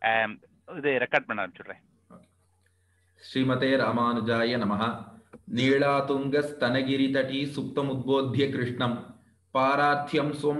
ஆம், இது ரெக்கார்ட் பண்ண ஆரம்பிச்சுடுறேன் श्रीमते रामानुजाय नमः नीलातुङ्गस्तनगिरितटी सुप्तमुद्बोध्य कृष्णम् पारार्थ्यं स्वं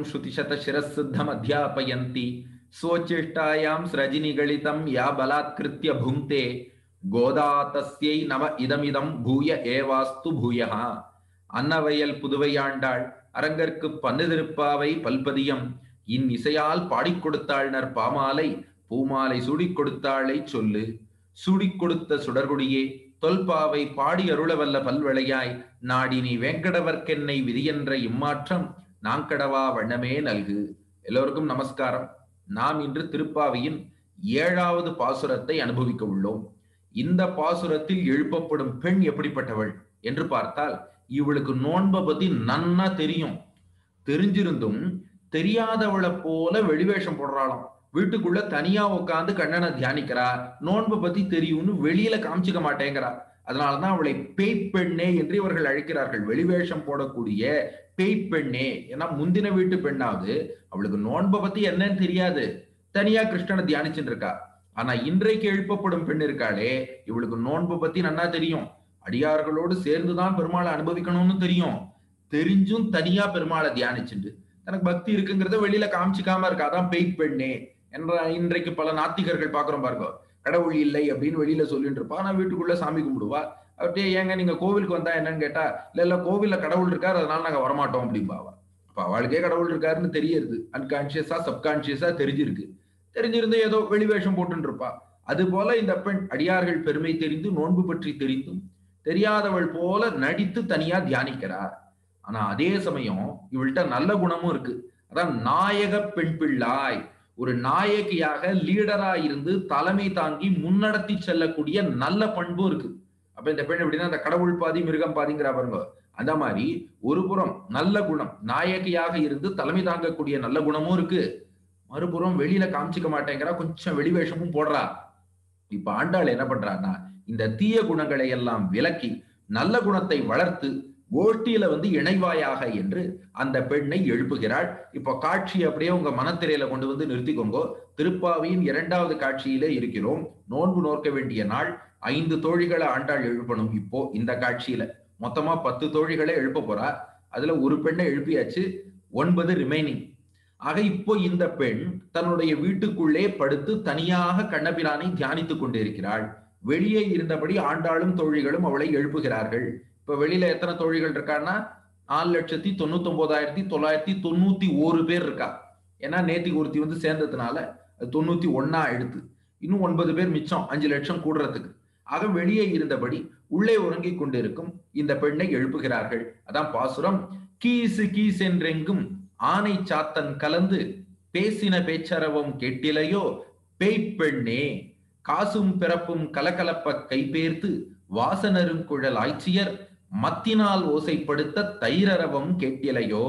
श्रुतिशतशिरःसिद्धमध्यापयन्ति स्वचेष्टायां स्रजिनिगलितं या बलात्कृत्य भुङ्क्ते गोदा तस्यै नव இதமிதம் பூய ஏவாஸ்து பூயः அன்னவயல் புதுவையாண்டாள் அரங்கற்கு பன்னு திருப்பாவை பல்பதியம் இன் இசையால் பாடிக் கொடுத்தாள்னர் பாமாலை பூமாலை சூடிக் கொடுத்தாளை சொல்லு சூடிக் கொடுத்த சுடர்குடியே தொல்பாவை பாடி அருளவல்ல பல்வளையாய் நாடி நீ வேங்கடவர்க்கென்னை விதியென்ற இம்மாற்றம் நாங்கடவா வண்ணமே நல்கு எல்லோருக்கும் நமஸ்காரம் நாம் இன்று திருப்பாவையின் ஏழாவது பாசுரத்தை அனுபவிக்க உள்ளோம் இந்த பாசுரத்தில் எழுப்பப்படும் பெண் எப்படிப்பட்டவள் என்று பார்த்தால் இவளுக்கு நோன்பை பத்தி நன்னா தெரியும் தெரிஞ்சிருந்தும் தெரியாதவளை போல வெளிவேஷம் போடுறாளாம் வீட்டுக்குள்ள தனியா உட்காந்து கண்ணனை தியானிக்கிறா நோன்பை பத்தி தெரியும்னு வெளியில காமிச்சுக்க மாட்டேங்கிறா அதனாலதான் அவளை பேய் பெண்ணே என்று இவர்கள் அழைக்கிறார்கள் வெளிவேஷம் போடக்கூடிய பேய் பெண்ணே ஏன்னா முந்தின வீட்டு பெண்ணாவது அவளுக்கு நோன்பை பத்தி என்னன்னு தெரியாது தனியா கிருஷ்ணனை தியானிச்சுட்டு இருக்கா ஆனா இன்றைக்கு எழுப்பப்படும் பெண் இருக்காளே இவளுக்கு நோன்பை பத்தி நன்னா தெரியும் அடியார்களோடு சேர்ந்துதான் பெருமாளை அனுபவிக்கணும்னு தெரியும் தெரிஞ்சும் தனியா பெருமாளை தியானிச்சுட்டு தனக்கு பக்தி இருக்குங்கிறத வெளியில காமிச்சிக்காம இருக்கா அதான் பேய் பெண்ணே என்ற இன்றைக்கு பல நாத்திகர்கள் பாக்குறோம் பாருங்க கடவுள் இல்லை அப்படின்னு வெளியில சொல்லிட்டு இருப்பா ஆனா வீட்டுக்குள்ள சாமி கும்பிடுவா அப்படியே ஏங்க நீங்க கோவிலுக்கு வந்தா என்னன்னு கேட்டா இல்ல இல்ல கோவில்ல கடவுள் இருக்காரு அதனால நாங்க வரமாட்டோம் அப்படிம்பாவா அப்ப அவளுக்கே கடவுள் இருக்காருன்னு தெரியுது அன்கான்சியஸா சப்கான்சியஸா தெரிஞ்சிருக்கு தெரிஞ்சிருந்து ஏதோ வெளிவேஷம் போட்டுன்னு இருப்பா அது போல இந்த பெண் அடியார்கள் பெருமை தெரிந்து நோன்பு பற்றி தெரிந்தும் தெரியாதவள் போல நடித்து தனியா தியானிக்கிறார் ஆனா அதே சமயம் இவள்கிட்ட நல்ல குணமும் இருக்கு அதான் நாயக பெண் பிள்ளாய் ஒரு நாயகியாக லீடரா இருந்து தலைமை தாங்கி முன்னடத்தி செல்லக்கூடிய நல்ல பண்பும் இருக்கு அப்ப இந்த பெண் எப்படின்னா அந்த கடவுள் பாதி மிருகம் பாதிங்கிற பாருங்க அந்த மாதிரி ஒரு புறம் நல்ல குணம் நாயகியாக இருந்து தலைமை தாங்கக்கூடிய நல்ல குணமும் இருக்கு மறுபுறம் வெளியில காமிச்சிக்க மாட்டேங்கிறா கொஞ்சம் வெளிவேஷமும் போடுறா இப்ப ஆண்டாள் என்ன பண்றான்னா இந்த தீய குணங்களை எல்லாம் விலக்கி நல்ல குணத்தை வளர்த்து கோஷ்டியில வந்து இணைவாயாக என்று அந்த பெண்ணை எழுப்புகிறாள் இப்ப காட்சி அப்படியே உங்க மனத்திரையில கொண்டு வந்து நிறுத்திக்கோங்க திருப்பாவியின் இரண்டாவது காட்சியிலே இருக்கிறோம் நோன்பு நோக்க வேண்டிய நாள் ஐந்து தோழிகளை ஆண்டாள் எழுப்பணும் இப்போ இந்த காட்சியில மொத்தமா பத்து தோழிகளை எழுப்ப போறா அதுல ஒரு பெண்ணை எழுப்பியாச்சு ஒன்பது ரிமைனிங் ஆக இப்போ இந்த பெண் தன்னுடைய வீட்டுக்குள்ளே படுத்து தனியாக கண்ணபிரானை தியானித்துக் கொண்டிருக்கிறாள் வெளியே இருந்தபடி ஆண்டாளும் தோழிகளும் அவளை எழுப்புகிறார்கள் இப்ப வெளியில எத்தனை தோழிகள் இருக்கான்னா நாலு லட்சத்தி தொண்ணூத்தி ஒன்பதாயிரத்தி தொள்ளாயிரத்தி தொண்ணூத்தி ஒரு பேர் இருக்கா ஏன்னா நேத்தி ஒருத்தி வந்து சேர்ந்ததுனால அது தொண்ணூத்தி ஒன்னா எடுத்து இன்னும் ஒன்பது பேர் மிச்சம் அஞ்சு லட்சம் கூடுறதுக்கு ஆக வெளியே இருந்தபடி உள்ளே உறங்கிக் கொண்டிருக்கும் இந்த பெண்ணை எழுப்புகிறார்கள் அதான் பாசுரம் கீசு கீஸ் என்றெங்கும் ஆனை சாத்தன் கலந்து பேசின பேச்சரவம் கேட்டிலையோ பேய்ப்பெண்ணே காசும் பிறப்பும் கலகலப்ப கைபேர்த்து வாசனருங்குழல் ஆய்ச்சியர் மத்தினால் ஓசைப்படுத்த தைரரவம் கேட்டிலையோ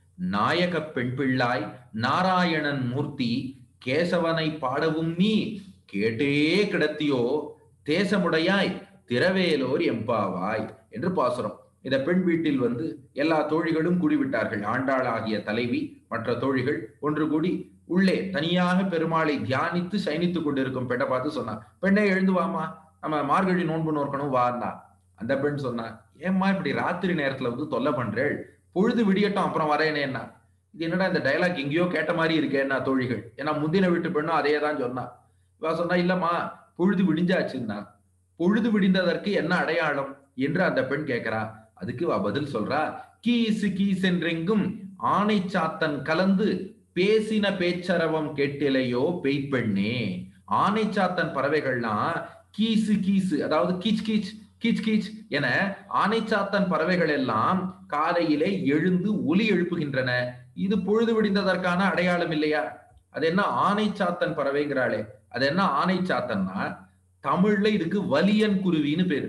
நாயக பெண் பிள்ளாய் நாராயணன் மூர்த்தி கேசவனை பாடவும் நீ கேட்டே கிடத்தியோ தேசமுடையாய் திரவேலோர் எம்பாவாய் என்று பாசுரம் இந்த பெண் வீட்டில் வந்து எல்லா தோழிகளும் கூடிவிட்டார்கள் ஆண்டாள் ஆகிய தலைவி மற்ற தோழிகள் ஒன்று கூடி உள்ளே தனியாக பெருமாளை தியானித்து சயனித்துக் கொண்டிருக்கும் பெண்ணை பார்த்து சொன்னா பெண்ணை எழுந்து வாமா நம்ம மார்கழி நோன்பு நோக்கணும் வான்னா அந்த பெண் சொன்னா ஏம்மா இப்படி ராத்திரி நேரத்துல வந்து தொல்லை பண்றேள் பொழுது விடியட்டும் அப்புறம் வரேனேன்னா இது என்னடா இந்த டயலாக் எங்கேயோ கேட்ட மாதிரி இருக்கேன்னா தோழிகள் ஏன்னா முந்தின வீட்டு பெண்ணும் அதே தான் சொன்னா இவ சொன்னா இல்லம்மா பொழுது விடிஞ்சாச்சுன்னா பொழுது விடிந்ததற்கு என்ன அடையாளம் என்று அந்த பெண் கேட்கிறா அதுக்கு அவ பதில் சொல்றா கீசு கீஸ் என்றெங்கும் ஆணை சாத்தன் கலந்து பேசின பேச்சரவம் கேட்டிலையோ பெய்ப்பெண்ணே ஆணை சாத்தன் பறவைகள்லாம் கீசு கீசு அதாவது கீச் கீச் கீச் கீச் என ஆனைச்சாத்தன் பறவைகள் எல்லாம் காலையிலே எழுந்து ஒலி எழுப்புகின்றன இது பொழுது விடிந்ததற்கான அடையாளம் இல்லையா அது என்ன ஆனைச்சாத்தன் பறவைங்கிறாளே அது என்ன ஆனைச்சாத்தன்னா தமிழ்ல இதுக்கு வலியன் குருவின்னு பேரு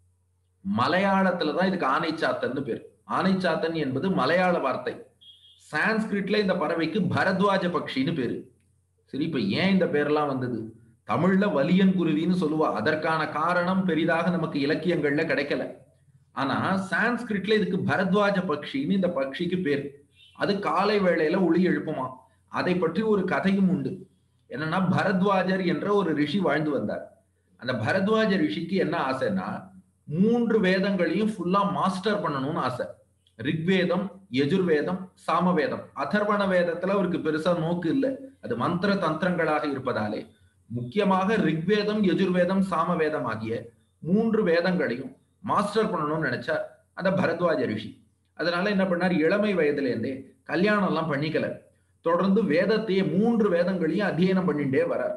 மலையாளத்துலதான் இதுக்கு ஆனைச்சாத்தன்னு பேரு ஆனைச்சாத்தன் என்பது மலையாள வார்த்தை சான்ஸ்கிரிட்ல இந்த பறவைக்கு பரத்வாஜ பக்ஷின்னு பேரு சரி இப்ப ஏன் இந்த பேர்லாம் வந்தது தமிழ்ல வலியன் குருவின்னு சொல்லுவா அதற்கான காரணம் பெரிதாக நமக்கு இலக்கியங்கள்ல கிடைக்கல ஆனா சான்ஸ்கிரிட்ல இதுக்கு பரத்வாஜ பக்ஷின்னு இந்த பக்ஷிக்கு பேர் அது காலை வேளையில ஒளி எழுப்புமா அதை பற்றி ஒரு கதையும் உண்டு என்னன்னா பரத்வாஜர் என்ற ஒரு ரிஷி வாழ்ந்து வந்தார் அந்த பரத்வாஜ ரிஷிக்கு என்ன ஆசைன்னா மூன்று வேதங்களையும் ஃபுல்லா மாஸ்டர் பண்ணணும்னு ஆசை ரிக்வேதம் யஜுர்வேதம் சாமவேதம் அதர்வண வேதத்துல அவருக்கு பெருசா நோக்கு இல்லை அது மந்திர தந்திரங்களாக இருப்பதாலே முக்கியமாக ரிக்வேதம் யஜுர்வேதம் சாமவேதம் ஆகிய மூன்று வேதங்களையும் மாஸ்டர் பண்ணணும்னு நினைச்சார் அந்த பரத்வாஜ ரிஷி அதனால என்ன பண்ணார் இளமை வயதுலேருந்தே கல்யாணம் எல்லாம் பண்ணிக்கல தொடர்ந்து வேதத்தையே மூன்று வேதங்களையும் அத்தியனம் பண்ணிட்டே வரார்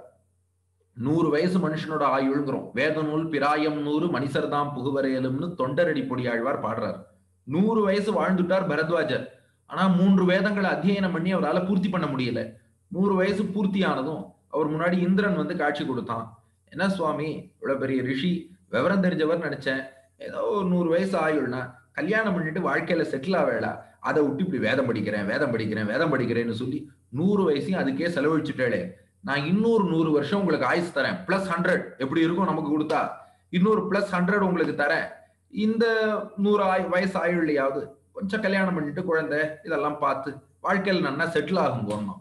நூறு வயசு மனுஷனோட ஆயுள்ங்கிறோம் வேத நூல் பிராயம் நூறு மணிசர்தாம் புகுவரையலும்னு தொண்டரடி பொடியாழ்வார் பாடுறார் நூறு வயசு வாழ்ந்துட்டார் பரத்வாஜர் ஆனா மூன்று வேதங்களை அத்தியனம் பண்ணி அவரால் பூர்த்தி பண்ண முடியல நூறு வயசு பூர்த்தி ஆனதும் அவர் முன்னாடி இந்திரன் வந்து காட்சி கொடுத்தான் என்ன சுவாமி இவ்வளவு பெரிய ரிஷி விவரம் தெரிஞ்சவர் நினைச்சேன் ஏதோ ஒரு நூறு வயசு ஆயுள்னா கல்யாணம் பண்ணிட்டு வாழ்க்கையில செட்டில் ஆவேளா அதை விட்டு இப்படி வேதம் படிக்கிறேன் வேதம் படிக்கிறேன் வேதம் படிக்கிறேன்னு சொல்லி நூறு வயசையும் அதுக்கே செலவழிச்சுட்டேளே நான் இன்னொரு நூறு வருஷம் உங்களுக்கு ஆயுசு தரேன் பிளஸ் ஹண்ட்ரட் எப்படி இருக்கும் நமக்கு கொடுத்தா இன்னொரு பிளஸ் ஹண்ட்ரட் உங்களுக்கு தரேன் இந்த நூறு ஆய் வயசு ஆயுள்லையாவது கொஞ்சம் கல்யாணம் பண்ணிட்டு குழந்தை இதெல்லாம் பார்த்து வாழ்க்கையில் நல்லா செட்டில் ஆகும் போனோம்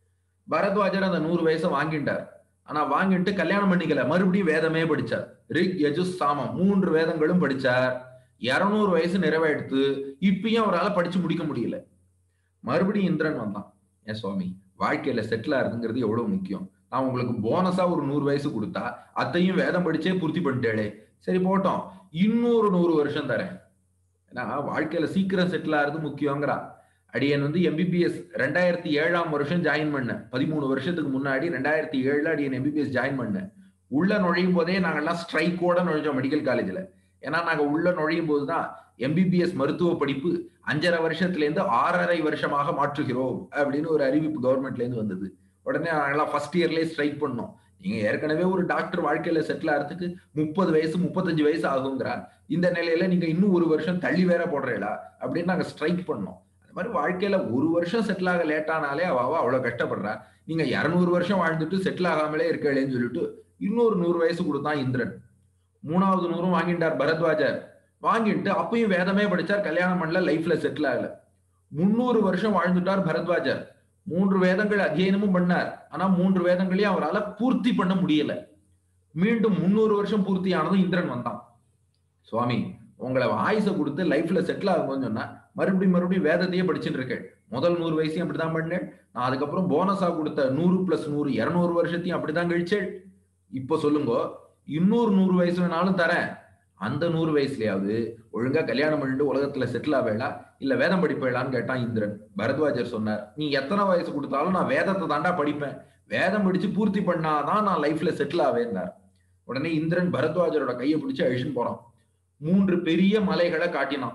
பரத்வாஜர் அந்த நூறு வயசை வாங்கிட்டார் ஆனா வாங்கிட்டு கல்யாணம் பண்ணிக்கல மறுபடியும் வேதமே படிச்சார் ரிக் யஜுஸ் சாமம் மூன்று வேதங்களும் படிச்சார் இருநூறு வயசு நிறைவேடுத்து இப்பயும் அவரால் படிச்சு முடிக்க முடியல மறுபடியும் இந்திரன் வந்தான் ஏன் சுவாமி வாழ்க்கையில செட்டில் ஆகுதுங்கிறது எவ்வளவு முக்கியம் நான் உங்களுக்கு போனஸா ஒரு நூறு வயசு கொடுத்தா அத்தையும் வேதம் படிச்சே பூர்த்தி பண்ணிட்டேளே சரி போட்டோம் இன்னொரு நூறு வருஷம் தரேன் ஏன்னா வாழ்க்கையில சீக்கிரம் செட்டில் ஆகுறது முக்கியங்கிறா அடியன் வந்து எம்பிபிஎஸ் ரெண்டாயிரத்தி ஏழாம் வருஷம் ஜாயின் பண்ணேன் பதிமூணு வருஷத்துக்கு முன்னாடி ரெண்டாயிரத்தி ஏழுல அடியன் எம்பிபிஎஸ் ஜாயின் பண்ணேன் உள்ள நுழையும் போதே நாங்கெல்லாம் ஸ்ட்ரைக்கோட நுழைஞ்சோம் மெடிக்கல் காலேஜ்ல ஏன்னா நாங்க உள்ள நுழையும் போதுதான் எம்பிபிஎஸ் மருத்துவ படிப்பு அஞ்சரை வருஷத்துல இருந்து ஆறரை வருஷமாக மாற்றுகிறோம் அப்படின்னு ஒரு அறிவிப்பு கவர்மெண்ட்ல இருந்து வந்தது உடனே நாங்கெல்லாம் ஃபர்ஸ்ட் இயர்லயே ஸ்ட்ரைக் பண்ணோம் நீங்க ஏற்கனவே ஒரு டாக்டர் வாழ்க்கையில செட்டில் ஆகிறதுக்கு முப்பது வயசு முப்பத்தஞ்சு வயசு ஆகுங்கிறார் இந்த நிலையில நீங்க இன்னும் ஒரு வருஷம் தள்ளி வேற போடுறீங்களா அப்படின்னு நாங்க ஸ்ட்ரைக் பண்ணோம் அந்த மாதிரி வாழ்க்கையில ஒரு வருஷம் செட்டில் ஆக லேட் ஆனாலே அவ அவ்வளவு கஷ்டப்படுறா நீங்க இருநூறு வருஷம் வாழ்ந்துட்டு செட்டில் ஆகாமலே இருக்கலேன்னு சொல்லிட்டு இன்னொரு நூறு வயசு கொடுத்தான் இந்திரன் மூணாவது நூறும் வாங்கிட்டார் பரத்வாஜர் வாங்கிட்டு அப்பயும் வேதமே படிச்சார் கல்யாணம் பண்ணல லைஃப்ல செட்டில் ஆகல முன்னூறு வருஷம் வாழ்ந்துட்டார் பரத்வாஜர் மூன்று வேதங்கள் அத்தியனமும் பண்ணார் ஆனா மூன்று வேதங்களையும் அவரால் பூர்த்தி பண்ண முடியல மீண்டும் முன்னூறு வருஷம் பூர்த்தி ஆனதும் இந்திரன் வந்தான் சுவாமி உங்களை ஆயுசை கொடுத்து லைஃப்ல செட்டில் ஆகும்னு சொன்னா மறுபடியும் மறுபடியும் வேதத்தையே படிச்சுட்டு இருக்கேன் முதல் நூறு வயசையும் அப்படிதான் பண்ணேன் நான் அதுக்கப்புறம் போனஸா கொடுத்த நூறு பிளஸ் நூறு இருநூறு வருஷத்தையும் அப்படிதான் கழிச்சேன் இப்போ சொல்லுங்க இன்னொரு நூறு வயசு வேணாலும் தரேன் அந்த நூறு வயசுலயாவது ஒழுங்கா கல்யாணம் பண்ணிட்டு உலகத்துல செட்டில் ஆவேளா இல்ல வேதம் படிப்பேளான்னு கேட்டான் இந்திரன் பரத்வாஜர் சொன்னார் நீ எத்தனை வயசு கொடுத்தாலும் நான் வேதத்தை தாண்டா படிப்பேன் வேதம் படிச்சு பூர்த்தி பண்ணாதான் நான் லைஃப்ல செட்டில் ஆவேன்னார் உடனே இந்திரன் பரத்வாஜரோட கையை பிடிச்சு அழிச்சுன்னு போறான் மூன்று பெரிய மலைகளை காட்டினான்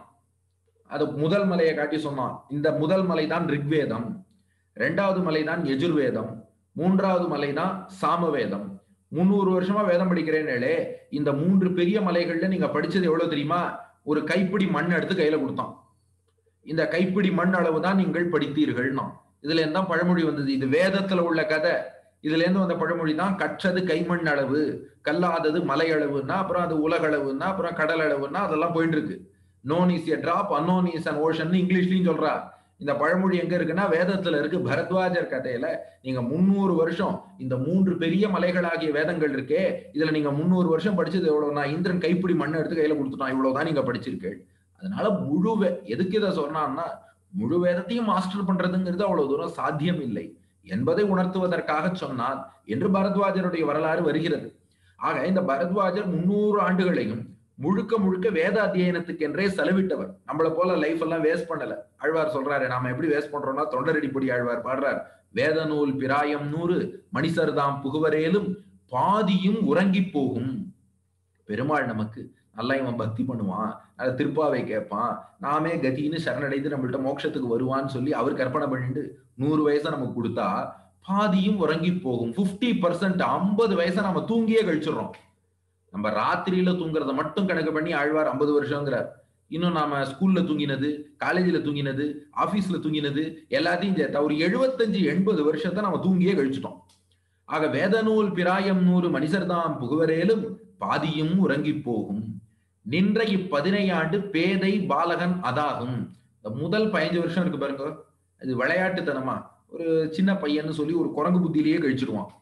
அது முதல் மலையை காட்டி சொன்னான் இந்த முதல் மலை தான் ரிக்வேதம் ரெண்டாவது மலை தான் யஜுர்வேதம் மூன்றாவது மலை தான் சாமவேதம் முந்நூறு வருஷமா வேதம் படிக்கிறேன்னே இந்த மூன்று பெரிய மலைகள்ல நீங்க படிச்சது எவ்வளவு தெரியுமா ஒரு கைப்பிடி மண் எடுத்து கையில கொடுத்தான் இந்த கைப்பிடி மண் அளவு தான் நீங்கள் படித்தீர்கள்னா இதுல இருந்து தான் பழமொழி வந்தது இது வேதத்துல உள்ள கதை இதுல இருந்து வந்த பழமொழி தான் கற்றது கைமண் அளவு கல்லாதது மலை அளவுன்னா அப்புறம் அது உலக அளவுன்னா அப்புறம் கடல் அளவுன்னா அதெல்லாம் போயிட்டு இருக்கு known is a drop unknown is an ocean இங்கிலீஷ்லயும் சொல்றா இந்த பழமொழி எங்க இருக்குன்னா வேதத்துல இருக்கு பரத்வாஜர் கதையில நீங்க முன்னூறு வருஷம் இந்த மூன்று பெரிய மலைகளாகிய வேதங்கள் இருக்கே இதுல நீங்க முன்னூறு வருஷம் படிச்சது எவ்வளவுனா இந்திரன் கைப்பிடி மண்ணை எடுத்து கையில கொடுத்துட்டான் இவ்வளவுதான் நீங்க படிச்சிருக்கீள் அதனால முழு எதுக்கு இதை சொன்னான்னா முழு வேதத்தையும் மாஸ்டர் பண்றதுங்கிறது அவ்வளவு தூரம் சாத்தியம் இல்லை என்பதை உணர்த்துவதற்காக சொன்னார் என்று பரத்வாஜருடைய வரலாறு வருகிறது ஆக இந்த பரத்வாஜர் முன்னூறு ஆண்டுகளையும் முழுக்க முழுக்க வேத அத்தியனத்துக்கு என்றே செலவிட்டவர் நம்மள போல லைஃப் எல்லாம் வேஸ்ட் பண்ணல ஆழ்வார் சொல்றாரு நாம எப்படி வேஸ்ட் பண்றோம்னா தொண்டரடிப்படி ஆழ்வார் பாடுறார் வேத நூல் பிராயம் நூறு மணிசர்தாம் புகுவரேலும் பாதியும் உறங்கி போகும் பெருமாள் நமக்கு நல்லா இவன் பக்தி பண்ணுவான் அதை திருப்பாவை கேட்பான் நாமே கதின்னு சரணடைந்து நம்மள்ட்ட மோட்சத்துக்கு வருவான்னு சொல்லி அவர் கற்பனை பண்ணிட்டு நூறு வயசை நமக்கு கொடுத்தா பாதியும் உறங்கி போகும் பிப்டி பர்சன்ட் ஐம்பது வயசை நம்ம தூங்கியே கழிச்சிடுறோம் நம்ம ராத்திரியில தூங்குறத மட்டும் கணக்கு பண்ணி ஆழ்வார் ஐம்பது வருஷங்கிறார் இன்னும் நாம ஸ்கூல்ல தூங்கினது காலேஜ்ல தூங்கினது ஆபீஸ்ல தூங்கினது எல்லாத்தையும் சேர்த்தா ஒரு எழுபத்தஞ்சு எண்பது வருஷத்தை நம்ம தூங்கியே கழிச்சிட்டோம் ஆக வேத நூல் பிராயம் நூறு மனிதர்தாம் புகுவரேலும் பாதியும் உறங்கி போகும் நின்ற இப்பதினையாண்டு பேதை பாலகன் அதாகும் இந்த முதல் பதினஞ்சு வருஷம் இருக்கு பாருங்க இது விளையாட்டுத்தனமா ஒரு சின்ன பையன்னு சொல்லி ஒரு குரங்கு புத்தியிலேயே கழிச்சிடுவான்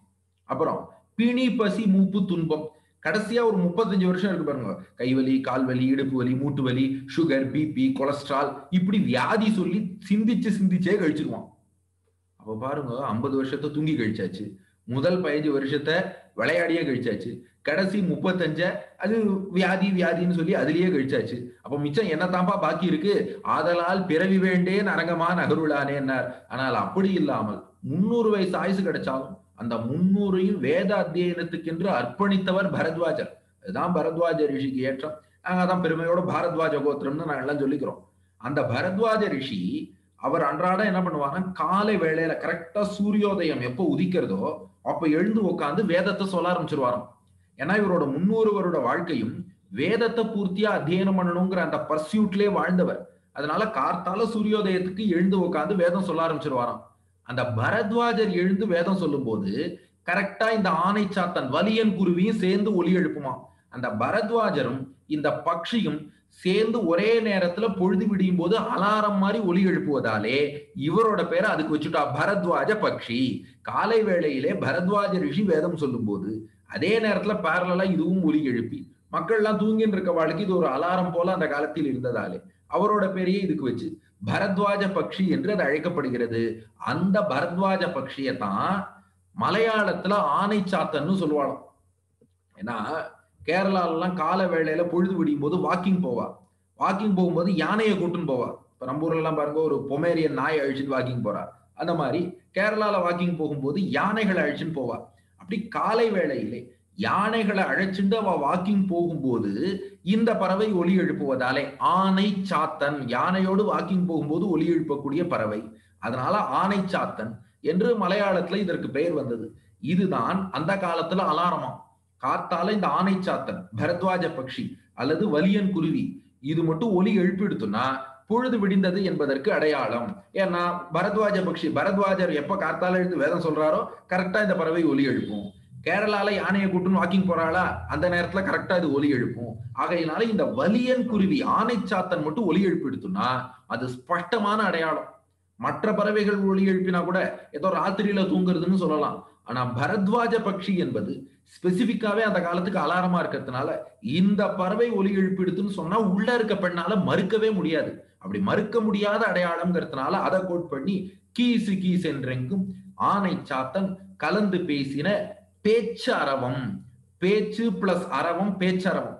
அப்புறம் பிணி பசி மூப்பு துன்பம் கடைசியா ஒரு முப்பத்தஞ்சு வருஷம் இருக்கு பாருங்க கைவலி கால் வலி இடுப்பு வலி மூட்டு வலி சுகர் பிபி கொலஸ்ட்ரால் இப்படி வியாதி சொல்லி சிந்திச்சு சிந்திச்சே கழிச்சிருவான் அப்ப பாருங்க ஐம்பது வருஷத்தை தூங்கி கழிச்சாச்சு முதல் பதினஞ்சு வருஷத்தை விளையாடியே கழிச்சாச்சு கடைசி முப்பத்தஞ்ச அது வியாதி வியாதின்னு சொல்லி அதுலயே கழிச்சாச்சு அப்ப மிச்சம் என்னத்தாம்பா பாக்கி இருக்கு ஆதலால் பிறவி வேண்டேன் அரங்கமா நகருளானேன்னார் ஆனால் அப்படி இல்லாமல் முன்னூறு வயசு ஆயுசு கிடைச்சாலும் அந்த முன்னூறையும் வேத அத்தியனத்துக்கென்று அர்ப்பணித்தவர் பரத்வாஜர் அதுதான் பரத்வாஜ ரிஷிக்கு ஏற்றம் நாங்க அதான் பெருமையோட பாரத்வாஜ கோத்திரம்னு நாங்க எல்லாம் சொல்லிக்கிறோம் அந்த பரத்வாஜ ரிஷி அவர் அன்றாடம் என்ன பண்ணுவாருன்னா காலை வேளையில கரெக்டா சூரியோதயம் எப்போ உதிக்கிறதோ அப்ப எழுந்து உட்காந்து வேதத்தை சொல்ல ஆரம்பிச்சிருவாராம் ஏன்னா இவரோட முன்னூறு வருட வாழ்க்கையும் வேதத்தை பூர்த்தியா அத்தியனம் பண்ணணுங்கிற அந்த பர்சியூட்லயே வாழ்ந்தவர் அதனால கார்த்தால சூரியோதயத்துக்கு எழுந்து உட்காந்து வேதம் சொல்ல ஆரம்பிச்சிருவாராம் அந்த பரத்வாஜர் எழுந்து வேதம் சொல்லும் போது கரெக்டா இந்த ஆணை சாத்தன் வலியன் குருவியும் சேர்ந்து ஒலி எழுப்புமா அந்த பரத்வாஜரும் இந்த பக்ஷியும் சேர்ந்து ஒரே நேரத்துல பொழுது விடியும் போது அலாரம் மாதிரி ஒலி எழுப்புவதாலே இவரோட பேரை அதுக்கு வச்சுட்டா பரத்வாஜ பக்ஷி காலை வேளையிலே பரத்வாஜ ரிஷி வேதம் சொல்லும் போது அதே நேரத்துல பேரலா இதுவும் ஒலி எழுப்பி மக்கள் எல்லாம் தூங்கின்னு இருக்க வாழ்க்கை இது ஒரு அலாரம் போல அந்த காலத்தில் இருந்ததாலே அவரோட பேரையே இதுக்கு வச்சு பரத்வாஜ பக்ஷி என்று அது அழைக்கப்படுகிறது அந்த பரத்வாஜ பக்ஷியை தான் மலையாளத்துல ஆனை சாத்தன்னு சொல்லுவாளாம் ஏன்னா கேரளாலெல்லாம் கால வேளையில பொழுது விடியும் போது வாக்கிங் போவா வாக்கிங் போகும்போது யானையை கூட்டுன்னு போவா இப்ப நம்ம ஊர்ல எல்லாம் பாருங்க ஒரு பொமேரியன் நாய் அழிச்சுட்டு வாக்கிங் போறா அந்த மாதிரி கேரளால வாக்கிங் போகும்போது யானைகளை அழிச்சுன்னு போவா அப்படி காலை வேளையிலே யானைகளை அழைச்சிட்டு அவ வாக்கிங் போகும்போது இந்த பறவை ஒலி எழுப்புவதாலே ஆனை சாத்தன் யானையோடு வாக்கிங் போகும்போது ஒலி எழுப்பக்கூடிய பறவை அதனால ஆனை சாத்தன் என்று மலையாளத்துல இதற்கு பெயர் வந்தது இதுதான் அந்த காலத்துல அலாரமா காத்தால இந்த ஆனை சாத்தன் பரத்வாஜ பக்ஷி அல்லது வலியன் குருவி இது மட்டும் ஒலி எழுப்பிடுத்துனா பொழுது விடிந்தது என்பதற்கு அடையாளம் ஏன்னா பரத்வாஜ பக்ஷி பரத்வாஜர் எப்ப காத்தால எழுந்து வேதம் சொல்றாரோ கரெக்டா இந்த பறவை ஒலி எழுப்பும் கேரளால யானையை கூட்டுன்னு வாக்கிங் போறாளா அந்த நேரத்துல கரெக்டா இது ஒலி எழுப்பும் ஆகையினால இந்த வலியன் குருவி ஆனை சாத்தன் மட்டும் ஒலி எழுப்பிடுத்துனா அது ஸ்பஷ்டமான அடையாளம் மற்ற பறவைகள் ஒலி எழுப்பினா கூட ஏதோ ராத்திரியில தூங்குறதுன்னு சொல்லலாம் ஆனா பரத்வாஜ பக்ஷி என்பது ஸ்பெசிபிக்காவே அந்த காலத்துக்கு அலாரமா இருக்கிறதுனால இந்த பறவை ஒலி எழுப்பிடுத்துன்னு சொன்னா உள்ள இருக்க பெண்ணால மறுக்கவே முடியாது அப்படி மறுக்க முடியாத அடையாளம்ங்கிறதுனால அதை கோட் பண்ணி கீசு கீஸ் என்றெங்கும் ஆனை சாத்தன் கலந்து பேசின பேச்சு அரவம் பேச்சு பிளஸ் அரவம் பேச்சரவம்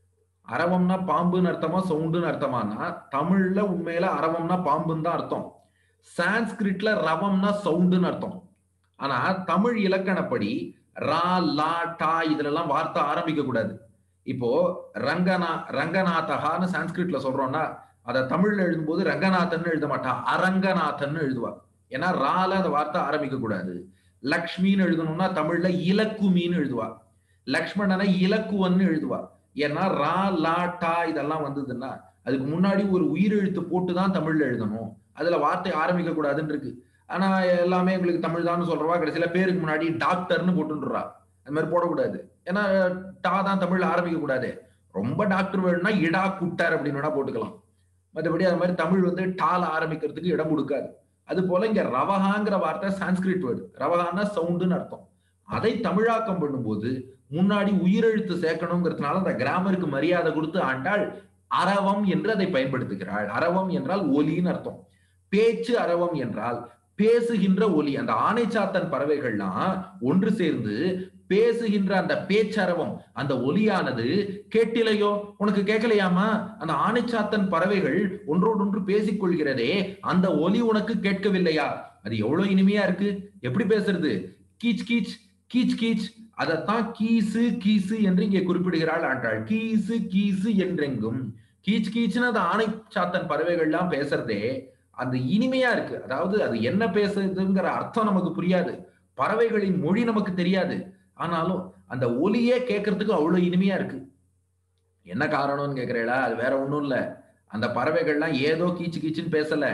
அரவம்னா பாம்புன்னு அர்த்தமா சவுண்டுன்னு அர்த்தமானா தமிழ்ல உண்மையில அரவம்னா பாம்புன்னு தான் அர்த்தம் சான்ஸ்கிரிட்ல ரவம்னா சவுண்டுன்னு அர்த்தம் ஆனா தமிழ் இலக்கணப்படி ரா லா டா இதுல எல்லாம் வார்த்தை ஆரம்பிக்க கூடாது இப்போ ரங்கநா ரங்கநாதகான்னு சான்ஸ்கிரிட்ல சொல்றோம்னா அதை தமிழ்ல எழுதும்போது ரங்கநாதன் எழுத மாட்டா அரங்கநாதன் எழுதுவா ஏன்னா ரால அந்த வார்த்தை ஆரம்பிக்க கூடாது லக்ஷ்மின்னு எழுதணும்னா தமிழ்ல இலக்குமின்னு எழுதுவா லக்ஷ்மணனை இலக்குவன்னு எழுதுவா ஏன்னா ரா லா டா இதெல்லாம் வந்ததுன்னா அதுக்கு முன்னாடி ஒரு உயிரெழுத்து போட்டு தான் தமிழ்ல எழுதணும் அதுல வார்த்தை ஆரம்பிக்க கூடாதுன்னு இருக்கு ஆனா எல்லாமே எங்களுக்கு தமிழ் தான் சொல்றவா கடைசியில பேருக்கு முன்னாடி டாக்டர்னு போட்டுன்றா அது மாதிரி போடக்கூடாது ஏன்னா டா தான் தமிழ்ல ஆரம்பிக்க கூடாது ரொம்ப டாக்டர் வேணும்னா இடா குட்டார் அப்படின்னு வேணா போட்டுக்கலாம் மற்றபடி அது மாதிரி தமிழ் வந்து டால ஆரம்பிக்கிறதுக்கு இடம் கொடுக்காது அது போல இங்க ரவஹாங்கிற வார்த்தை சான்ஸ்கிரிட் வேர்டு ரவஹான்னா சவுண்டுன்னு அர்த்தம் அதை தமிழாக்கம் பண்ணும்போது முன்னாடி உயிரெழுத்து சேர்க்கணுங்கிறதுனால அந்த கிராமருக்கு மரியாதை கொடுத்து ஆண்டாள் அரவம் என்று அதை பயன்படுத்துகிறாள் அரவம் என்றால் ஒலின்னு அர்த்தம் பேச்சு அரவம் என்றால் பேசுகின்ற ஒலி அந்த ஆணைச்சாத்தன் பறவைகள்லாம் ஒன்று சேர்ந்து பேசுகின்ற அந்த பேச்சரவம் அந்த ஒலியானது கேட்டிலையோ உனக்கு கேட்கலையாமா அந்த ஆணைச்சாத்தன் பறவைகள் ஒன்றோடொன்று பேசிக் கொள்கிறதே அந்த ஒலி உனக்கு கேட்கவில்லையா அது எவ்வளவு இனிமையா இருக்கு எப்படி பேசுறது கீச் கீச் கீச் கீச் அதைத்தான் கீசு கீசு என்று இங்கே குறிப்பிடுகிறாள் ஆண்டாள் கீசு கீசு என்றெங்கும் கீச் கீச்சுன்னு அந்த ஆணை சாத்தன் பறவைகள்லாம் பேசுறதே அந்த இனிமையா இருக்கு அதாவது அது என்ன பேசுறதுங்கிற அர்த்தம் நமக்கு புரியாது பறவைகளின் மொழி நமக்கு தெரியாது ஆனாலும் அந்த ஒலியே கேட்கறதுக்கு அவ்வளவு இனிமையா இருக்கு என்ன காரணம்னு கேக்குறீங்களா அது வேற ஒண்ணும் இல்ல அந்த பறவைகள்லாம் ஏதோ கீச்சு கீச்சுன்னு பேசல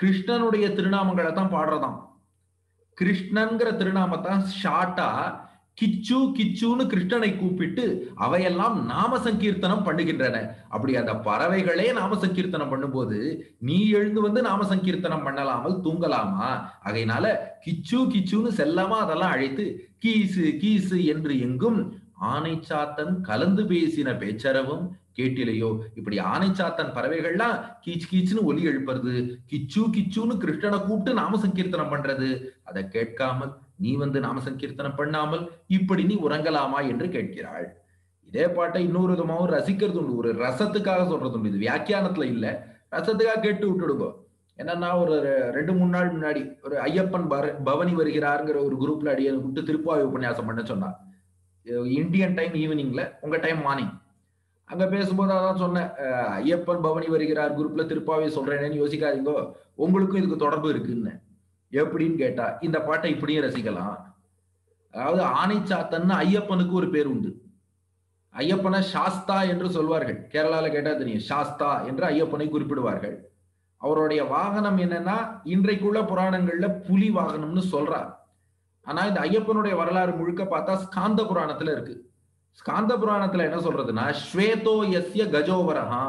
கிருஷ்ணனுடைய திருநாமங்களை தான் பாடுறதாம் கிருஷ்ணன்கிற திருநாமத்தான் ஷார்ட்டா கிச்சு கிச்சுன்னு கிருஷ்ணனை கூப்பிட்டு அவையெல்லாம் நாம சங்கீர்த்தனம் பண்ணுகின்றன அப்படி அந்த பறவைகளே நாம சங்கீர்த்தனம் பண்ணும்போது நீ எழுந்து வந்து நாம சங்கீர்த்தனம் பண்ணலாமல் தூங்கலாமா ஆகையினால கிச்சு கிச்சுன்னு செல்லமா அதெல்லாம் அழைத்து கீசு கீசு என்று எங்கும் ஆனைச்சாத்தன் கலந்து பேசின பேச்சரவும் கேட்டிலையோ இப்படி ஆனைச்சாத்தன் பறவைகள்லாம் கீச் கீச்சுன்னு ஒலி எழுப்புறது கிச்சு கிச்சுன்னு கிருஷ்ணனை கூப்பிட்டு நாம சங்கீர்த்தனம் பண்றது அதை கேட்காமல் நீ வந்து நாம சங்கீர்த்தனம் பண்ணாமல் இப்படி நீ உறங்கலாமா என்று கேட்கிறாள் இதே பாட்டை இன்னொரு விதமாவும் ரசிக்கிறது உண்டு ஒரு ரசத்துக்காக சொல்றது உண்டு இது வியாக்கியானத்துல இல்ல ரசத்துக்காக கேட்டு விட்டுடுங்க என்னன்னா ஒரு ரெண்டு மூணு நாள் முன்னாடி ஒரு ஐயப்பன் பர- பவனி வருகிறாருங்கிற ஒரு குரூப்ல அடியை கூப்பிட்டு திருப்பாவை உபன்யாசம் பண்ண சொன்னா இந்தியன் டைம் ஈவினிங்ல உங்க டைம் மார்னிங் அங்க பேசும்போது அதான் சொன்னேன் அஹ், ஐயப்பன் பவனி வருகிறார் குரூப்ல திருப்பாவை சொல்றேனேன்னு யோசிக்காதீங்கோ உங்களுக்கும் இதுக்கு தொடர்பு இருக்குன்னு எப்படின்னு கேட்டா இந்த பாட்டை இப்படியும் ரசிக்கலாம் அதாவது ஆனைச்சாத்தன்னு ஐயப்பனுக்கு ஒரு பேர் உண்டு ஐயப்பனை சாஸ்தா என்று சொல்வார்கள் கேரளால கேட்டா தெரியும் சாஸ்தா என்று ஐயப்பனை குறிப்பிடுவார்கள் அவருடைய வாகனம் என்னன்னா இன்றைக்குள்ள புராணங்கள்ல புலி வாகனம்னு சொல்றார் ஆனா இந்த ஐயப்பனுடைய வரலாறு முழுக்க பார்த்தா ஸ்காந்த புராணத்துல இருக்கு ஸ்காந்த புராணத்துல என்ன சொல்றதுன்னா ஸ்வேதோ யஸ்ய கஜோவரஹா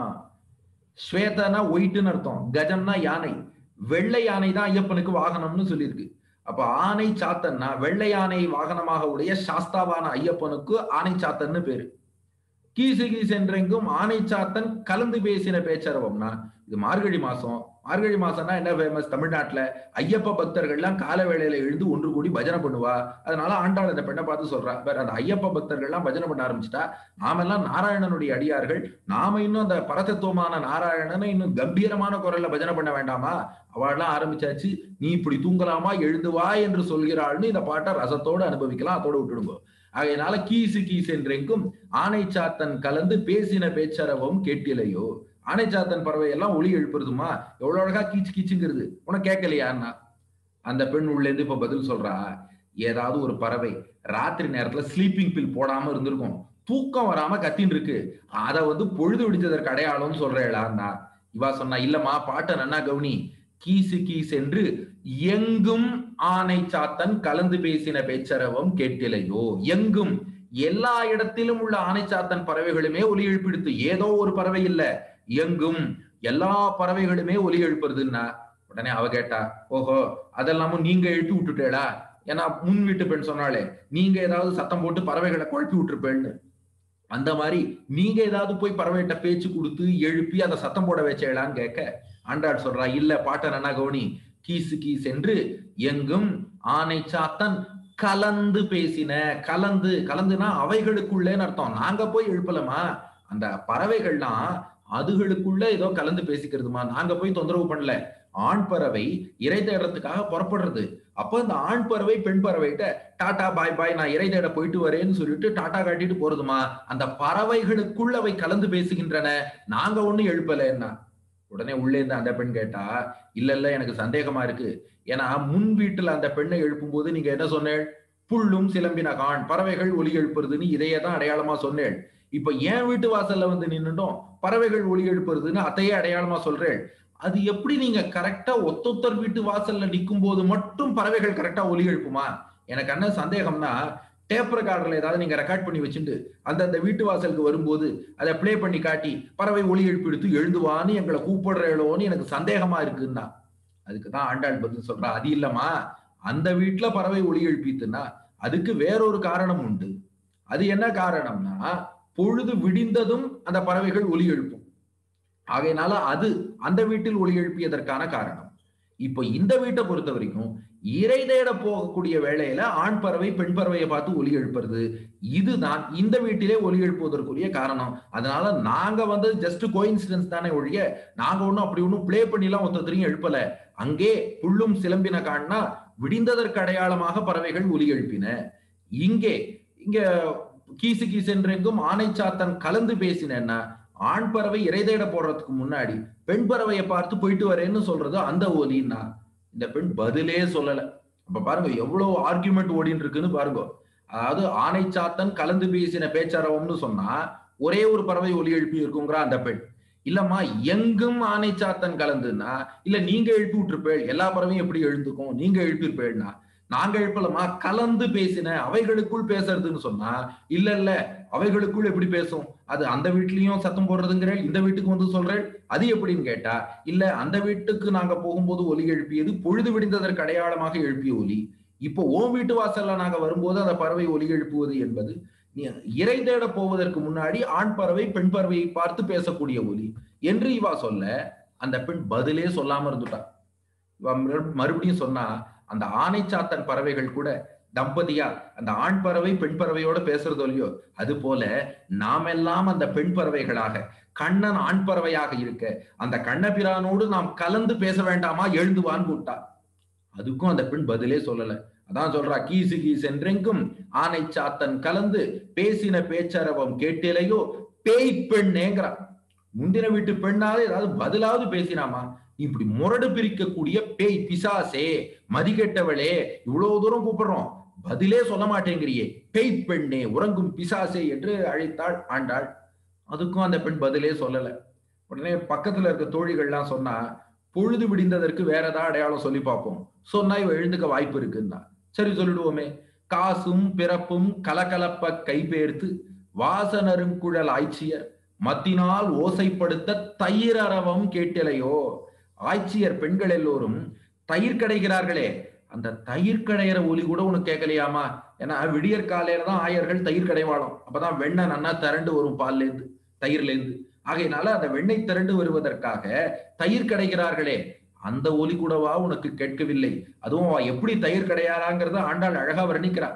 ஸ்வேதனா ஒயிட்டுன்னு அர்த்தம் கஜம்னா யானை வெள்ளை யானை தான் ஐயப்பனுக்கு வாகனம்னு சொல்லியிருக்கு அப்ப ஆனை சாத்தன்னா வெள்ளை யானை வாகனமாக உடைய சாஸ்தாவான ஐயப்பனுக்கு ஆனை சாத்தன்னு பேரு கீசு கீசு என்றெங்கும் ஆனை சாத்தன் கலந்து பேசின பேச்சரவம்னா இது மார்கழி மாசம் மார்கழி மாசம்னா என்ன ஃபேமஸ் தமிழ்நாட்டுல ஐயப்ப பக்தர்கள்லாம் கால வேளையில எழுந்து ஒன்று கூடி பஜனை பண்ணுவா அதனால ஆண்டாள் அந்த பெண்ணை பார்த்து சொல்றா வேற அந்த ஐயப்ப பக்தர்கள்லாம் பஜனை பண்ண ஆரம்பிச்சிட்டா நாமெல்லாம் நாராயணனுடைய அடியார்கள் நாம இன்னும் அந்த பரதத்துவமான நாராயணனை இன்னும் கம்பீரமான குரல்ல பஜனை பண்ண வேண்டாமா அவள்லாம் ஆரம்பிச்சாச்சு நீ இப்படி தூங்கலாமா எழுந்து வா என்று சொல்கிறாள்னு இந்த பாட்டை ரசத்தோடு அனுபவிக்கலாம் அதோட விட்டுடுங்க ஆகையினால கீசு கீசு என்றெங்கும் ஆனைச்சாத்தன் கலந்து பேசின பேச்சரவும் கேட்டிலையோ ஆனைச்சாத்தன் பறவை எல்லாம் ஒளி எழுப்புறதுமா எவ்வளவு அழகா கீச்சு கீச்சுங்கிறது உனக்கு கேட்கலையான்னா அந்த பெண் உள்ள இருந்து இப்ப பதில் சொல்றா ஏதாவது ஒரு பறவை ராத்திரி நேரத்துல ஸ்லீப்பிங் பில் போடாம இருந்திருக்கும் தூக்கம் வராம கத்தின்னு இருக்கு அத வந்து பொழுது விடிச்சதற்கு அடையாளம்னு சொல்றேளான்னா இவா சொன்னா இல்லம்மா பாட்டை நன்னா கவுனி கீசு கீஸ் என்று எங்கும் ஆனை சாத்தன் கலந்து பேசின பேச்சரவம் கேட்டிலையோ எங்கும் எல்லா இடத்திலும் உள்ள ஆனைச்சாத்தன் பறவைகளுமே ஒலி எழுப்பிடுத்து ஏதோ ஒரு பறவை இல்ல எங்கும் எல்லா பறவைகளுமே ஒலி எழுப்புறதுன்னா உடனே அவ கேட்டா ஓஹோ அதெல்லாமும் நீங்க எழுப்பி விட்டுட்டேடா ஏன்னா முன் வீட்டு பெண் சொன்னாலே நீங்க ஏதாவது சத்தம் போட்டு பறவைகளை குழப்பி விட்டுருப்பேன்னு அந்த மாதிரி நீங்க ஏதாவது போய் பறவைகிட்ட பேச்சு கொடுத்து எழுப்பி அதை சத்தம் போட வச்சேடான்னு கேட்க ஆண்டாள் சொல்றா இல்ல பாட்ட நன்னா கவுனி கீசு கீஸ் என்று எங்கும் ஆனை சாத்தன் கலந்து பேசின கலந்து கலந்துனா அவைகளுக்குள்ளேன்னு அர்த்தம் நாங்க போய் எழுப்பலமா அந்த பறவைகள்லாம் அதுகளுக்குள்ள ஏதோ கலந்து பேசிக்கிறதுமா நாங்க போய் தொந்தரவு பண்ணல ஆண் பறவை இறை தேடுறதுக்காக புறப்படுறது அப்போ இந்த ஆண் பறவை பெண் பறவைகிட்ட டாடா பாய் பாய் நான் இறை தேட போயிட்டு வரேன்னு சொல்லிட்டு டாடா காட்டிட்டு போறதுமா அந்த பறவைகளுக்குள்ள அவை கலந்து பேசுகின்றன நாங்க ஒண்ணும் எழுப்பலன்னா உடனே உள்ளே இருந்து அந்த பெண் கேட்டா இல்ல இல்ல எனக்கு சந்தேகமா இருக்கு ஏன்னா முன் வீட்டுல அந்த பெண்ணை எழுப்பும் போது நீங்க என்ன சொன்னேள் புல்லும் சிலம்பின கான் பறவைகள் ஒலி எழுப்புறதுன்னு இதையே தான் அடையாளமா சொன்னேள் இப்ப என் வீட்டு வாசல்ல வந்து நின்னுட்டோம் பறவைகள் ஒலி எழுப்புறதுன்னு அதையே அடையாளமா சொல்றேள் அது எப்படி நீங்க கரெக்டா ஒத்தொத்தர் வீட்டு வாசல்ல நிற்கும் போது மட்டும் பறவைகள் கரெக்டா ஒலி எழுப்புமா எனக்கு என்ன சந்தேகம்னா டேப் ரெக்கார்டர்ல ஏதாவது நீங்க ரெக்கார்ட் பண்ணி வச்சுட்டு அந்தந்த வீட்டு வாசலுக்கு வரும்போது அதை ப்ளே பண்ணி காட்டி பறவை ஒலி எழுப்பிடுத்து எழுதுவான்னு எங்களை கூப்பிடுறேளோன்னு எனக்கு சந்தேகமா இருக்குன்னா அதுக்கு தான் ஆண்டாள் பதில் சொல்றா அது இல்லம்மா அந்த வீட்டுல பறவை ஒலி எழுப்பித்துன்னா அதுக்கு வேறொரு காரணம் உண்டு அது என்ன காரணம்னா பொழுது விடிந்ததும் அந்த பறவைகள் ஒலி எழுப்பும் ஆகையினால அது அந்த வீட்டில் ஒலி எழுப்பியதற்கான காரணம் இப்போ இந்த வீட்டை பொறுத்த வரைக்கும் இறை தேட போகக்கூடிய வேளையில ஆண் பறவை பெண் பறவையை பார்த்து ஒலி எழுப்புறது இதுதான் இந்த வீட்டிலே ஒலி எழுப்புவதற்குரிய காரணம் அதனால நாங்க வந்து ஜஸ்ட் கோயின்சிடன்ஸ் தானே ஒழிய நாங்க ஒண்ணும் அப்படி ஒண்ணும் பிளே பண்ணிலாம் ஒருத்தரையும் எழுப்பல அங்கே புல்லும் சிலம்பின காணா விடிந்ததற்கு அடையாளமாக பறவைகள் ஒலி எழுப்பின இங்கே இங்க கீசு கீசென்றெங்கும் ஆனைச்சாத்தன் கலந்து பேசினேன்னா ஆண் பறவை இறை தேட போடுறதுக்கு முன்னாடி பெண் பறவையை பார்த்து போயிட்டு வரேன்னு சொல்றது அந்த ஒலின்னா இந்த பெண் பதிலே சொல்லல அப்ப பாருங்க எவ்வளவு ஆர்குமெண்ட் ஓடின்னு இருக்குன்னு பாருங்க அதாவது ஆனைச்சாத்தன் கலந்து பேசின பேச்சரவம்னு சொன்னா ஒரே ஒரு பறவை ஒலி எழுப்பி இருக்குங்கிற அந்த பெண் இல்லம்மா எங்கும் ஆனைச்சாத்தன் கலந்துன்னா இல்ல நீங்க எழுப்பி விட்டுருப்பேள் எல்லா பறவையும் எப்படி எழுந்துக்கும் நீங்க எழுப்பியிருப்பேள்னா நாங்க எழுப்பலமா கலந்து பேசின அவைகளுக்குள் பேசுறதுன்னு சொன்னா இல்ல இல்ல அவைகளுக்குள் எப்படி பேசும் அது அந்த வீட்லயும் சத்தம் போடுறதுங்கிற இந்த வீட்டுக்கு வந்து சொல்றேன் அது எப்படின்னு கேட்டா இல்ல அந்த வீட்டுக்கு நாங்க போகும்போது ஒலி எழுப்பியது பொழுது விடிந்ததற்கு அடையாளமாக எழுப்பிய ஒலி இப்போ ஓம் வீட்டு வாசல்ல நாங்க வரும்போது அந்த பறவை ஒலி எழுப்புவது என்பது நீ இறை தேட போவதற்கு முன்னாடி ஆண் பறவை பெண் பறவையை பார்த்து பேசக்கூடிய ஒலி என்று இவா சொல்ல அந்த பெண் பதிலே சொல்லாம இருந்துட்டா இவ மறு- மறுபடியும் சொன்னா அந்த ஆனைச்சாத்தன் பறவைகள் கூட தம்பதியா அந்த ஆண் பறவை பெண் பறவையோட பேசுறது இல்லையோ அது போல நாமெல்லாம் அந்த பெண் பறவைகளாக கண்ணன் ஆண் பறவையாக இருக்க அந்த கண்ணபிரானோடு நாம் கலந்து பேச வேண்டாமா எழுந்துவான்னு கூட்டா அதுக்கும் அந்த பெண் பதிலே சொல்லல அதான் சொல்றா கீசு கீஸ் என்றெங்கும் ஆனை சாத்தன் கலந்து பேசின பேச்சரவம் கேட்டிலையோ பேய் பெண்ணேங்கிறா முந்தின வீட்டு பெண்ணாவது ஏதாவது பதிலாவது பேசினாமா நீ இப்படி முரடு பிரிக்கக்கூடிய பேய் பிசாசே மதிகெட்டவளே இவ்வளவு தூரம் கூப்பிடுறோம் பதிலே சொல்ல மாட்டேங்கிறியே பேய் பெண்ணே உறங்கும் பிசாசே என்று அழைத்தாள் ஆண்டாள் அதுக்கும் அந்த பெண் பதிலே சொல்லல உடனே பக்கத்துல இருக்க தோழிகள்லாம் சொன்னா பொழுது விடிந்ததற்கு வேற ஏதாவது அடையாளம் சொல்லி பார்ப்போம் சொன்னா இவ எழுந்துக்க வாய்ப்பு இருக்குன்னா சரி சொல்லிடுவோமே காசும் பிறப்பும் கலகலப்ப கைபேர்த்து வாசனருங்குழல் ஆய்ச்சியர் மத்தினால் ஓசைப்படுத்த தயிரரவம் கேட்டிலையோ ஆய்ச்சியர் பெண்கள் எல்லோரும் தயிர் கடைகிறார்களே அந்த தயிர் கடையிற ஒலி கூட உனக்கு கேட்கலையாமா ஏன்னா விடியற் காலையில தான் ஆயர்கள் தயிர் கடைவாளம் அப்பதான் வெண்ணெய் நன்னா திரண்டு வரும் பால்ல இருந்து தயிர்ல இருந்து ஆகையினால அந்த வெண்ணெய் திரண்டு வருவதற்காக தயிர் கடைகிறார்களே அந்த ஒலி கூடவா உனக்கு கேட்கவில்லை அதுவும் அவ எப்படி தயிர் கடையாராங்கிறத ஆண்டாள் அழகா வர்ணிக்கிறா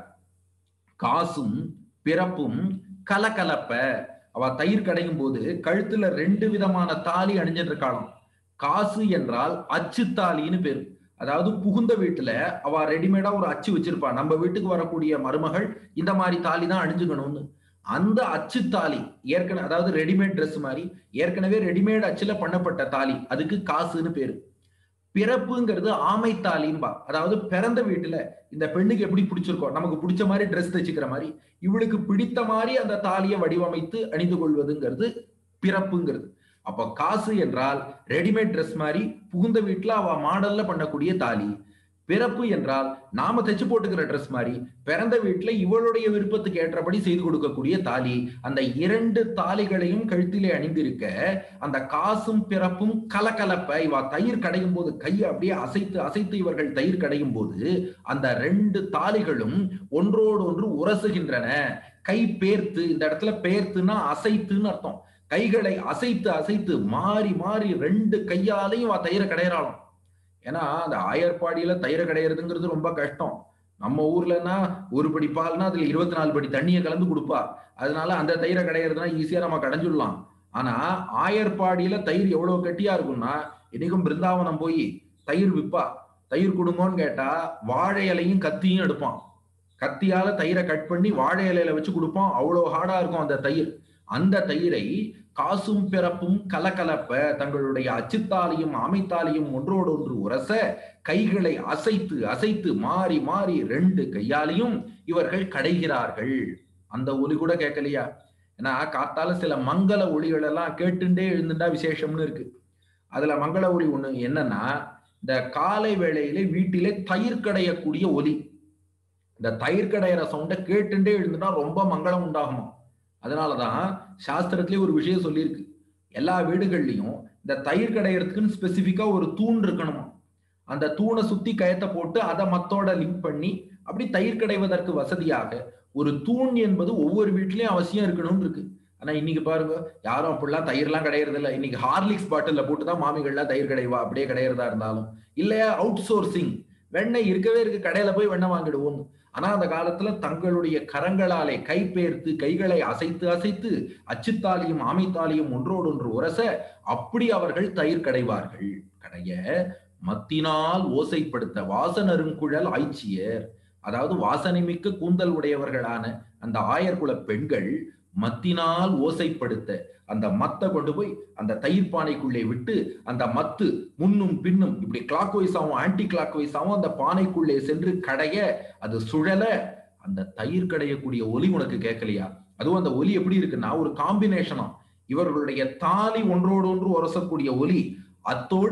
காசும் பிறப்பும் கலகலப்ப அவ தயிர் கடையும் போது கழுத்துல ரெண்டு விதமான தாலி அணிஞ்சிட்டு இருக்காளாம் காசு என்றால் அச்சு தாலின்னு பேரு அதாவது புகுந்த வீட்டுல அவ ரெடிமேடா ஒரு அச்சு வச்சிருப்பா நம்ம வீட்டுக்கு வரக்கூடிய மருமகள் இந்த மாதிரி தாலி தான் அணிஞ்சுக்கணும்னு அந்த அச்சு தாலி ஏற்கனவே அதாவது ரெடிமேட் Dress மாதிரி ஏற்கனவே ரெடிமேட் அச்சுல பண்ணப்பட்ட தாலி அதுக்கு காசுன்னு பேரு பிறப்புங்கிறது ஆமை தாலிம்பா அதாவது பிறந்த வீட்டுல இந்த பெண்ணுக்கு எப்படி பிடிச்சிருக்கோ நமக்கு பிடிச்ச மாதிரி ட்ரெஸ் தைச்சுக்கிற மாதிரி இவளுக்கு பிடித்த மாதிரி அந்த தாலியை வடிவமைத்து அணிந்து கொள்வதுங்கிறது பிறப்புங்கிறது அப்ப காசு என்றால் ரெடிமேட் Dress மாதிரி புகுந்த வீட்டுல அவ மாடல்ல பண்ணக்கூடிய தாலி பிறப்பு என்றால் நாம தைச்சு போட்டுக்கிற Dress மாதிரி பிறந்த வீட்டுல இவளுடைய விருப்பத்துக்கு ஏற்றபடி செய்து கொடுக்கக்கூடிய தாலி அந்த இரண்டு தாலிகளையும் கழுத்திலே அணிந்திருக்க அந்த காசும் பிறப்பும் கலகலப்ப இவ தயிர் கடையும் போது கையை அப்படியே அசைத்து அசைத்து இவர்கள் தயிர் கடையும் போது அந்த ரெண்டு தாலிகளும் ஒன்றோடு ஒன்று உரசுகின்றன கை பேர்த்து இந்த இடத்துல பேர்த்துன்னா அசைத்துன்னு அர்த்தம் கைகளை அசைத்து அசைத்து மாறி மாறி ரெண்டு கையாலையும் அவ தயிரை கடையிறாளாம் ஏன்னா அந்த ஆயர்பாடியில தயிரை கடையிறதுங்கிறது ரொம்ப கஷ்டம் நம்ம ஊர்லன்னா ஒரு படி பால்னா அதுல இருபத்தி நாலு படி தண்ணியை கலந்து கொடுப்பா அதனால அந்த தயிரை கடையிறதுனா ஈஸியா நம்ம கடைஞ்சிடலாம் ஆனா ஆயர்பாடியில தயிர் எவ்வளவு கட்டியா இருக்கும்னா இன்னைக்கும் பிருந்தாவனம் போய் தயிர் விப்பா தயிர் கொடுங்கோன்னு கேட்டா வாழை இலையும் கத்தியும் எடுப்பான் கத்தியால தயிரை கட் பண்ணி வாழை இலையில வச்சு கொடுப்பான் அவ்வளவு ஹார்டா இருக்கும் அந்த தயிர் அந்த தயிரை காசும் பிறப்பும் கலகலப்ப தங்களுடைய அச்சுத்தாலியும் அமைத்தாலியும் ஒன்றோடு ஒன்று உரச கைகளை அசைத்து அசைத்து மாறி மாறி ரெண்டு கையாலையும் இவர்கள் கடைகிறார்கள் அந்த ஒலி கூட கேட்கலையா ஏன்னா காத்தால சில மங்கள ஒளிகள் எல்லாம் கேட்டுண்டே எழுந்துட்டா விசேஷம்னு இருக்கு அதுல மங்கள ஒளி ஒண்ணு என்னன்னா இந்த காலை வேளையில வீட்டிலே தயிர் கடையக்கூடிய ஒலி இந்த தயிர் கடையிற சவுண்டை கேட்டுண்டே எழுந்துட்டா ரொம்ப மங்களம் உண்டாகுமா அதனாலதான் சாஸ்திரத்திலே ஒரு விஷயம் சொல்லியிருக்கு எல்லா வீடுகள்லயும் இந்த தயிர் கடையறதுக்குன்னு ஸ்பெசிபிக்கா ஒரு தூண் இருக்கணுமா அந்த தூணை சுத்தி கயத்தை போட்டு அதை மத்தோட லிங்க் பண்ணி அப்படி தயிர் கடைவதற்கு வசதியாக ஒரு தூண் என்பது ஒவ்வொரு வீட்லயும் அவசியம் இருக்கணும்னு இருக்கு ஆனா இன்னைக்கு பாருங்க யாரும் அப்படிலாம் தயிர்லாம் கிடையாது இல்ல இன்னைக்கு ஹார்லிக்ஸ் பாட்டில்ல போட்டு தான் மாமிகள்லாம் தயிர் கடைவா அப்படியே கிடையிறதா இருந்தாலும் இல்லையா அவுட் சோர்சிங் வெண்ணெய் இருக்கவே இருக்கு கடையில போய் வெண்ணெய் வாங்கிடுவோம் ஆனா அந்த காலத்துல தங்களுடைய கரங்களாலே கைபெயர்த்து கைகளை அசைத்து அசைத்து அச்சுத்தாலியும் ஆமைத்தாலியும் ஒன்றோடொன்று உரச அப்படி அவர்கள் தயிர் கடைவார்கள் கடைய மத்தினால் ஓசைப்படுத்த வாசனருங்குழல் ஆய்ச்சியர் அதாவது வாசனை மிக்க கூந்தல் உடையவர்களான அந்த ஆயர்குல பெண்கள் மத்தினால் ஓசைப்படுத்த அந்த மத்தை கொண்டு போய் அந்த தயிர் பானைக்குள்ளே விட்டு அந்த மத்து முன்னும் பின்னும் இப்படி கிளாக் வைஸாவும் ஆன்டி கிளாக் வைஸாவும் அந்த பானைக்குள்ளே சென்று கடைய அது சுழல அந்த தயிர் கடையக்கூடிய ஒலி உனக்கு கேட்கலையா அதுவும் அந்த ஒலி எப்படி இருக்குன்னா ஒரு காம்பினேஷனா இவர்களுடைய தாலி ஒன்றோடு ஒன்று உரசக்கூடிய ஒலி அத்தோடு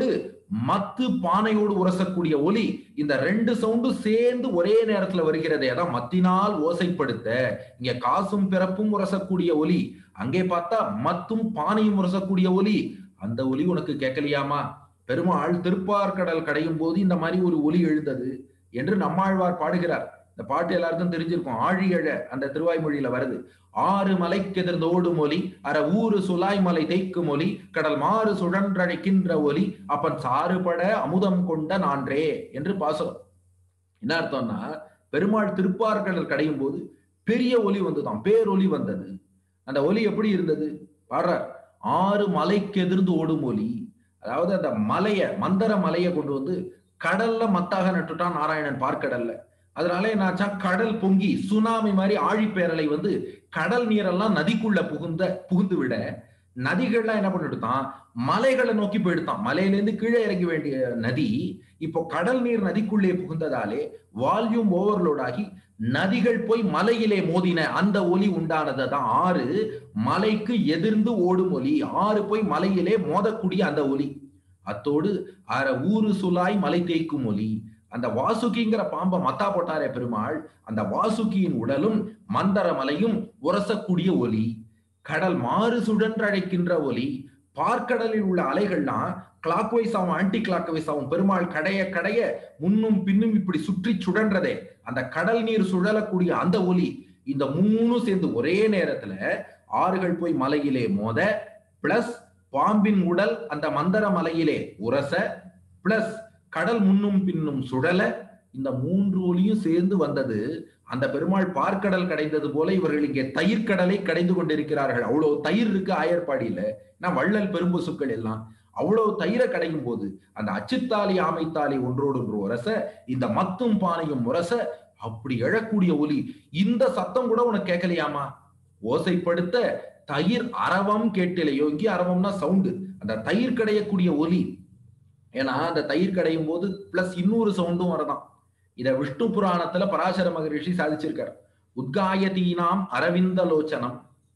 மத்து பானையோடு உரசக்கூடிய ஒலி இந்த ரெண்டு சவுண்டும் சேர்ந்து ஒரே நேரத்துல வருகிறதே அதான் மத்தினால் ஓசைப்படுத்த இங்க காசும் பிறப்பும் உரசக்கூடிய ஒலி அங்கே பார்த்தா மத்தும் பானையும் உரசக்கூடிய ஒலி அந்த ஒலி உனக்கு கேட்கலையாமா பெருமாள் திருப்பார்கடல் கடையும் போது இந்த மாதிரி ஒரு ஒலி எழுந்தது என்று நம்மாழ்வார் பாடுகிறார் இந்த பாட்டு எல்லாருக்கும் தெரிஞ்சிருக்கும் ஆழியழ அந்த திருவாய்மொழியில வருது ஆறு மலைக்கெதிர்ந்த ஓடும் ஒலி அற ஊரு சுலாய் மலை தேய்க்கும் ஒலி கடல் மாறு சுழன்றழைக்கின்ற ஒலி அப்பன் சாறுபட அமுதம் கொண்ட நான்றே என்று பாசனம் என்ன அர்த்தம்னா பெருமாள் திருப்பார்கடல் கடையும் போது பெரிய ஒலி வந்துதான் பேரொலி வந்தது அந்த ஒலி எப்படி இருந்தது பாடுறார் ஆறு மலைக்கெதிர்ந்து ஓடும் ஒலி அதாவது அந்த மலைய மந்தர மலையை கொண்டு வந்து கடல்ல மத்தாக நட்டுட்டான் நாராயணன் பார்க்கடல்ல அதனால என்னாச்சா கடல் பொங்கி சுனாமி மாதிரி ஆழிப்பேரலை வந்து கடல் நீரெல்லாம் நதிக்குள்ள புகுந்த புகுந்து விட நதிகள்லாம் என்ன பண்ணிடுதான் மலைகளை நோக்கி போயிடுதான் மலையிலேருந்து கீழே இறங்க வேண்டிய நதி இப்போ கடல் நீர் நதிக்குள்ளே புகுந்ததாலே வால்யூம் ஓவர்லோட் ஆகி நதிகள் போய் மலையிலே மோதின அந்த ஒலி உண்டானது தான் ஆறு மலைக்கு எதிர்ந்து ஓடும் ஒலி ஆறு போய் மலையிலே மோதக்கூடிய அந்த ஒலி அத்தோடு அற ஊரு சுலாய் மலை தேய்க்கும் ஒலி அந்த வாசுகிங்கிற பாம்பை மத்தா போட்டாரே பெருமாள் அந்த வாசுகியின் உடலும் மந்தர மலையும் உரசக்கூடிய ஒலி கடல் மாறு சுழன்று அழைக்கின்ற ஒலி பார்க்கடலில் உள்ள அலைகள்லாம் கிளாக் வைஸ் ஆகும் ஆன்டி கிளாக் வைஸ் ஆகும் பெருமாள் கடைய கடைய முன்னும் பின்னும் இப்படி சுற்றி சுழன்றதே அந்த கடல் நீர் சுழலக்கூடிய அந்த ஒலி இந்த மூணும் சேர்ந்து ஒரே நேரத்துல ஆறுகள் போய் மலையிலே மோத பிளஸ் பாம்பின் உடல் அந்த மந்தர மலையிலே உரச பிளஸ் கடல் முன்னும் பின்னும் சுழல இந்த மூன்று ஒலியும் சேர்ந்து வந்தது அந்த பெருமாள் பார்க்கடல் கடைந்தது போல இவர்கள் இங்கே தயிர் கடலை கடைந்து கொண்டிருக்கிறார்கள் அவ்வளவு தயிர் இருக்கு ஆயர்பாடியில நான் வள்ளல் பெரும்பசுக்கள் எல்லாம் அவ்வளவு தயிரை கடையும் போது அந்த அச்சுத்தாலி ஆமைத்தாலி ஒன்றோடு ஒன்று உரச இந்த மத்தும் பானையும் உரச அப்படி எழக்கூடிய ஒலி இந்த சத்தம் கூட உனக்கு கேட்கலையாமா ஓசைப்படுத்த தயிர் அரவம் கேட்டிலையோ இங்கே அரவம்னா சவுண்டு அந்த தயிர் கடையக்கூடிய ஒலி ஏன்னா அந்த தயிர் கடையும் போது பிளஸ் இன்னொரு சவுண்டும் வரதான் இத விஷ்ணு புராணத்துல பராசர மகரிஷி சாதிச்சிருக்கார் உத்காயதீனாம் அரவிந்த லோச்சனம்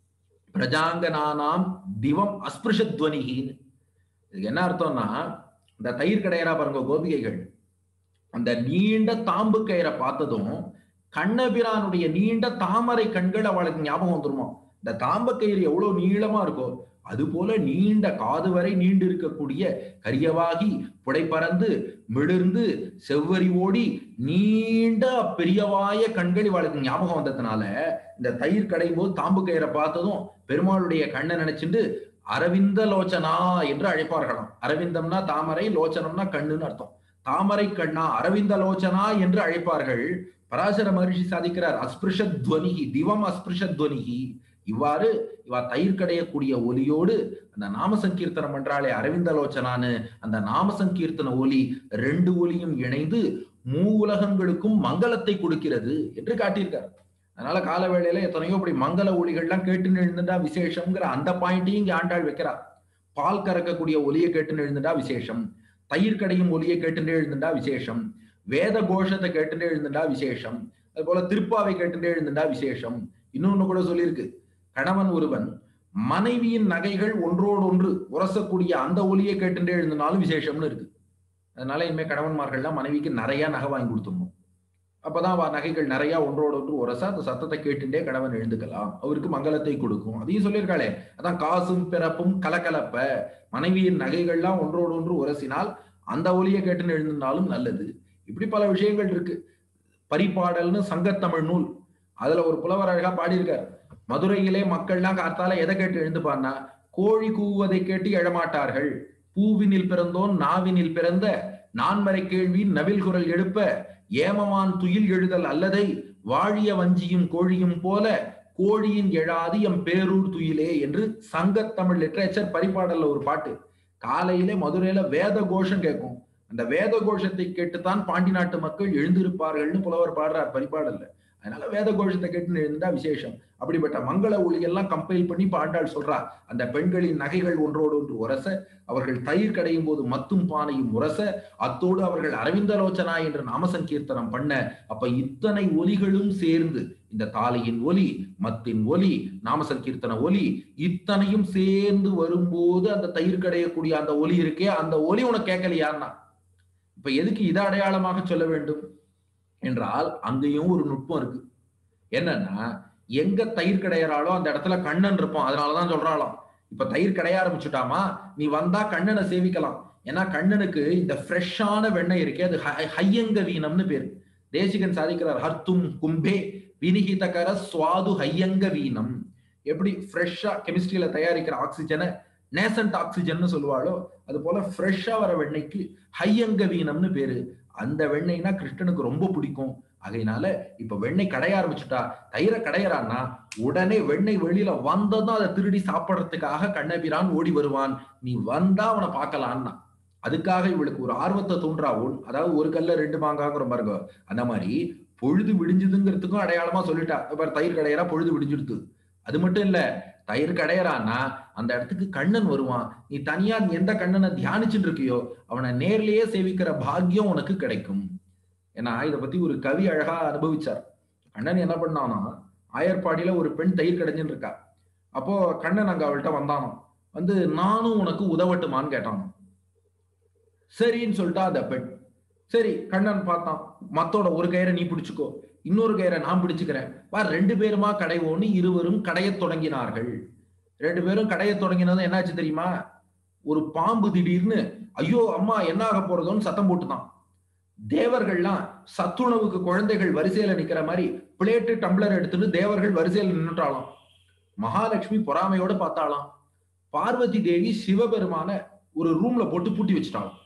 பிரஜாங்கனானாம் திவம் அஸ்பிருஷத்வனிகின்னு இதுக்கு என்ன அர்த்தம்னா இந்த தயிர் கடையரா பாருங்க கோபிகைகள் அந்த நீண்ட தாம்பு கயிறை பார்த்ததும் கண்ணபிரானுடைய நீண்ட தாமரை கண்கள் அவளுக்கு ஞாபகம் வந்துருமா இந்த தாம்ப கயிறு எவ்வளவு நீளமா இருக்கோ அது போல நீண்ட காது வரை நீண்டு இருக்கக்கூடிய கரியவாகி புடைப்பறந்து மிளிர்ந்து செவ்வரி ஓடி நீண்ட பெரியவாய கண்கள் இவளுக்கு ஞாபகம் வந்ததுனால இந்த தயிர் கடையும் போது தாம்பு கயிறை பார்த்ததும் பெருமாளுடைய கண்ணை நினைச்சுட்டு அரவிந்த லோச்சனா என்று அழைப்பார்களாம் அரவிந்தம்னா தாமரை லோச்சனம்னா கண்ணுன்னு அர்த்தம் தாமரை கண்ணா அரவிந்த லோச்சனா என்று அழைப்பார்கள் பராசர மகரிஷி சாதிக்கிறார் அஸ்பிருஷத்வனிகி திவம் அஸ்பிருஷத்வனிகி இவ்வாறு இவா தயிர் கடையக்கூடிய ஒலியோடு அந்த நாம சங்கீர்த்தனம் பண்றாளே அரவிந்தலோச்சனான்னு அந்த நாம சங்கீர்த்தன ஒலி ரெண்டு ஒலியும் இணைந்து மூ உலகங்களுக்கும் மங்களத்தை கொடுக்கிறது என்று காட்டியிருக்கார் அதனால கால வேளையில எத்தனையோ இப்படி மங்கள ஒலிகள்லாம் கேட்டு எழுந்துட்டா விசேஷம்ங்கிற அந்த பாயிண்டையும் இங்க ஆண்டாள் வைக்கிறார் பால் கறக்கக்கூடிய ஒலியை கேட்டு எழுந்துட்டா விசேஷம் தயிர் கடையும் ஒலியை கேட்டு எழுந்துட்டா விசேஷம் வேத கோஷத்தை கேட்டு எழுந்துட்டா விசேஷம் அது போல திருப்பாவை கேட்டு எழுந்துட்டா விசேஷம் இன்னொன்னு கூட சொல்லியிருக்கு கணவன் ஒருவன் மனைவியின் நகைகள் ஒன்றோடொன்று உரசக்கூடிய அந்த ஒலியை கேட்டுட்டே எழுந்தினாலும் விசேஷம்னு இருக்கு அதனால இனிமே கணவன்மார்கள்லாம் மனைவிக்கு நிறைய நகை வாங்கி கொடுத்துடணும் அப்பதான் அவ நகைகள் நிறைய ஒன்றோடொன்று உரச அந்த சத்தத்தை கேட்டுட்டே கணவன் எழுந்துக்கலாம் அவருக்கு மங்களத்தை கொடுக்கும் அதையும் சொல்லியிருக்காளே அதான் காசும் பிறப்பும் கலக்கலப்ப மனைவியின் நகைகள்லாம் ஒன்றோடொன்று உரசினால் அந்த ஒலியை கேட்டுன்னு எழுந்தினாலும் நல்லது இப்படி பல விஷயங்கள் இருக்கு பரிபாடல்னு சங்கத்தமிழ் நூல் அதுல ஒரு புலவர் அழகா பாடியிருக்கார் மதுரையிலே மக்கள்லாம் காத்தால எதை கேட்டு எழுந்துப்பான்னா கோழி கூவுவதை கேட்டு எழமாட்டார்கள் பூவினில் பிறந்தோன் நாவினில் பிறந்த நான்மறை கேள்வி நவில் குரல் எழுப்ப ஏமமான் துயில் எழுதல் அல்லதை வாழிய வஞ்சியும் கோழியும் போல கோழியின் எழாது எம் பேரூர் துயிலே என்று சங்கத்தமிழ் லிட்ரேச்சர் பரிபாடல்ல ஒரு பாட்டு காலையிலே மதுரையில வேத கோஷம் கேட்கும் அந்த வேத கோஷத்தை கேட்டுத்தான் பாண்டி நாட்டு மக்கள் எழுந்திருப்பார்கள்னு புலவர் பாடுறார் பரிபாடல்ல அதனால வேத கோஷத்தை கேட்டு எழுந்தா விசேஷம் அப்படிப்பட்ட மங்கள ஒளியெல்லாம் கம்பைல் பண்ணி பாண்டாள் சொல்றா அந்த பெண்களின் நகைகள் ஒன்றோடு ஒன்று உரச அவர்கள் தயிர் கடையும் போது மத்தும் பானையும் உரச அத்தோடு அவர்கள் அரவிந்தலோச்சனா என்று நாம சங்கீர்த்தனம் பண்ண அப்ப இத்தனை ஒலிகளும் சேர்ந்து இந்த தாலியின் ஒலி மத்தின் ஒலி நாம சங்கீர்த்தன ஒலி இத்தனையும் சேர்ந்து வரும்போது அந்த தயிர் கடையக்கூடிய அந்த ஒலி இருக்கே அந்த ஒலி உனக்கு கேட்கலையான்னா இப்ப எதுக்கு இதை அடையாளமாக சொல்ல வேண்டும் என்றால் அங்கேயும் ஒரு நுட்பம் இருக்கு என்னன்னா எங்க தயிர் கிடையறாளோ அந்த இடத்துல கண்ணன் இருப்பான் அதனாலதான் சொல்றாளாம் இப்ப தயிர் கடைய ஆரம்பிச்சுட்டாமா நீ வந்தா கண்ணனை சேவிக்கலாம் ஏன்னா கண்ணனுக்கு இந்த ஃப்ரெஷ்ஷான வெண்ணெய் இருக்கே அது ஹை- ஹையங்க வீணம்னு பேரு தேசிகன் சாதிக்கிறார் ஹர்த்தும் கும்பே வினிகிதகர சுவாது ஹையங்க வீணம் எப்படி ஃப்ரெஷ்ஷா கெமிஸ்ட்ரியில தயாரிக்கிற ஆக்சிஜனை நேசன்ட் ஆக்சிஜன்னு சொல்லுவாளோ அது போல ஃப்ரெஷ்ஷா வர வெண்ணெய்க்கு ஹையங்க வீணம்னு பேரு அந்த வெண்ணெய்னா கிருஷ்ணனுக்கு ரொம்ப பிடிக்கும் ஆகையினால இப்ப வெண்ணெய் கடைய ஆரம்பிச்சுட்டா தயிரை கடையறான்னா உடனே வெண்ணெய் வெளியில வந்ததும் அதை திருடி சாப்பிடறதுக்காக கண்ணபிரான் ஓடி வருவான் நீ வந்தா அவனை பார்க்கலான்னா அதுக்காக இவளுக்கு ஒரு ஆர்வத்தை தூண்டுறா ஒன் அதாவது ஒரு கல்ல ரெண்டு மாங்காங்கிற பாருங்க அந்த மாதிரி பொழுது விடிஞ்சுதுங்கிறதுக்கும் அடையாளமா சொல்லிட்டா இப்ப தயிர் கடையறா பொழுது விடிஞ்சிடுது அது மட்டும் இல்ல தயிர் கடையறான்னா அந்த இடத்துக்கு கண்ணன் வருவான் நீ தனியா நீ எந்த கண்ணனை தியானிச்சுட்டு இருக்கியோ அவனை நேர்லயே சேவிக்கிற பாக்கியம் உனக்கு கிடைக்கும் ஏன்னா இதை பத்தி ஒரு கவி அழகா அனுபவிச்சார் கண்ணன் என்ன பண்ணானா ஆயர்பாடியில ஒரு பெண் தயிர் கடைஞ்சுன்னு இருக்கா அப்போ கண்ணன் அங்க அவள்கிட்ட வந்தானோ வந்து நானும் உனக்கு உதவட்டுமான்னு கேட்டானோ சரின்னு சொல்லிட்டா அந்த பெண் சரி கண்ணன் பார்த்தான் மத்தோட ஒரு கயிறை நீ பிடிச்சுக்கோ இன்னொரு கயிறை நான் பிடிச்சுக்கிறேன் வா ரெண்டு பேருமா கடைவோன்னு இருவரும் கடையத் தொடங்கினார்கள் ரெண்டு பேரும் கடையத் தொடங்கினது என்னாச்சு தெரியுமா ஒரு பாம்பு திடீர்னு ஐயோ அம்மா என்ன ஆக போறதோன்னு சத்தம் போட்டுதான் தேவர்கள்லாம் சத்துணவுக்கு குழந்தைகள் வரிசையில நிக்கிற மாதிரி பிளேட்டு டம்ளர் எடுத்துட்டு தேவர்கள் வரிசையில நின்னுட்டாலாம் மகாலட்சுமி பொறாமையோட பார்த்தாலாம் பார்வதி தேவி சிவபெருமான ஒரு ரூம்ல போட்டு பூட்டி வச்சுட்டாலும்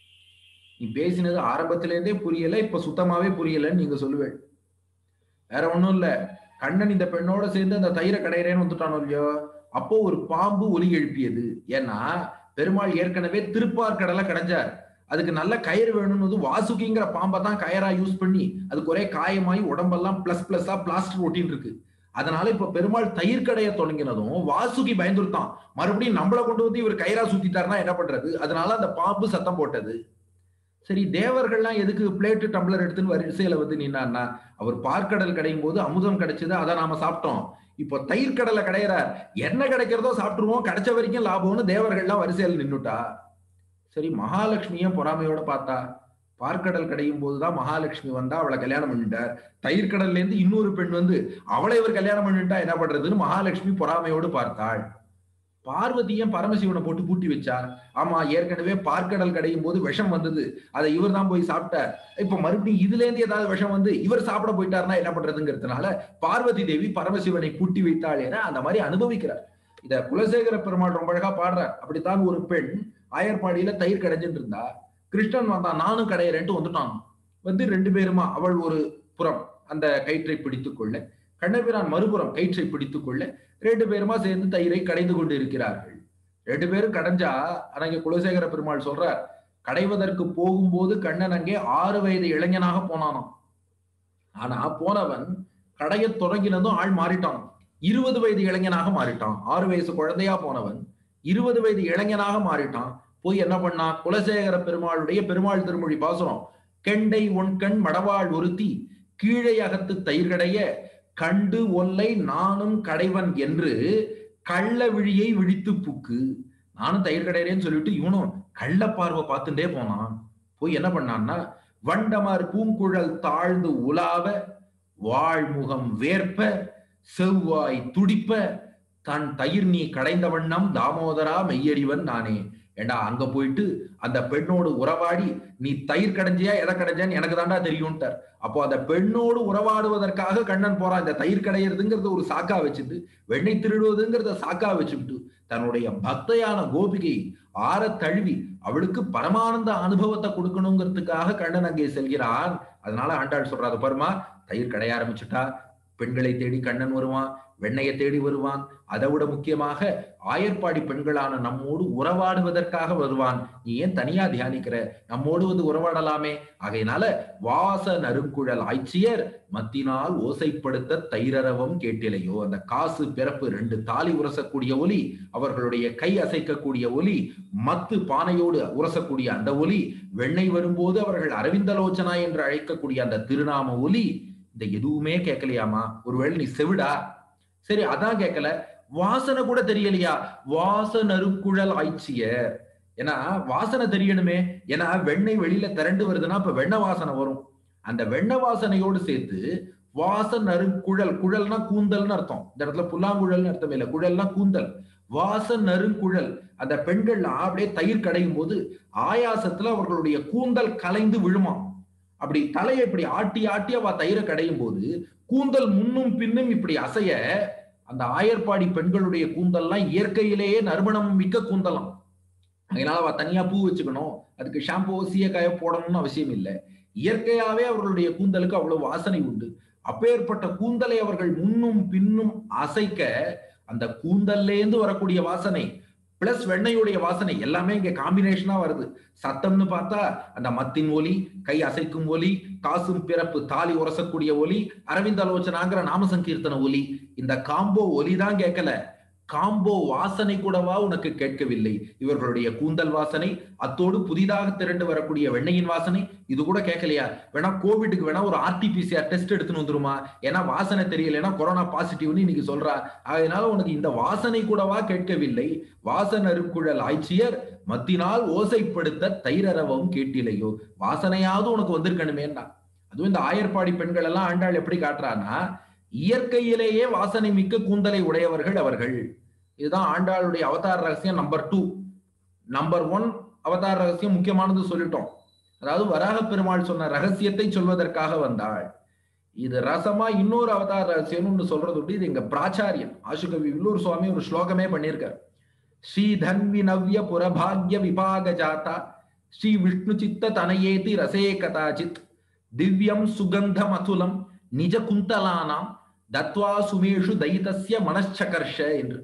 நீ பேசினது ஆரம்பத்துல இருந்தே புரியல இப்ப சுத்தமாவே புரியலன்னு நீங்க சொல்லுவேன் வேற ஒண்ணும் இல்ல கண்ணன் இந்த பெண்ணோட சேர்ந்து அந்த தயிரை கடையிறேன்னு வந்துட்டானோ இல்லையோ அப்போ ஒரு பாம்பு ஒலி எழுப்பியது ஏன்னா பெருமாள் ஏற்கனவே திருப்பார்கடலை கடைஞ்சார் அதுக்கு நல்ல கயிறு வேணும்னு வாசுகிங்கிற பாம்பை தான் கயரா யூஸ் பண்ணி அதுக்கு ஒரே காயமாயி உடம்பெல்லாம் பிளஸ் பிளஸ்ஸா பிளாஸ்டர் ஒட்டின்னு இருக்கு அதனால இப்ப பெருமாள் தயிர் கடைய தொடங்கினதும் வாசுகி பயந்துருத்தான் மறுபடியும் நம்மள கொண்டு வந்து இவர் கயிறா சுத்திட்டாருன்னா என்ன பண்றது அதனால அந்த பாம்பு சத்தம் போட்டது சரி தேவர்கள்லாம் எதுக்கு பிளேட்டு டம்ளர் எடுத்துன்னு வரிசையில வந்து நின்னான்னா அவர் பார்க்கடல் கடையும் போது அமுதம் கிடைச்சது அதை நாம சாப்பிட்டோம் இப்போ தயிர் கடலை கடையிறார் என்ன கிடைக்கிறதோ சாப்பிட்டுருவோம் கிடைச்ச வரைக்கும் லாபம்னு தேவர்கள்லாம் வரிசையில் நின்னுட்டா சரி மகாலட்சுமியும் பொறாமையோட பார்த்தா பார்க்கடல் கடையும் போதுதான் மகாலட்சுமி வந்தா அவளை கல்யாணம் பண்ணிட்டார் தயிர் கடல்ல இருந்து இன்னொரு பெண் வந்து அவளை இவர் கல்யாணம் பண்ணிட்டா என்ன பண்றதுன்னு மகாலட்சுமி பொறாமையோடு பார்த்தாள் பார்வதியும் பரமசிவனை போட்டு பூட்டி வச்சார் ஆமா ஏற்கனவே பார்க்கடல் கடையும் போது விஷம் வந்தது அதை இவர் தான் போய் சாப்பிட்டார் இப்ப மறுபடியும் இதுல இருந்து ஏதாவது விஷம் வந்து இவர் சாப்பிட போயிட்டாருன்னா என்ன பண்றதுங்கிறதுனால பார்வதி தேவி பரமசிவனை பூட்டி வைத்தாள் என அந்த மாதிரி அனுபவிக்கிறார் இத குலசேகர பெருமாள் ரொம்ப அழகா பாடுறார் அப்படித்தான் ஒரு பெண் ஆயர்பாடியில தயிர் கடைஞ்சிட்டு இருந்தா கிருஷ்ணன் வந்தான் நானும் கடையிறேன்ட்டு வந்துட்டான் வந்து ரெண்டு பேருமா அவள் ஒரு புறம் அந்த கயிற்றை பிடித்துக் கொள்ள கண்ணபிரான் மறுபுறம் கயிற்றை பிடித்துக் கொள்ள ரெண்டு பேருமா சேர்ந்து தயிரை கடைந்து கொண்டு இருக்கிறார்கள் ரெண்டு பேரும் கடைஞ்சா ஆனா இங்க குலசேகர பெருமாள் சொல்றார் கடைவதற்கு போகும்போது கண்ணன் அங்கே ஆறு வயது இளைஞனாக போனானாம் ஆனா போனவன் கடைய தொடங்கினதும் ஆள் மாறிட்டான் இருபது வயது இளைஞனாக மாறிட்டான் ஆறு வயசு குழந்தையா போனவன் இருபது வயது இளைஞனாக மாறிட்டான் போய் என்ன பண்ணா குலசேகர பெருமாளுடைய பெருமாள் திருமொழி பாசுரம் கெண்டை ஒன்கண் மடவாள் ஒருத்தி கீழே அகத்து தயிர்கடைய கண்டு ஒல்லை நானும் கடைவன் என்று கள்ள விழியை விழித்து புக்கு நானும் தயிர் கடையிறேன்னு சொல்லிட்டு இவனும் கள்ள பார்வை பார்த்துட்டே போனான் போய் என்ன பண்ணான்னா வண்டமர் பூங்குழல் தாழ்ந்து உலாவ வாழ்முகம் வேர்ப்ப செவ்வாய் துடிப்ப தன் தயிர் நீ கடைந்த வண்ணம் தாமோதரா மெய்யறிவன் நானே ஏண்டா அங்க போயிட்டு அந்த பெண்ணோடு உறவாடி நீ தயிர் கடைஞ்சியா எதை கடைஞ்சான்னு எனக்கு தாண்டா தெரியும்ட்டார் அப்போ அந்த பெண்ணோடு உறவாடுவதற்காக கண்ணன் போறான் இந்த தயிர் கடையிறதுங்கிறத ஒரு சாக்கா வச்சுட்டு வெண்ணெய் திருடுவதுங்கிறத சாக்கா வச்சுக்கிட்டு தன்னுடைய பக்தையான கோபிகை ஆற தழுவி அவளுக்கு பரமானந்த அனுபவத்தை கொடுக்கணுங்கிறதுக்காக கண்ணன் அங்கே செல்கிறான் அதனால ஆண்டாள் சொல்றாரு பருமா தயிர் கடைய ஆரம்பிச்சுட்டா பெண்களை தேடி கண்ணன் வருவான் வெண்ணையை தேடி வருவான் அதை விட முக்கியமாக ஆயர்பாடி பெண்களான நம்மோடு உறவாடுவதற்காக வருவான் நீ ஏன் தனியா தியானிக்கிற நம்மோடு வந்து உறவாடலாமே ஆகையினால வாச நறுங்குழல் ஆய்ச்சியர் மத்தினால் ஓசைப்படுத்த தைரரவம் கேட்டிலையோ அந்த காசு பிறப்பு ரெண்டு தாலி உரசக்கூடிய ஒலி அவர்களுடைய கை அசைக்கக்கூடிய ஒலி மத்து பானையோடு உரசக்கூடிய அந்த ஒலி வெண்ணெய் வரும்போது அவர்கள் அரவிந்தலோச்சனா என்று அழைக்கக்கூடிய அந்த திருநாம ஒலி இந்த எதுவுமே கேட்கலையாமா ஒருவேளை நீ செவிடா சரி அதான் கேட்கல வாசனை கூட தெரியலையா வாசனருக்குழல் ஆய்ச்சியர் ஏன்னா வாசனை தெரியணுமே ஏன்னா வெண்ணெய் வெளியில திரண்டு வருதுன்னா இப்ப வெண்ணெய் வாசனை வரும் அந்த வெண்ணெய் வாசனையோடு சேர்த்து வாசன் நறுங்குழல் குழல்னா கூந்தல்னு அர்த்தம் இந்த இடத்துல புல்லாங்குழல்னு அர்த்தம் இல்ல குழல்னா கூந்தல் வாசன் நறுங்குழல் அந்த பெண்கள்லாம் அப்படியே தயிர் கடையும் போது ஆயாசத்துல அவர்களுடைய கூந்தல் கலைந்து விழுமா அப்படி தலையை இப்படி ஆட்டி ஆட்டி அவ தயிரை கடையும் போது கூந்தல் முன்னும் பின்னும் இப்படி அசைய அந்த ஆயர்பாடி பெண்களுடைய கூந்தல்லாம் இயற்கையிலேயே நறுமணம் மிக்க கூந்தலாம் அதனால அவ தனியா பூ வச்சுக்கணும் அதுக்கு ஷாம்பு சீயக்காய போடணும்னு அவசியம் இல்லை இயற்கையாவே அவர்களுடைய கூந்தலுக்கு அவ்வளவு வாசனை உண்டு அப்பேற்பட்ட கூந்தலை அவர்கள் முன்னும் பின்னும் அசைக்க அந்த கூந்தல்லேந்து வரக்கூடிய வாசனை பிளஸ் வெண்ணையுடைய வாசனை எல்லாமே இங்க காம்பினேஷனா வருது சத்தம்னு பார்த்தா அந்த மத்தின் ஒலி கை அசைக்கும் ஒலி காசும் பிறப்பு தாலி உரசக்கூடிய ஒலி அரவிந்தலோச்சனாங்கிற நாம சங்கீர்த்தன ஒலி இந்த காம்போ ஒலி தான் கேட்கல காம்போ வாசனை கூடவா உனக்கு கேட்கவில்லை இவர்களுடைய கூந்தல் வாசனை அத்தோடு புதிதாக திரண்டு வரக்கூடிய வெண்ணையின் வாசனை இது கூட கேட்கலையா வேணா கோவிடுக்கு வேணா ஒரு ஆர்டிபிசிஆர் டெஸ்ட் எடுத்துன்னு வந்துருமா ஏன்னா வாசனை தெரியலைன்னா கொரோனா பாசிட்டிவ்னு இன்னைக்கு சொல்றா அதனால உனக்கு இந்த வாசனை கூடவா கேட்கவில்லை வாசனருக்குழல் ஆய்ச்சியர் மத்தினால் ஓசைப்படுத்த தைரரவம் கேட்டிலையோ வாசனையாவது உனக்கு வந்திருக்கணுமேன்னா அதுவும் இந்த ஆயர்பாடி பெண்கள் எல்லாம் ஆண்டாள் எப்படி காட்டுறான்னா இயற்கையிலேயே வாசனை மிக்க கூந்தலை உடையவர்கள் அவர்கள் இதுதான் ஆண்டாளுடைய அவதார ரகசியம் நம்பர் டூ நம்பர் ஒன் அவதார ரகசியம் முக்கியமானது சொல்லிட்டோம் அதாவது வராக பெருமாள் சொன்ன ரகசியத்தை சொல்வதற்காக வந்தாள் இது ரசமா இன்னொரு அவதார ரகசியம்னு சொல்றது உண்டு இது எங்க பிராச்சாரியன் ஆசுகவி வில்லூர் சுவாமி ஒரு ஸ்லோகமே பண்ணியிருக்கார் ஸ்ரீ தன்வி நவ்ய புரபாகிய விபாக ஜாதா ஸ்ரீ விஷ்ணு சித்த தனயேதி ரசே கதாச்சித் திவ்யம் சுகந்தம் அதுலம் நிஜ குந்தலானாம் தத்வா சுமேஷு தைதஸ்ய மனச்சகர்ஷ என்று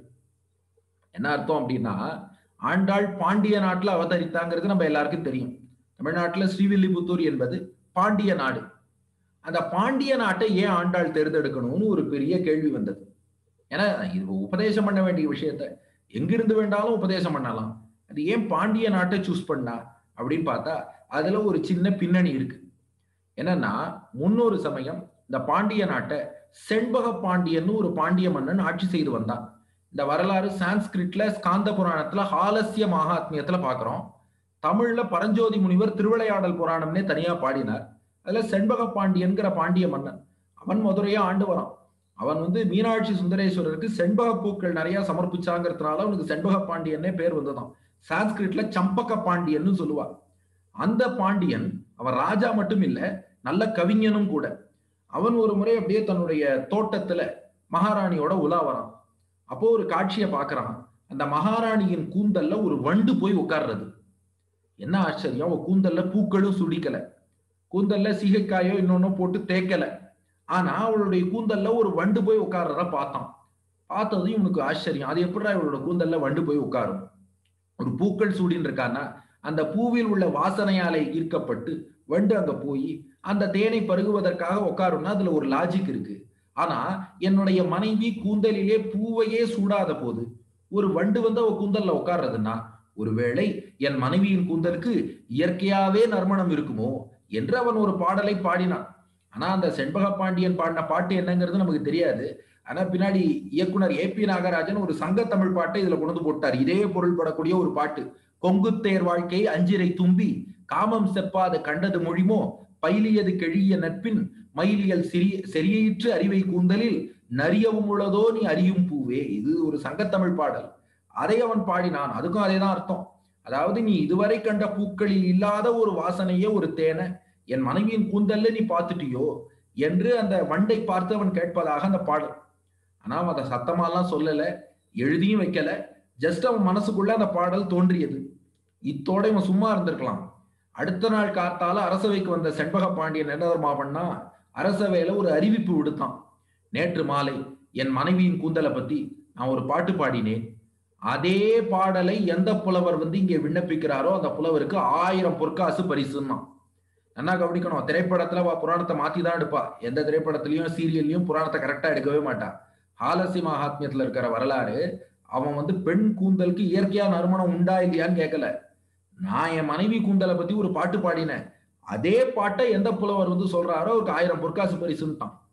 என்ன அர்த்தம் அப்படின்னா ஆண்டாள் பாண்டிய நாட்டுல அவதரித்தாங்கிறது நம்ம எல்லாருக்கும் தெரியும் தமிழ்நாட்டுல ஸ்ரீவில்லிபுத்தூர் என்பது பாண்டிய நாடு அந்த பாண்டிய நாட்டை ஏன் ஆண்டாள் தேர்ந்தெடுக்கணும்னு ஒரு பெரிய கேள்வி வந்தது ஏன்னா இது உபதேசம் பண்ண வேண்டிய விஷயத்த எங்கிருந்து வேண்டாலும் உபதேசம் பண்ணலாம் அது ஏன் பாண்டிய நாட்டை சூஸ் பண்ணா அப்படின்னு பார்த்தா அதுல ஒரு சின்ன பின்னணி இருக்கு என்னன்னா முன்னொரு சமயம் இந்த பாண்டிய நாட்டை செண்பக பாண்டியன்னு ஒரு பாண்டிய மன்னன் ஆட்சி செய்து வந்தான் இந்த வரலாறு சான்ஸ்கிரிட்ல ஸ்காந்த புராணத்துல ஹாலசிய மகாத்மியத்துல பாக்குறோம் தமிழ்ல பரஞ்சோதி முனிவர் திருவிளையாடல் புராணம்னே தனியா பாடினார் அதுல செண்பக பாண்டியன்கிற பாண்டிய மன்னன் அவன் மதுரையா ஆண்டு வரான் அவன் வந்து மீனாட்சி சுந்தரேஸ்வரருக்கு செண்பக பூக்கள் நிறைய சமர்ப்பிச்சாங்கிறதுனால அவனுக்கு செண்பக பாண்டியன்னே பேர் வந்ததான் சான்ஸ்கிரிட்ல சம்பக பாண்டியன்னு சொல்லுவார் அந்த பாண்டியன் அவன் ராஜா மட்டும் இல்ல நல்ல கவிஞனும் கூட அவன் ஒரு முறை அப்படியே தன்னுடைய தோட்டத்துல மகாராணியோட உலா வரான் அப்போ ஒரு காட்சியை பாக்குறான் அந்த மகாராணியின் கூந்தல்ல ஒரு வண்டு போய் உட்கார்றது என்ன ஆச்சரியம் அவ கூந்தல்ல பூக்களும் சுடிக்கல கூந்தல்ல சீகைக்காயோ இன்னொன்னு போட்டு தேக்கல ஆனா அவளுடைய கூந்தல்ல ஒரு வண்டு போய் உட்கார்றத பார்த்தான் பார்த்ததும் இவனுக்கு ஆச்சரியம் அது எப்படிடா இவளோட கூந்தல்ல வண்டு போய் உட்காரும் ஒரு பூக்கள் சூடின்னு இருக்கான்னா அந்த பூவில் உள்ள வாசனையாலை ஈர்க்கப்பட்டு வண்டு அங்க போய் அந்த தேனை பருகுவதற்காக உட்காரும்னா அதுல ஒரு லாஜிக் இருக்கு ஆனா என்னுடைய மனைவி கூந்தலிலே பூவையே சூடாத போது ஒரு வண்டு வந்து அவ கூந்தல்ல உட்கார்றதுன்னா ஒருவேளை என் மனைவியின் கூந்தலுக்கு இயற்கையாவே நறுமணம் இருக்குமோ என்று அவன் ஒரு பாடலை பாடினான் ஆனா அந்த செண்பக பாண்டியன் பாடின பாட்டு என்னங்கிறது நமக்கு தெரியாது ஆனா பின்னாடி இயக்குனர் ஏ பி நாகராஜன் ஒரு சங்க தமிழ் பாட்டை இதுல கொண்டு போட்டார் இதே பொருள் படக்கூடிய ஒரு பாட்டு கொங்குத்தேர் வாழ்க்கை அஞ்சிரை தும்பி காமம் செப்பாத கண்டது மொழிமோ பைலியது கெழிய நட்பின் மயிலியல் சிறிய செரியயிற்று அறிவை கூந்தலில் நரியவும் உள்ளதோ நீ அறியும் பூவே இது ஒரு சங்கத்தமிழ் பாடல் அதை அவன் பாடினான் அதுக்கும் அதேதான் அர்த்தம் அதாவது நீ இதுவரை கண்ட பூக்களில் இல்லாத ஒரு வாசனைய ஒரு தேனை என் மனைவியின் கூந்தல்ல நீ பார்த்துட்டியோ என்று அந்த வண்டை பார்த்து அவன் கேட்பதாக அந்த பாடல் ஆனா அவன் அதை சத்தமாலாம் சொல்லல எழுதியும் வைக்கல ஜஸ்ட் அவன் மனசுக்குள்ள அந்த பாடல் தோன்றியது இத்தோட இவன் சும்மா இருந்திருக்கலாம் அடுத்த நாள் காத்தால அரசவைக்கு வந்த செண்பக பாண்டியன் என்ன தெரியுமா பண்ணா அரசவையில ஒரு அறிவிப்பு விடுத்தான் நேற்று மாலை என் மனைவியின் கூந்தலை பத்தி நான் ஒரு பாட்டு பாடினேன் அதே பாடலை எந்த புலவர் வந்து இங்கே விண்ணப்பிக்கிறாரோ அந்த புலவருக்கு ஆயிரம் பொற்காசு பரிசுன்னா நல்லா கவனிக்கணும் திரைப்படத்துல அவ புராணத்தை மாத்தி தான் எடுப்பா எந்த திரைப்படத்திலயும் சீரியல்லையும் புராணத்தை கரெக்டா எடுக்கவே மாட்டா ஹாலசி மகாத்மியத்துல இருக்கிற வரலாறு அவன் வந்து பெண் கூந்தலுக்கு இயற்கையா நறுமணம் உண்டா இல்லையான்னு கேட்கல நான் என் மனைவி கூந்தலை பத்தி ஒரு பாட்டு பாடினேன் அதே பாட்டை எந்த புலவர் வந்து சொல்றாரோ அவருக்கு ஆயிரம் பொற்காசு பரிசுன்ட்டான்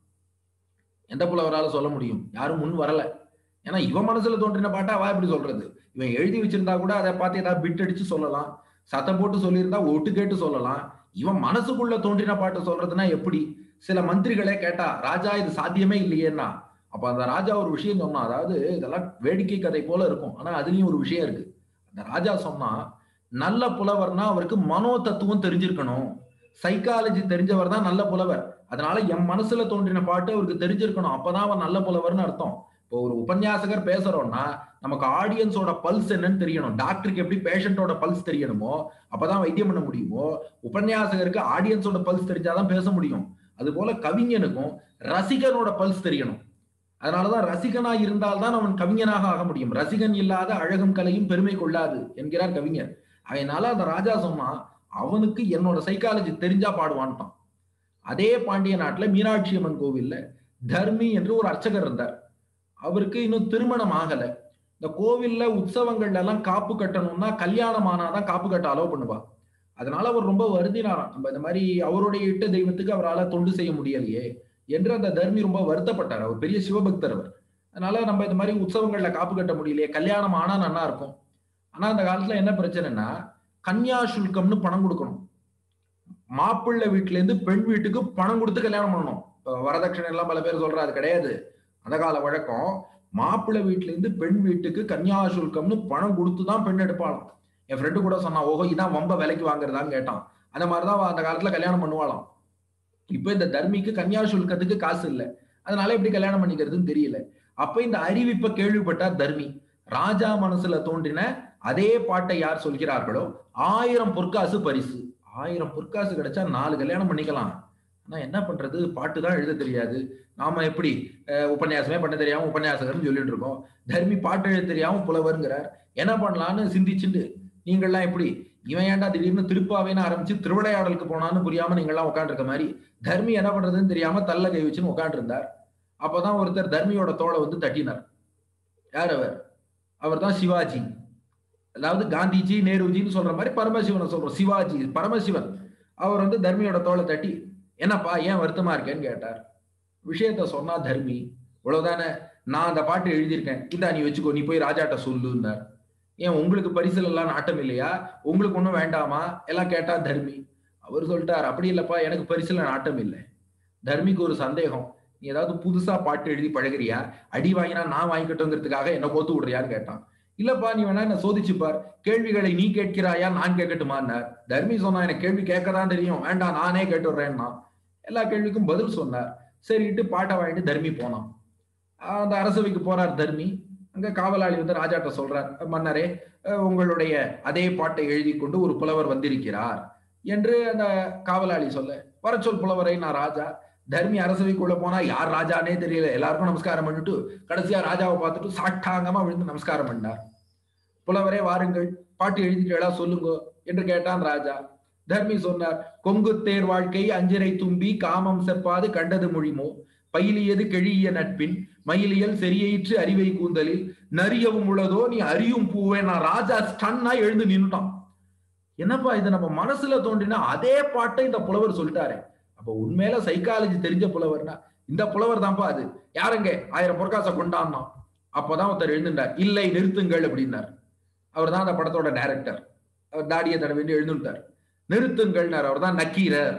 எந்த புலவரால சொல்ல முடியும் யாரும் முன் வரல ஏன்னா இவன் மனசுல தோன்றின பாட்டா அவ எப்படி சொல்றது இவன் எழுதி வச்சிருந்தா கூட அதை பார்த்து ஏதாவது பிட் அடிச்சு சொல்லலாம் சத்தம் போட்டு சொல்லியிருந்தா ஒட்டு கேட்டு சொல்லலாம் இவன் மனசுக்குள்ள தோன்றின பாட்டு சொல்றதுன்னா எப்படி சில மந்திரிகளே கேட்டா ராஜா இது சாத்தியமே இல்லையேன்னா அப்ப அந்த ராஜா ஒரு விஷயம் சொன்னா அதாவது இதெல்லாம் வேடிக்கை கதை போல இருக்கும் ஆனா அதுலயும் ஒரு விஷயம் இருக்கு அந்த ராஜா சொன்னா நல்ல புலவர்னா அவருக்கு மனோ தத்துவம் தெரிஞ்சிருக்கணும் சைக்காலஜி தெரிஞ்சவர் தான் நல்ல புலவர் அதனால என் மனசுல தோன்றின பாட்டு அவருக்கு தெரிஞ்சிருக்கணும் அப்பதான் அவன் நல்ல புலவர்னு அர்த்தம் இப்போ ஒரு உபன்யாசகர் பேசுறோம்னா நமக்கு ஆடியன்ஸோட பல்ஸ் என்னன்னு தெரியணும் டாக்டருக்கு எப்படி பேஷண்டோட பல்ஸ் தெரியணுமோ அப்பதான் வைத்தியம் பண்ண முடியுமோ உபன்யாசகருக்கு ஆடியன்ஸோட பல்ஸ் தெரிஞ்சாதான் பேச முடியும் அது போல கவிஞனுக்கும் ரசிகனோட பல்ஸ் தெரியணும் அதனாலதான் ரசிகனா இருந்தால்தான் அவன் கவிஞனாக ஆக முடியும் ரசிகன் இல்லாத அழகும் கலையும் பெருமை கொள்ளாது என்கிறார் கவிஞர் அதனால அந்த ராஜா சொன்னா அவனுக்கு என்னோட சைக்காலஜி தெரிஞ்சா பாடுவான்ட்டான் அதே பாண்டிய நாட்டுல மீனாட்சி அம்மன் கோவில்ல தர்மி என்று ஒரு அர்ச்சகர் இருந்தார் அவருக்கு இன்னும் திருமணம் ஆகல இந்த கோவில்ல உற்சவங்கள்ல எல்லாம் காப்பு கட்டணும்னா கல்யாணம் ஆனாதான் காப்பு கட்ட அலோவ் பண்ணுவா அதனால அவர் ரொம்ப வருந்தினாராம் நம்ம இந்த மாதிரி அவருடைய இட்ட தெய்வத்துக்கு அவரால் தொண்டு செய்ய முடியலையே என்று அந்த தர்மி ரொம்ப வருத்தப்பட்டார் அவர் பெரிய சிவபக்தர் அவர் அதனால நம்ம இந்த மாதிரி உற்சவங்கள்ல காப்பு கட்ட முடியலையே கல்யாணம் ஆனா நல்லா இருக்கும் ஆனா அந்த காலத்துல என்ன பிரச்சனைனா கன்யா சுல்கம்னு பணம் கொடுக்கணும் மாப்பிள்ளை வீட்டுல இருந்து பெண் வீட்டுக்கு பணம் கொடுத்து கல்யாணம் பண்ணணும் இப்ப வரதட்சணை எல்லாம் பல பேர் சொல்றா அது கிடையாது அந்த கால வழக்கம் மாப்பிள்ளை வீட்டுல இருந்து பெண் வீட்டுக்கு கன்யா சுல்கம்னு பணம் கொடுத்து தான் பெண் எடுப்பாளாம் என் ஃப்ரெண்டு கூட சொன்னா ஓஹோ இதான் வம்ப விலைக்கு வாங்குறதான்னு கேட்டான் அந்த மாதிரிதான் அவ அந்த காலத்துல கல்யாணம் பண்ணுவாளாம் இப்ப இந்த தர்மிக்கு கன்யா சுல்கத்துக்கு காசு இல்லை அதனால எப்படி கல்யாணம் பண்ணிக்கிறதுன்னு தெரியல அப்ப இந்த அறிவிப்பை கேள்விப்பட்டார் தர்மி ராஜா மனசுல தோன்றின அதே பாட்டை யார் சொல்கிறார்களோ ஆயிரம் பொற்காசு பரிசு ஆயிரம் பொற்காசு கிடைச்சா நாலு கல்யாணம் பண்ணிக்கலாம் ஆனா என்ன பண்றது பாட்டு தான் எழுத தெரியாது நாம எப்படி அஹ், உபன்யாசமே பண்ண தெரியாம உபன்யாசகர்னு சொல்லிட்டு இருக்கோம் தர்மி பாட்டு எழுத தெரியாம புலவருங்கிறார் என்ன பண்ணலான்னு சிந்திச்சுண்டு நீங்கள்லாம் எப்படி இவன் ஏன்டா திடீர்னு திருப்பாவேன்னு ஆரம்பிச்சு திருவிளையாடலுக்கு போனான்னு புரியாம நீங்கள்லாம் உட்காந்துருக்க மாதிரி தர்மி என்ன பண்றதுன்னு தெரியாம தள்ள கை வச்சுன்னு உட்காந்துருந்தார் அப்பதான் ஒருத்தர் தர்மியோட தோலை வந்து தட்டினார் யார் அவர் அவர் தான் சிவாஜி அதாவது காந்திஜி நேருஜின்னு சொல்ற மாதிரி பரமசிவனை சொல்றோம் சிவாஜி பரமசிவன் அவர் வந்து தர்மியோட தோலை தட்டி என்னப்பா ஏன் வருத்தமா இருக்கேன்னு கேட்டார் விஷயத்த சொன்னா தர்மி இவ்வளவுதானே நான் அந்த பாட்டு எழுதியிருக்கேன் இந்தா நீ வச்சுக்கோ நீ போய் ராஜாட்ட சொல்லுன்னார் ஏன் உங்களுக்கு பரிசுல எல்லாம் நாட்டம் இல்லையா உங்களுக்கு ஒண்ணும் வேண்டாமா எல்லாம் கேட்டா தர்மி அவர் சொல்லிட்டார் அப்படி இல்லப்பா எனக்கு பரிசுல நாட்டம் இல்லை தர்மிக்கு ஒரு சந்தேகம் நீ ஏதாவது புதுசா பாட்டு எழுதி பழகுறியா அடி வாங்கினா நான் வாங்கிக்கட்டுங்கிறதுக்காக என்ன கோத்து விடுறியான்னு கேட்டான் இல்லப்பா நீ வேணா என்ன சோதிச்சுப்பார் கேள்விகளை நீ கேட்கிறாயா நான் கேட்கட்டுமான்னார் தர்மி சொன்னா எனக்கு கேள்வி கேட்கதான் தெரியும் வேண்டாம் நானே கேட்டுடுறேன்னா எல்லா கேள்விக்கும் பதில் சொன்னார் சரிட்டு பாட்டை வாங்கிட்டு தர்மி போனான் ஆஹ் அந்த அரசவைக்கு போறார் தர்மி அங்க காவலாளி வந்து ராஜாட்ட சொல்றார் மன்னரே அஹ் உங்களுடைய அதே பாட்டை எழுதி கொண்டு ஒரு புலவர் வந்திருக்கிறார் என்று அந்த காவலாளி சொல்ல வர சொல் புலவரை நான் ராஜா தர்மி அரசவைக்குள்ள போனா யார் ராஜானே தெரியல எல்லாருக்கும் நமஸ்காரம் பண்ணிட்டு கடைசியா ராஜாவை பார்த்துட்டு சாட்டாங்கமா விழுந்து நமஸ்காரம் பண்ணார் புலவரே வாருங்கள் பாட்டு எழுதிட்டா சொல்லுங்க என்று கேட்டான் ராஜா தர்மி சொன்னார் கொங்கு தேர் வாழ்க்கை அஞ்சிரை தும்பி காமம் செப்பாது கண்டது மொழிமோ பயிலியது கெழிய நட்பின் மயிலியல் செரியயிற்று அறிவை கூந்தலில் நரியவும் உள்ளதோ நீ அறியும் பூவே நான் ராஜா ஸ்டன்னா எழுந்து நின்னுட்டான் என்னப்பா இது நம்ம மனசுல தோன்றினா அதே பாட்டை இந்த புலவர் சொல்லிட்டாரு அப்ப உண்மையில சைக்காலஜி தெரிஞ்ச புலவர்னா இந்த புலவர் தான்ப்பா அது யாருங்க ஆயிரம் பொற்காசை கொண்டான்னா அப்பதான் ஒருத்தர் எழுந்துட்டார் இல்லை நிறுத்துங்கள் அப்படின்னார் அவர் தான் அந்த படத்தோட டைரக்டர் அவர் தாடியை தட வேண்டி எழுந்துட்டார் நிறுத்துங்கள்னார் அவர் தான் நக்கீரர்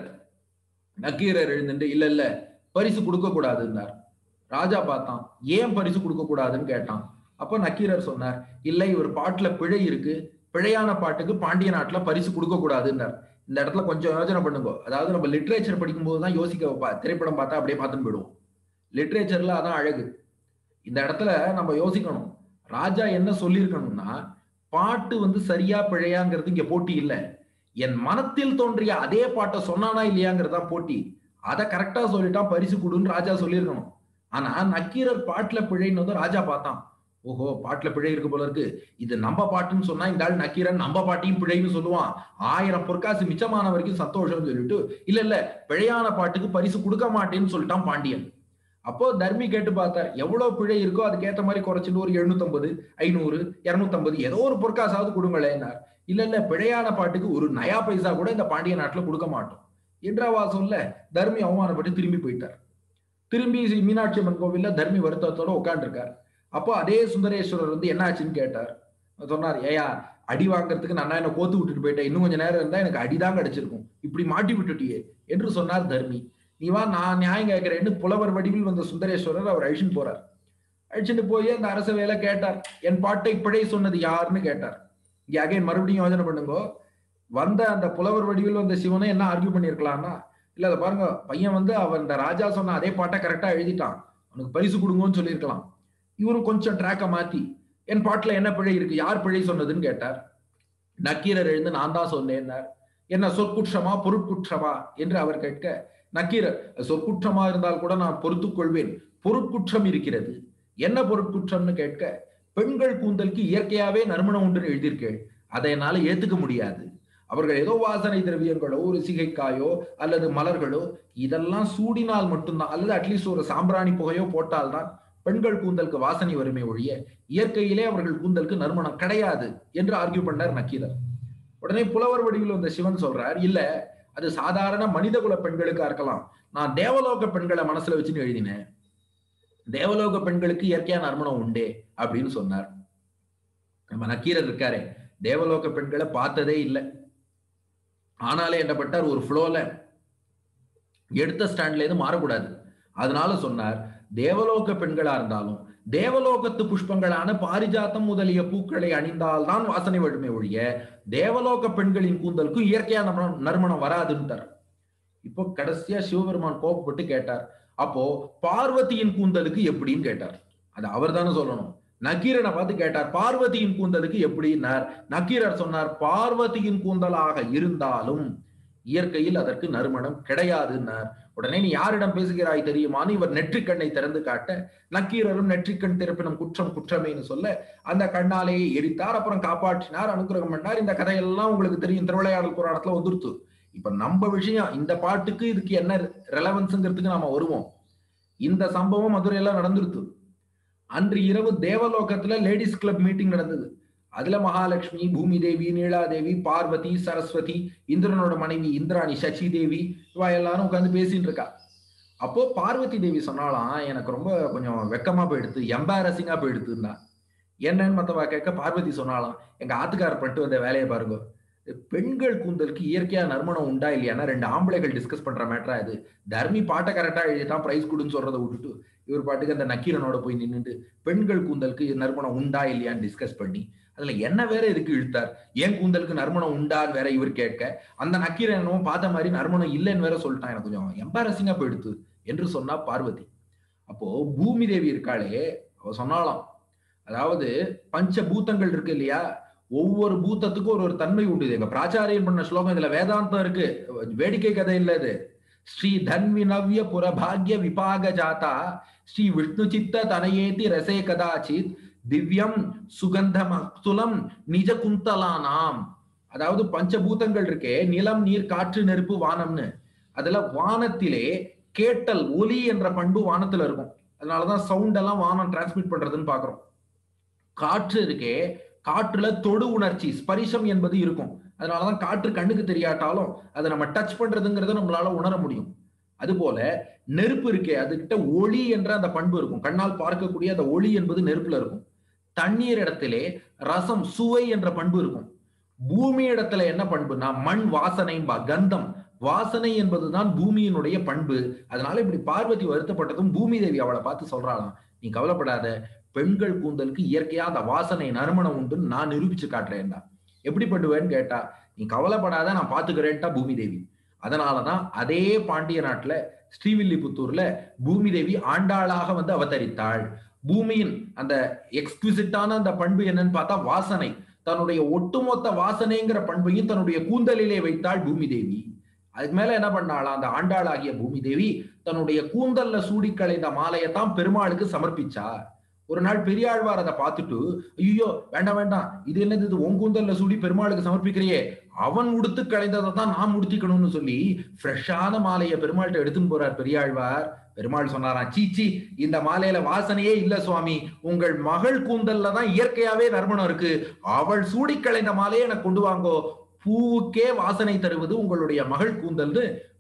நக்கீரர் எழுந்துட்டு இல்ல இல்ல பரிசு கொடுக்க கூடாதுன்னார் ராஜா பார்த்தான் ஏன் பரிசு கொடுக்க கூடாதுன்னு கேட்டான் அப்ப நக்கீரர் சொன்னார் இல்லை ஒரு பாட்டுல பிழை இருக்கு பிழையான பாட்டுக்கு பாண்டிய நாட்டுல பரிசு கொடுக்க கூடாதுன்னார் இந்த இடத்துல கொஞ்சம் யோசனை பண்ணுங்க அதாவது நம்ம லிட்ரேச்சர் படிக்கும்போது தான் யோசிக்க வைப்பா திரைப்படம் பார்த்தா அப்படியே பார்த்துன்னு போயிடுவோம் லிட்ரேச்சர்ல அதான் அழகு இந்த இடத்துல நம்ம யோசிக்கணும் ராஜா என்ன சொல்லியிருக்கணும்னா பாட்டு வந்து சரியா பிழையாங்கிறது இங்க போட்டி இல்ல என் மனத்தில் தோன்றிய அதே பாட்டை சொன்னானா இல்லையாங்கிறது தான் போட்டி அதை கரெக்டா சொல்லிட்டான் பரிசு கொடுன்னு ராஜா சொல்லியிருக்கணும் ஆனா நக்கீரர் பாட்டுல பிழைன்னு வந்து ராஜா பார்த்தான் ஓஹோ பாட்டுல பிழை இருக்கு போல இருக்கு இது நம்ம பாட்டுன்னு சொன்னா இந்த ஆள் நக்கீரன் நம்ம பாட்டையும் பிழைன்னு சொல்லுவான் ஆயிரம் பொற்காசு மிச்சமான வரைக்கும் சந்தோஷம்னு சொல்லிட்டு இல்ல இல்ல பிழையான பாட்டுக்கு பரிசு கொடுக்க மாட்டேன்னு சொல்லிட்டான் பாண்டியன் அப்போ தர்மி கேட்டு பார்த்தார் எவ்வளவு பிழை இருக்கோ அதுக்கேற்ற மாதிரி குறைச்சிட்டு ஒரு எழுநூத்தம்பது ஐநூறு இருநூத்தம்பது ஏதோ ஒரு பொற்காசாவது கொடுங்களேன்னார் இல்ல இல்ல பிழையான பாட்டுக்கு ஒரு நயா பைசா கூட இந்த பாண்டிய நாட்டுல கொடுக்க மாட்டோம் என்றவா சொல்ல தர்மி அவமானப்பட்டு திரும்பி போயிட்டார் திரும்பி ஸ்ரீ மீனாட்சி அம்மன் கோவில்ல தர்மி வருத்தத்தோட உட்காந்துருக்கார் அப்போ அதே சுந்தரேஸ்வரர் வந்து என்னாச்சுன்னு கேட்டார் சொன்னார் ஏயா அடி வாங்குறதுக்கு நான் என்ன கோத்து விட்டுட்டு போயிட்டேன் இன்னும் கொஞ்ச நேரம் இருந்தா எனக்கு அடிதான் கிடைச்சிருக்கும் இப்படி மாட்டி விட்டுட்டியே என்று சொன்னார் தர்மி நீ வா நான் நியாயம் கேட்கிறேன்னு புலவர் வடிவில் வந்த சுந்தரேஸ்வரர் அவர் அழிச்சுட்டு போறார் அழிச்சுட்டு போய் அந்த அரச வேலை கேட்டார் என் பாட்டை பிழை சொன்னது யாருன்னு கேட்டார் இங்க அகைன் மறுபடியும் யோசனை பண்ணுங்க வந்த அந்த புலவர் வடிவில் வந்த சிவனை என்ன ஆர்கியூ பண்ணிருக்கலாம்னா இல்ல அதை பாருங்க பையன் வந்து அவன் இந்த ராஜா சொன்ன அதே பாட்டை கரெக்டா எழுதிட்டான் அவனுக்கு பரிசு கொடுங்கன்னு சொல்லியிருக்கலாம் இவரும் கொஞ்சம் ட்ராக்கை மாத்தி என் பாட்டுல என்ன பிழை இருக்கு யார் பிழை சொன்னதுன்னு கேட்டார் நக்கீரர் எழுந்து நான் தான் சொன்னேன்னார் என்ன சொற்குற்றமா பொருட்குற்றமா என்று அவர் கேட்க நக்கீரர் சொற்குற்றமா இருந்தால் கூட நான் பொறுத்துக் கொள்வேன் பொருட்குற்றம் இருக்கிறது என்ன பொருட்குற்றம்னு கேட்க பெண்கள் கூந்தலுக்கு இயற்கையாவே நறுமணம் உண்டுன்னு எழுதியிருக்கேள் அதை என்னால ஏத்துக்க முடியாது அவர்கள் ஏதோ வாசனை திரவியங்களோ ஒரு சிகைக்காயோ அல்லது மலர்களோ இதெல்லாம் சூடினால் மட்டும்தான் அல்லது அட்லீஸ்ட் ஒரு சாம்பிராணி புகையோ போட்டால்தான் பெண்கள் கூந்தலுக்கு வாசனை வருமே ஒழிய இயற்கையிலே அவர்கள் கூந்தலுக்கு நறுமணம் கிடையாது என்று ஆர்கியூ பண்ணார் நக்கீரர் உடனே புலவர் வடிவில் வந்த சிவன் சொல்றார் இல்ல அது சாதாரண மனித குல பெண்களுக்கா இருக்கலாம் நான் தேவலோக பெண்களை மனசுல வச்சுன்னு எழுதினேன் தேவலோக பெண்களுக்கு இயற்கையான நறுமணம் உண்டே அப்படின்னு சொன்னார் நம்ம நக்கீரர் இருக்காரே தேவலோக பெண்களை பார்த்ததே இல்லை ஆனாலே என்ன பட்டார் ஒரு ஃப்ளோல எடுத்த ஸ்டாண்ட்ல இருந்து மாறக்கூடாது அதனால சொன்னார் தேவலோக பெண்களா இருந்தாலும் தேவலோகத்து புஷ்பங்களான பாரிஜாத்தம் முதலிய பூக்களை அணிந்தால்தான் வாசனை வழுமை ஒழிய தேவலோக பெண்களின் கூந்தலுக்கும் இயற்கையா நறுமணம் நறுமணம் வராதுன்ட்டார் இப்போ கடைசியா சிவபெருமான் கோபப்பட்டு கேட்டார் அப்போ பார்வதியின் கூந்தலுக்கு எப்படின்னு கேட்டார் அது அவர் தானே சொல்லணும் நக்கீரனை பார்த்து கேட்டார் பார்வதியின் கூந்தலுக்கு எப்படின்னார் நக்கீரர் சொன்னார் பார்வதியின் கூந்தலாக இருந்தாலும் இயற்கையில் அதற்கு நறுமணம் கிடையாதுன்னார் உடனே நீ யாரிடம் பேசுகிறாய் தெரியுமான்னு இவர் நெற்றிக்கண்ணை திறந்து காட்ட நக்கீரரும் நெற்றிக்கண் திறப்பினும் குற்றம் குற்றமேன்னு சொல்ல அந்த கண்ணாலேயே எரித்தார் அப்புறம் காப்பாற்றினார் அனுகிரகம் பண்ணார் இந்த கதையெல்லாம் உங்களுக்கு தெரியும் திருவிளையாடல் புராணத்துல வந்துருத்து இப்ப நம்ம விஷயம் இந்த பாட்டுக்கு இதுக்கு என்ன ரெலவன்ஸுங்கிறதுக்கு நாம வருவோம் இந்த சம்பவம் மதுரையில நடந்துருத்து அன்று இரவு தேவலோகத்துல லேடிஸ் கிளப் மீட்டிங் நடந்தது அதுல மகாலட்சுமி பூமி தேவி நீலாதேவி பார்வதி சரஸ்வதி இந்திரனோட மனைவி இந்திராணி சசி தேவி இவ எல்லாரும் உட்காந்து பேசிட்டு இருக்கா அப்போ பார்வதி தேவி சொன்னாலாம் எனக்கு ரொம்ப கொஞ்சம் வெக்கமா போயிடுது எம்பாரசிங்கா போயிடுதுன்னா என்னன்னு மத்தவா கேட்க பார்வதி சொன்னாலாம் எங்க ஆத்துக்காரர் பண்ணிட்டு வந்த வேலையை பாருங்க பெண்கள் கூந்தலுக்கு இயற்கையா நறுமணம் உண்டா இல்லையானா ரெண்டு ஆம்பளைகள் டிஸ்கஸ் பண்ற மேட்டரா இது தர்மி பாட்டை கரெக்டா எழுதிட்டான் பிரைஸ் கொடுன்னு சொல்றதை விட்டுட்டு இவர் பாட்டுக்கு அந்த நக்கீரனோட போய் நின்றுட்டு பெண்கள் கூந்தலுக்கு நறுமணம் உண்டா இல்லையான்னு டிஸ்கஸ் பண்ணி அதுல என்ன வேற எதுக்கு இழுத்தார் ஏன் கூந்தலுக்கு நறுமணம் உண்டான்னு வேற இவர் கேட்க அந்த நக்கீரன் என்னமோ பார்த்த மாதிரி நறுமணம் இல்லைன்னு வேற சொல்லிட்டான் எனக்கு கொஞ்சம் எம்பாரசிங்கா போயிடுத்து என்று சொன்னா பார்வதி அப்போ பூமி தேவி இருக்காளே அவ சொன்னாலாம் அதாவது பஞ்ச பூத்தங்கள் இருக்கு இல்லையா ஒவ்வொரு பூத்தத்துக்கும் ஒரு ஒரு தன்மை உண்டு எங்க பிராச்சாரியன் பண்ண ஸ்லோகம் இதுல வேதாந்தம் இருக்கு வேடிக்கை கதை இல்ல இது ஸ்ரீ தன்வினவ்ய புரபாகிய விபாக ஜாதா ஸ்ரீ விஷ்ணு சித்த தனயேதி ரசே கதாச்சித் திவ்யம் சுகந்தம் அக்துலம் நிஜ குந்தலானாம் அதாவது பஞ்சபூதங்கள் இருக்கே நிலம் நீர் காற்று நெருப்பு வானம்னு அதுல வானத்திலே கேட்டல் ஒலி என்ற பண்பு வானத்துல இருக்கும் அதனாலதான் சவுண்ட் எல்லாம் வானம் டிரான்ஸ்மிட் பண்றதுன்னு பாக்குறோம் காற்று இருக்கே காற்றுல தொடு உணர்ச்சி ஸ்பரிசம் என்பது இருக்கும் அதனாலதான் காற்று கண்ணுக்கு தெரியாட்டாலும் அதை நம்ம டச் பண்றதுங்கிறத நம்மளால உணர முடியும் அதுபோல நெருப்பு இருக்கே அதுகிட்ட ஒளி என்ற அந்த பண்பு இருக்கும் கண்ணால் பார்க்கக்கூடிய அந்த ஒளி என்பது நெருப்புல இருக்கும் தண்ணீர் இடத்திலே ரசம் சுவை என்ற பண்பு இருக்கும் பூமி இடத்துல என்ன பண்புனா மண் வாசனை கந்தம் வாசனை என்பதுதான் பூமியினுடைய பண்பு அதனால இப்படி பார்வதி வருத்தப்பட்டதும் பூமி தேவி அவளை பார்த்து சொல்றாளாம் நீ கவலைப்படாத பெண்கள் கூந்தலுக்கு இயற்கையா அந்த வாசனை நறுமணம் உண்டுன்னு நான் நிரூபிச்சு காட்டுறேன்டா எப்படி பண்ணுவேன்னு கேட்டா நீ கவலைப்படாத நான் பாத்துக்கிறேன்ட்டா பூமி தேவி அதனாலதான் அதே பாண்டிய நாட்டுல ஸ்ரீவில்லிபுத்தூர்ல பூமி தேவி ஆண்டாளாக வந்து அவதரித்தாள் பூமியின் அந்த எக்ஸ்குசிட்டான அந்த பண்பு என்னன்னு பார்த்தா வாசனை தன்னுடைய ஒட்டுமொத்த வாசனைங்கிற பண்பையும் தன்னுடைய கூந்தலிலே வைத்தாள் பூமி தேவி அதுக்கு மேல என்ன பண்ணாளா அந்த ஆண்டாளாகிய பூமி தேவி தன்னுடைய கூந்தல்ல சூடி களைந்த மாலையத்தான் பெருமாளுக்கு சமர்ப்பிச்சா ஒரு நாள் பெரியாழ்வார் அதை பார்த்துட்டு ஐயோ வேண்டாம் வேண்டாம் இது என்னது இது உன் கூந்தல்ல சூடி பெருமாளுக்கு சமர்ப்பிக்கிறியே அவன் உடுத்து களைந்ததை தான் நான் உடுத்திக்கணும்னு சொல்லி ஃப்ரெஷ்ஷான மாலையை பெருமாள்கிட்ட எடுத்துன்னு போறார் பெரியாழ்வார் பெருமாள் சொன்னாராம் சீச்சி இந்த மாலையில வாசனையே இல்ல சுவாமி உங்கள் மகள் கூந்தல்ல தான் இயற்கையாவே நறுமணம் இருக்கு அவள் சூடி களைந்த மாலையை எனக்கு கொண்டு வாங்கோ பூவுக்கே வாசனை தருவது உங்களுடைய மகள் கூந்தல்னு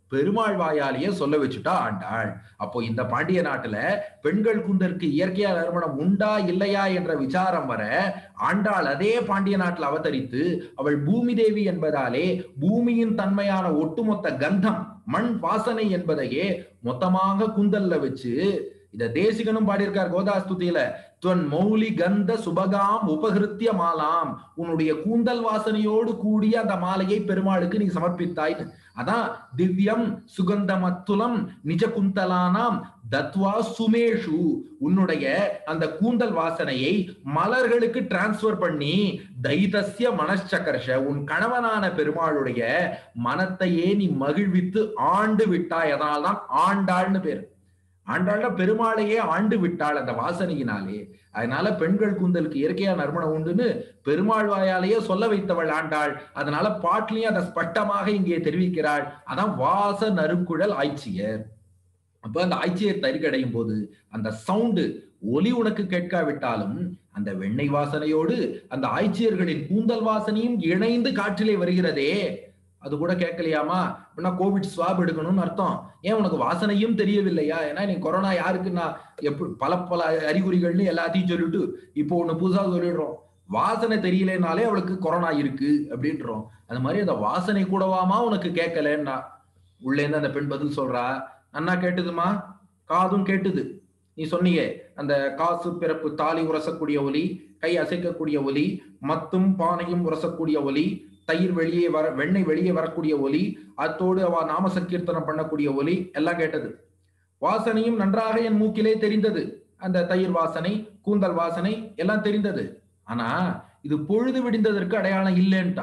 பெருமாள் வாயாலேயே சொல்ல வச்சுட்டா ஆண்டாள் அப்போ இந்த பாண்டிய நாட்டுல பெண்கள் கூந்தலுக்கு இயற்கையா நறுமணம் உண்டா இல்லையா என்ற விசாரம் வர ஆண்டாள் அதே பாண்டிய நாட்டில் அவதரித்து அவள் பூமி தேவி என்பதாலே பூமியின் தன்மையான ஒட்டுமொத்த கந்தம் மண் வாசனை என்பதையே மொத்தமாக கூந்தல்ல வச்சு இத தேசிகனும் பாடியிருக்கார் கோதாஸ்துதியில துவன் மௌலி கந்த சுபகாம் உபகிருத்திய மாலாம் உன்னுடைய கூந்தல் வாசனையோடு கூடிய அந்த மாலையை பெருமாளுக்கு நீ சமர்ப்பித்தாய் அதான் திவ்யம் சுகந்தமத்துலம் நிஜ குந்தலானாம் தத்வா சுமேஷு உன்னுடைய அந்த கூந்தல் வாசனையை மலர்களுக்கு டிரான்ஸ்பர் பண்ணி தைதஸ்ய மனச்சகர்ஷ உன் கணவனான பெருமாளுடைய மனத்தையே நீ மகிழ்வித்து ஆண்டு விட்டாய் அதனால்தான் ஆண்டாள்னு பேரு ஆண்டாள்ல பெருமாளையே ஆண்டு விட்டாள் அந்த வாசனையினாலே அதனால பெண்கள் கூந்தலுக்கு இயற்கையா நறுமணம் உண்டுன்னு பெருமாள் வாயாலேயே சொல்ல வைத்தவள் ஆண்டாள் அதனால பாட்டிலையும் அதை ஸ்பஷ்டமாக இங்கே தெரிவிக்கிறாள் அதான் வாச நறுக்குழல் ஆய்ச்சியர் அப்ப அந்த ஆய்ச்சியர் தறிக்கடையும் போது அந்த சவுண்டு ஒலி உனக்கு கேட்காவிட்டாலும் அந்த வெண்ணெய் வாசனையோடு அந்த ஆய்ச்சியர்களின் கூந்தல் வாசனையும் இணைந்து காற்றிலே வருகிறதே அது கூட கேட்கலையாமா அப்படின்னா கோவிட் ஸ்வாப் எடுக்கணும்னு அர்த்தம் ஏன் உனக்கு வாசனையும் தெரியவில்லையா ஏன்னா நீ கொரோனா யாருக்கு நான் எப்படி பல பல அறிகுறிகள்னு எல்லாத்தையும் சொல்லிட்டு இப்போ ஒண்ணு புதுசா சொல்லிடுறோம் வாசனை தெரியலனாலே அவளுக்கு கொரோனா இருக்கு அப்படின்றோம் அது மாதிரி அந்த வாசனை கூடவாமா உனக்கு கேட்கலன்னா உள்ளே இருந்து அந்த பெண் பதில் சொல்றா அண்ணா கேட்டுதுமா காதும் கேட்டுது நீ சொன்னீங்க அந்த காசு பிறப்பு தாலி உரசக்கூடிய ஒலி கை அசைக்கக்கூடிய ஒலி மத்தும் பானையும் உரசக்கூடிய ஒலி தயிர் வெளியே வர வெண்ணெய் வெளியே வரக்கூடிய ஒலி அத்தோடு அவ நாம சங்கீர்த்தனம் பண்ணக்கூடிய ஒலி எல்லாம் கேட்டது வாசனையும் நன்றாக என் மூக்கிலே தெரிந்தது அந்த தயிர் வாசனை கூந்தல் வாசனை எல்லாம் தெரிந்தது ஆனா இது பொழுது விடிந்ததற்கு அடையாளம் இல்லைன்ட்டா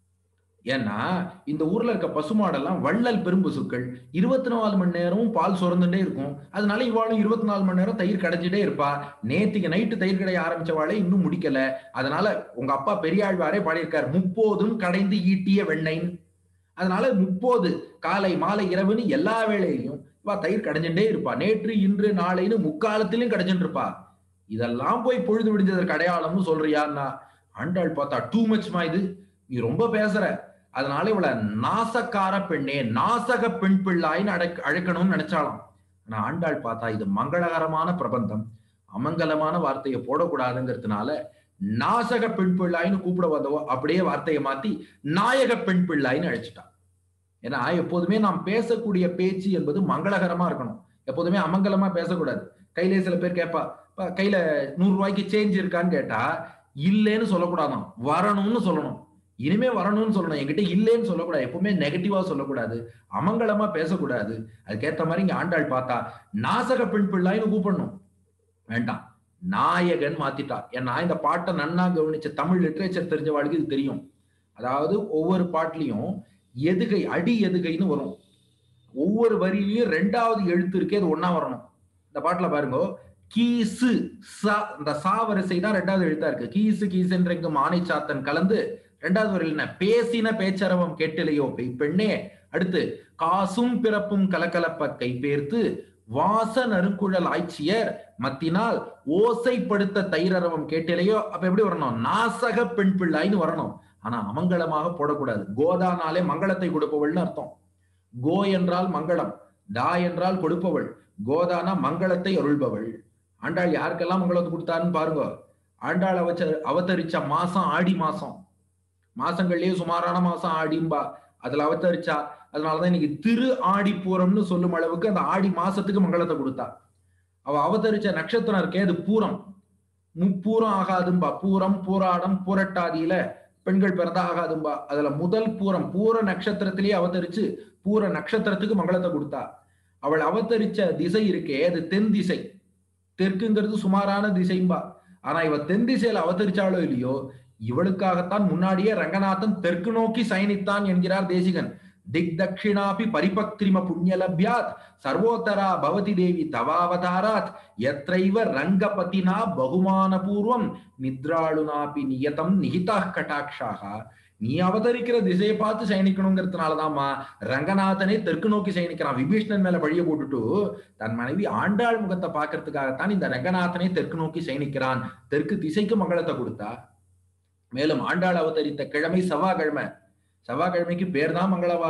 ஏன்னா இந்த ஊர்ல இருக்க பசுமாடெல்லாம் வள்ளல் பெரும்பசுக்கள் இருபத்தி நாலு மணி நேரமும் பால் சுரந்துட்டே இருக்கும் அதனால இவாளும் இருபத்தி நாலு மணி நேரம் தயிர் கடைஞ்சிட்டே இருப்பா நேத்துக்கு நைட்டு தயிர் கடைய ஆரம்பிச்சவாளே இன்னும் முடிக்கல அதனால உங்க அப்பா பெரியாழ்வாரே பாடியிருக்கார் முப்போதும் கடைந்து ஈட்டிய வெண்ணெய்ன்னு அதனால முப்போது காலை மாலை இரவுன்னு எல்லா வேளையிலையும் இவா தயிர் கடைஞ்சுட்டே இருப்பா நேற்று இன்று நாளைன்னு முக்காலத்திலும் கடைஞ்சுட்டு இருப்பா இதெல்லாம் போய் பொழுது விடிஞ்சதற்கு அடையாளம்னு சொல்றியான்னா ஆண்டாள் பார்த்தா டூ மச்மா இது நீ ரொம்ப பேசுற அதனால இவளை நாசக்கார பெண்ணே நாசக பெண் பிள்ளாயின்னு அடை அழைக்கணும்னு நினைச்சாலாம் ஆனா ஆண்டாள் பார்த்தா இது மங்களகரமான பிரபந்தம் அமங்கலமான வார்த்தையை போடக்கூடாதுங்கிறதுனால நாசக பெண் பிள்ளாயின்னு கூப்பிட வந்தவோ அப்படியே வார்த்தையை மாத்தி நாயக பெண் பிள்ளாயின்னு அழைச்சிட்டான் ஏன்னா எப்போதுமே நாம் பேசக்கூடிய பேச்சு என்பது மங்களகரமா இருக்கணும் எப்போதுமே அமங்கலமா பேசக்கூடாது கையிலே சில பேர் கேட்பா கையில நூறு ரூபாய்க்கு சேஞ்ச் இருக்கான்னு கேட்டா இல்லைன்னு சொல்லக்கூடாதான் வரணும்னு சொல்லணும் இனிமே வரணும்னு சொல்லணும் என்கிட்ட இல்லைன்னு சொல்லக்கூடாது எப்பவுமே நெகட்டிவா சொல்லக்கூடாது அமங்கலமா பேசக்கூடாது அதுக்கேத்த மாதிரி இங்க ஆண்டாள் பார்த்தா நாசக பெண் பிள்ளாயின்னு கூப்பிடணும் வேண்டாம் நாயகன் மாத்திட்டா ஏன்னா இந்த பாட்டை நன்னா கவனிச்ச தமிழ் லிட்ரேச்சர் தெரிஞ்சவாளுக்கு இது தெரியும் அதாவது ஒவ்வொரு பாட்டுலயும் எதுகை அடி எதுகைன்னு வரும் ஒவ்வொரு வரியிலையும் ரெண்டாவது எழுத்து இருக்கே அது ஒன்னா வரணும் இந்த பாட்டுல பாருங்க கீசு சா இந்த சா வரிசை தான் ரெண்டாவது எழுத்தா இருக்கு கீசு கீசுன்றங்கும் ஆணை சாத்தன் கலந்து ரெண்டாவது வரையில் என்ன பேசின பேச்சரவம் கேட்டிலையோ பெண்ணே அடுத்து காசும் பிறப்பும் கலக்கலப்ப கைபேர்த்து வாச நறுங்குழல் ஆய்ச்சியர் மத்தினால் ஓசைப்படுத்த தைரரவம் கேட்டிலையோ அப்ப எப்படி வரணும் நாசக பெண் பிள்ளாய்னு வரணும் ஆனா அமங்கலமாக போடக்கூடாது கோதானாலே மங்களத்தை கொடுப்பவள்னு அர்த்தம் கோ என்றால் மங்களம் தா என்றால் கொடுப்பவள் கோதானா மங்களத்தை அருள்பவள் ஆண்டாள் யாருக்கெல்லாம் மங்களத்தை கொடுத்தாருன்னு பாருங்க ஆண்டாள் அவச்ச அவதரிச்ச மாசம் ஆடி மாசம் மாசங்கள்லயே சுமாரான மாசம் ஆடிம்பா அதுல அவதரிச்சா அதனாலதான் இன்னைக்கு திரு ஆடி பூரம்னு சொல்லும் அளவுக்கு அந்த ஆடி மாசத்துக்கு மங்களத்தை கொடுத்தா அவ அவதரிச்ச நட்சத்திரம் இருக்கே அது பூரம் முப்பூரம் ஆகாதும்பா பூரம் பூராடம் பூரட்டாதியில பெண்கள் பிறந்தா ஆகாதும்பா அதுல முதல் பூரம் பூர நட்சத்திரத்திலேயே அவதரிச்சு பூர நட்சத்திரத்துக்கு மங்களத்தை கொடுத்தா அவள் அவதரிச்ச திசை இருக்கே அது தென் திசை தெற்குங்கிறது சுமாரான திசைம்பா ஆனா இவ தென் திசையில அவதரிச்சாலோ இல்லையோ இவளுக்காகத்தான் முன்னாடியே ரங்கநாதன் தெற்கு நோக்கி சயனித்தான் என்கிறார் தேசிகன் திக் தட்சிணாபி பரிபக்திரிம புண்ணியலபியாத் சர்வோத்தரா பவதி தேவி தவாவதாராத் எத்தைவ ரங்கபதினா பகுமான பூர்வம் நித்ராளுனாபி நியதம் நிகிதா கட்டாட்சாக நீ அவதரிக்கிற திசையை பார்த்து சயனிக்கணுங்கிறதுனாலதாம்மா ரங்கநாதனே தெற்கு நோக்கி சயனிக்கிறான் விபீஷ்ணன் மேல வழிய போட்டுட்டு தன் மனைவி ஆண்டாள் முகத்தை பாக்குறதுக்காகத்தான் இந்த ரங்கநாதனே தெற்கு நோக்கி சயனிக்கிறான் தெற்கு திசைக்கு மங்களத்தை கொடுத்தா மேலும் ஆண்டாள் அவதரித்த கிழமை செவ்வாய்க்கிழமை செவ்வாய்க்கிழமைக்கு பேர் தான் மங்களவாரம்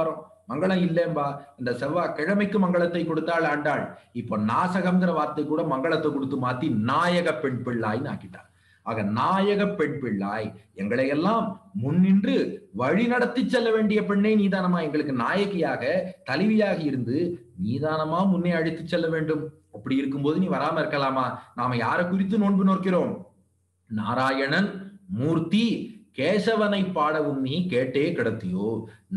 மங்களம் இல்லேம்பா இந்த செவ்வாய் கிழமைக்கு மங்களத்தை கொடுத்தாள் ஆண்டாள் இப்போ நாசகம்ங்கிற வார்த்தை கூட மங்களத்தை கொடுத்து மாத்தி நாயக பெண் பிள்ளாய்ன்னு ஆக்கிட்டார் ஆக நாயக பெண் பிள்ளாய் எங்களை எல்லாம் முன்னின்று வழி நடத்தி செல்ல வேண்டிய பெண்ணை நீதானமா எங்களுக்கு நாயகியாக தலைவியாக இருந்து நீதானமா முன்னே அழைத்து செல்ல வேண்டும் அப்படி இருக்கும்போது நீ வராம இருக்கலாமா நாம யாரை குறித்து நோன்பு நோக்கிறோம் நாராயணன் மூர்த்தி கேசவனை பாடவும் நீ கேட்டே கிடத்தியோ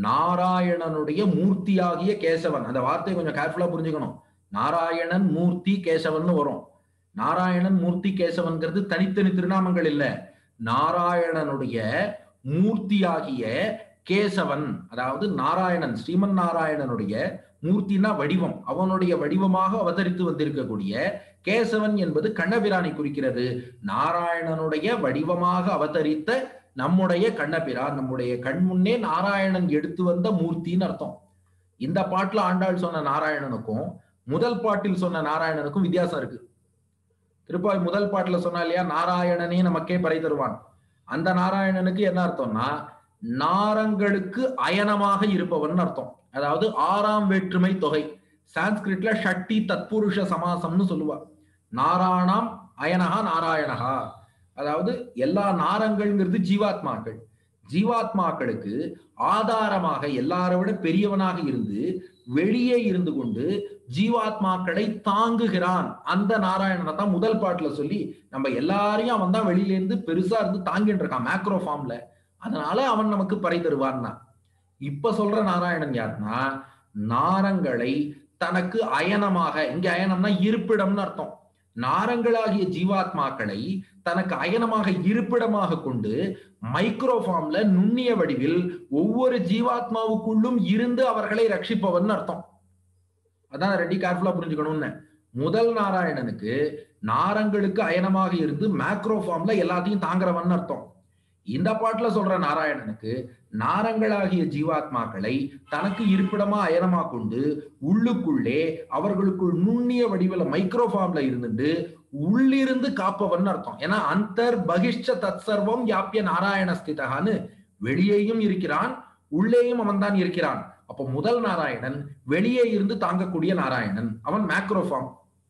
நாராயணனுடைய மூர்த்தியாகிய கேசவன் அந்த வார்த்தையை கொஞ்சம் கேர்ஃபுல்லா புரிஞ்சுக்கணும் நாராயணன் மூர்த்தி கேசவன் வரும் நாராயணன் மூர்த்தி கேசவன்கிறது தனித்தனி திருநாமங்கள் இல்ல நாராயணனுடைய மூர்த்தியாகிய கேசவன் அதாவது நாராயணன் ஸ்ரீமன் நாராயணனுடைய மூர்த்தினா வடிவம் அவனுடைய வடிவமாக அவதரித்து வந்திருக்கக்கூடிய கேசவன் என்பது கண்ணபிரானை குறிக்கிறது நாராயணனுடைய வடிவமாக அவதரித்த நம்முடைய கண்ணபிரான் நம்முடைய கண் முன்னே நாராயணன் எடுத்து வந்த மூர்த்தின்னு அர்த்தம் இந்த பாட்டுல ஆண்டாள் சொன்ன நாராயணனுக்கும் முதல் பாட்டில் சொன்ன நாராயணனுக்கும் வித்தியாசம் இருக்கு திருப்பாய் முதல் பாட்டுல சொன்னா இல்லையா நாராயணனே நமக்கே பறை தருவான் அந்த நாராயணனுக்கு என்ன அர்த்தம்னா நாரங்களுக்கு அயனமாக இருப்பவன் அர்த்தம் அதாவது ஆறாம் வேற்றுமை தொகை சான்ஸ்கிரிட்ல ஷட்டி தத்புருஷ சமாசம்னு சொல்லுவா நாராயணாம் அயனகா நாராயணகா அதாவது எல்லா நாரங்கள்ங்கிறது ஜீவாத்மாக்கள் ஜீவாத்மாக்களுக்கு ஆதாரமாக எல்லாரை விட பெரியவனாக இருந்து வெளியே இருந்து கொண்டு ஜீவாத்மாக்களை தாங்குகிறான் அந்த நாராயணனை தான் முதல் பாட்டுல சொல்லி நம்ம எல்லாரையும் அவன் தான் வெளியில இருந்து பெருசா இருந்து தாங்கிட்டு இருக்கான் மேக்ரோ ஃபார்ம்ல அதனால அவன் நமக்கு பறை தருவான்னா இப்ப சொல்ற நாராயணன் யாருன்னா நாரங்களை தனக்கு அயனமாக இங்க அயனம்னா இருப்பிடம்னு அர்த்தம் நாரங்களாகிய ஜீவாத்மாக்களை தனக்கு அயனமாக இருப்பிடமாக கொண்டு மைக்ரோ ஃபார்ம்ல நுண்ணிய வடிவில் ஒவ்வொரு ஜீவாத்மாவுக்குள்ளும் இருந்து அவர்களை ரட்சிப்பவன் அர்த்தம் அதான் ரெடி கேர்ஃபுல்லா புரிஞ்சுக்கணும்னு முதல் நாராயணனுக்கு நாரங்களுக்கு அயனமாக இருந்து மேக்ரோ ஃபார்ம்ல எல்லாத்தையும் தாங்குறவன் அர்த்தம் இந்த பாட்டுல சொல்ற நாராயணனுக்கு நாரங்களாகிய ஜீவாத்மாக்களை தனக்கு இருப்பிடமா அயனமா கொண்டு உள்ளுக்குள்ளே அவர்களுக்குள் நுண்ணிய வடிவில் மைக்ரோ ஃபார்ம்ல இருந்துட்டு உள்ளிருந்து காப்பவன் அர்த்தம் ஏன்னா அந்தர் பகிஷ்ட தத் சர்வம் யாப்பிய நாராயண ஸ்திதகான்னு வெளியேயும் இருக்கிறான் உள்ளேயும் அவன் தான் இருக்கிறான் அப்போ முதல் நாராயணன் வெளியே இருந்து தாங்கக்கூடிய நாராயணன் அவன் மேக்ரோ ஃபார்ம்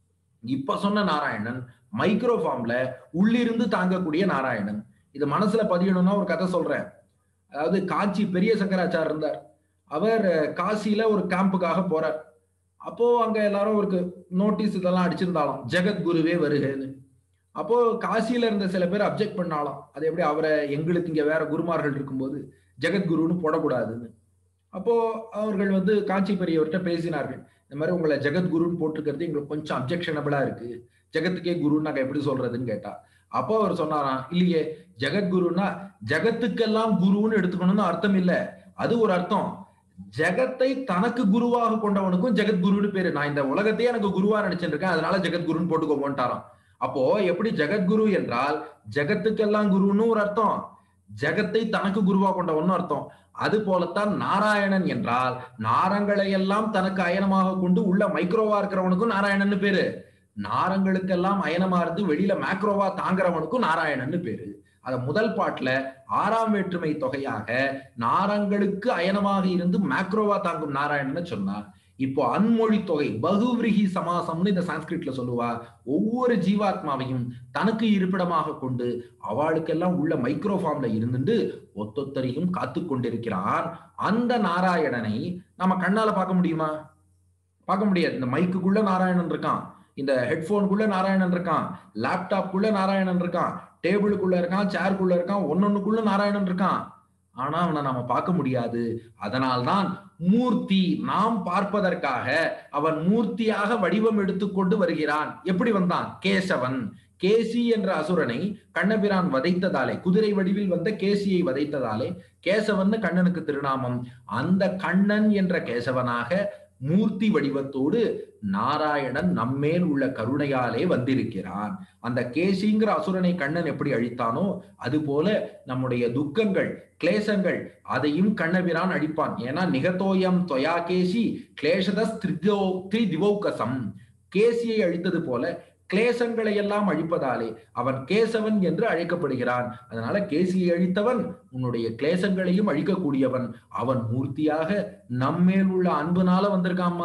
இப்ப சொன்ன நாராயணன் மைக்ரோ ஃபார்ம்ல உள்ளிருந்து தாங்கக்கூடிய நாராயணன் இது மனசுல பதியணும்னா ஒரு கதை சொல்றேன் அதாவது காஞ்சி பெரிய சங்கராச்சார் இருந்தார் அவர் காசியில ஒரு கேம்புக்காக போறார் அப்போ அங்க எல்லாரும் ஒரு நோட்டீஸ் இதெல்லாம் அடிச்சிருந்தாலும் ஜெகத்குருவே வருகன்னு அப்போ காசியில இருந்த சில பேர் அப்செக்ட் பண்ணாலும் அது எப்படி அவரை எங்களுக்கு இங்க வேற குருமார்கள் இருக்கும்போது ஜெகத்குருன்னு போடக்கூடாதுன்னு அப்போ அவர்கள் வந்து காஞ்சி பெரியவர்கிட்ட பேசினார்கள் இந்த மாதிரி உங்களை ஜெகத்குருன்னு போட்டிருக்கிறது எங்களுக்கு கொஞ்சம் அப்செக்ஷனபிளா இருக்கு ஜெகத்துக்கே குருன்னு நாங்க எப்படி சொல்றதுன்னு கேட்டா அப்போ அவர் சொன்னாராம் இல்லையே ஜெகத்குருன்னா ஜெகத்துக்கெல்லாம் குருன்னு எடுத்துக்கணும்னு அர்த்தம் இல்ல அது ஒரு அர்த்தம் ஜெகத்தை தனக்கு குருவாக கொண்டவனுக்கும் ஜெகத்குருன்னு பேரு நான் இந்த உலகத்தையே எனக்கு குருவா நினைச்சிட்டு இருக்கேன் அதனால ஜெகத்குருன்னு போட்டுக்கோங்கன்ட்டாராம் அப்போ எப்படி ஜெகத்குரு என்றால் ஜெகத்துக்கெல்லாம் குருன்னு ஒரு அர்த்தம் ஜெகத்தை தனக்கு குருவா கொண்டவன் அர்த்தம் அது போலத்தான் நாராயணன் என்றால் நாரங்களை எல்லாம் தனக்கு அயனமாக கொண்டு உள்ள மைக்ரோவா இருக்கிறவனுக்கும் நாராயணன் பேரு நாரங்களுக்கெல்லாம் அயனமா இருந்து வெளியில மேக்ரோவா தாங்குறவனுக்கும் நாராயணன்னு பேரு அத முதல் பாட்டுல ஆறாம் வேற்றுமை தொகையாக நாரங்களுக்கு அயனமாக இருந்து மேக்ரோவா தாங்கும் நாராயணன்னு சொன்னார் இப்போ அன்மொழி தொகை பகுவிரிகி சமாசம்னு இந்த சான்ஸ்கிரிட்ல சொல்லுவா ஒவ்வொரு ஜீவாத்மாவையும் தனக்கு இருப்பிடமாக கொண்டு அவளுக்கெல்லாம் உள்ள மைக்ரோ ஃபார்ம்ல இருந்துட்டு ஒத்தொத்தரையும் காத்து கொண்டிருக்கிறான் அந்த நாராயணனை நம்ம கண்ணால பார்க்க முடியுமா பார்க்க முடியாது இந்த மைக்குக்குள்ள நாராயணன் இருக்கான் இந்த ஹெட்போனுக்குள்ள நாராயணன் இருக்கான் லேப்டாப்குள்ள நாராயணன் இருக்கான் டேபிளுக்குள்ள இருக்கான் சேருக்குள்ள இருக்கான் ஒன்னொன்னுக்குள்ள நாராயணன் இருக்கான் ஆனா அவனை நாம பார்க்க முடியாது அதனால்தான் மூர்த்தி நாம் பார்ப்பதற்காக அவன் மூர்த்தியாக வடிவம் எடுத்துக்கொண்டு வருகிறான் எப்படி வந்தான் கேசவன் கேசி என்ற அசுரனை கண்ணபிரான் வதைத்ததாலே குதிரை வடிவில் வந்த கேசியை வதைத்ததாலே கேசவன் கண்ணனுக்கு திருநாமம் அந்த கண்ணன் என்ற கேசவனாக மூர்த்தி வடிவத்தோடு நாராயணன் நம்மேல் உள்ள கருணையாலே வந்திருக்கிறான் அந்த கேசிங்கிற அசுரனை கண்ணன் எப்படி அழித்தானோ அது போல நம்முடைய துக்கங்கள் கிளேசங்கள் அதையும் கண்ணபிரான் அழிப்பான் ஏன்னா நிகத்தோயம் தொயா கேசி கிளேஷத திரிதிவௌகசம் கேசியை அழித்தது போல கிளேசங்களை எல்லாம் அழிப்பதாலே அவன் கேசவன் என்று அழைக்கப்படுகிறான் அதனால கேசியை அழித்தவன் உன்னுடைய கிளேசங்களையும் அழிக்கக்கூடியவன் அவன் மூர்த்தியாக நம்மேல் உள்ள அன்புனால வந்திருக்காம்மா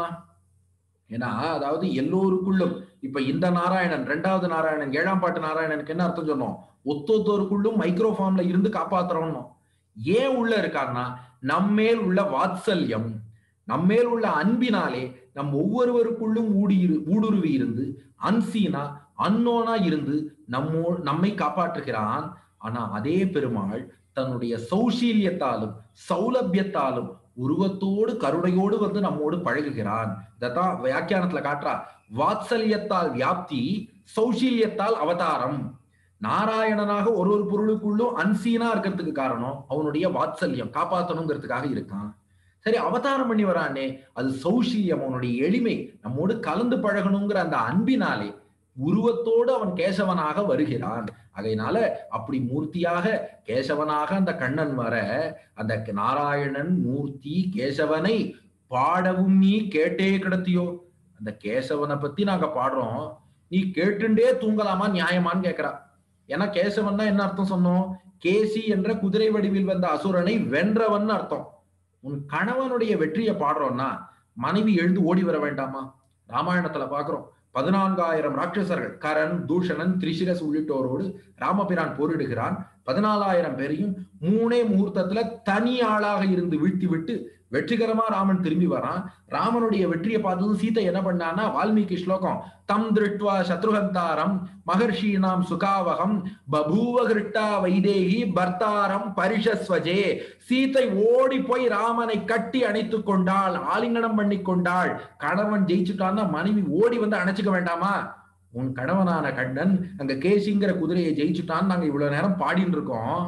ஏன்னா அதாவது எல்லோருக்குள்ளும் இப்ப இந்த நாராயணன் ரெண்டாவது நாராயணன் ஏழாம் பாட்டு நாராயணனுக்கு என்ன அர்த்தம் சொன்னோம் ஒத்தொத்தோருக்குள்ளும் மைக்ரோஃபார்ம்ல இருந்து காப்பாத்துறோம் ஏன் உள்ள இருக்கான்னா நம்மேல் உள்ள வாத்சல்யம் நம்மேல் உள்ள அன்பினாலே நம் ஒவ்வொருவருக்குள்ளும் ஊடி இரு- ஊடுருவி இருந்து அன்சீனா அன்னோனா இருந்து நம்மோ நம்மை காப்பாற்றுகிறான் ஆனா அதே பெருமாள் தன்னுடைய சௌஷீல்யத்தாலும் சௌலபியத்தாலும் உருவத்தோடு கருணையோடு வந்து நம்மோடு பழகுகிறான் இதத்தான் வியாக்கியானத்துல காட்டுறா வாத்சல்யத்தால் வியாப்தி சௌஷீல்யத்தால் அவதாரம் நாராயணனாக ஒரு ஒரு பொருளுக்குள்ளும் அன்சீனா இருக்கிறதுக்கு காரணம் அவனுடைய வாத்சல்யம் காப்பாத்தணுங்கிறதுக்காக இருக்கான் சரி அவதாரம் பண்ணி வரானே அது சௌஷீல்யம் அவனுடைய எளிமை நம்மோடு கலந்து பழகணுங்கிற அந்த அன்பினாலே உருவத்தோடு அவன் கேசவனாக வருகிறான் ஆகையினால அப்படி மூர்த்தியாக கேசவனாக அந்த கண்ணன் வர அந்த நாராயணன் மூர்த்தி கேசவனை பாடவும் நீ கேட்டே கிடத்தியோ அந்த கேசவனை பத்தி நாங்க பாடுறோம் நீ கேட்டுண்டே தூங்கலாமா நியாயமான்னு கேக்குறா ஏன்னா கேசவன்னா என்ன அர்த்தம் சொன்னோம் கேசி என்ற குதிரை வடிவில் வந்த அசுரனை வென்றவன் அர்த்தம் உன் கணவனுடைய வெற்றியை பாடுறோம்னா மனைவி எழுந்து ஓடி வர வேண்டாமா ராமாயணத்துல பாக்குறோம் பதினான்காயிரம் ராட்சசர்கள் கரண் தூஷணன் திரிசிரஸ் உள்ளிட்டோரோடு ராமபிரான் போரிடுகிறான் பதினாலாயிரம் பேரையும் மூணே முகூர்த்தத்துல தனி ஆளாக இருந்து வீழ்த்தி விட்டு வெற்றிகரமா ராமன் திரும்பி வரான் ராமனுடைய வெற்றியை பார்த்ததும் சீதை என்ன பண்ணான்னா வால்மீகி ஸ்லோகம் தம் திருட்வா சத்ருஹந்தாரம் மகர்ஷீனாம் சுகாவகம் பபூவ கிருட்டா வைதேகி பர்த்தாரம் பரிஷஸ்வஜே சீதை ஓடி போய் ராமனை கட்டி அணைத்துக் கொண்டாள் ஆலிங்கனம் பண்ணி கொண்டாள் கணவன் ஜெயிச்சுட்டான்னா மனைவி ஓடி வந்து அணைச்சுக்க வேண்டாமா உன் கணவனான கண்ணன் அங்க கேசிங்கிற குதிரையை ஜெயிச்சுட்டான்னு நாங்க இவ்வளவு நேரம் பாடின்னு இருக்கோம்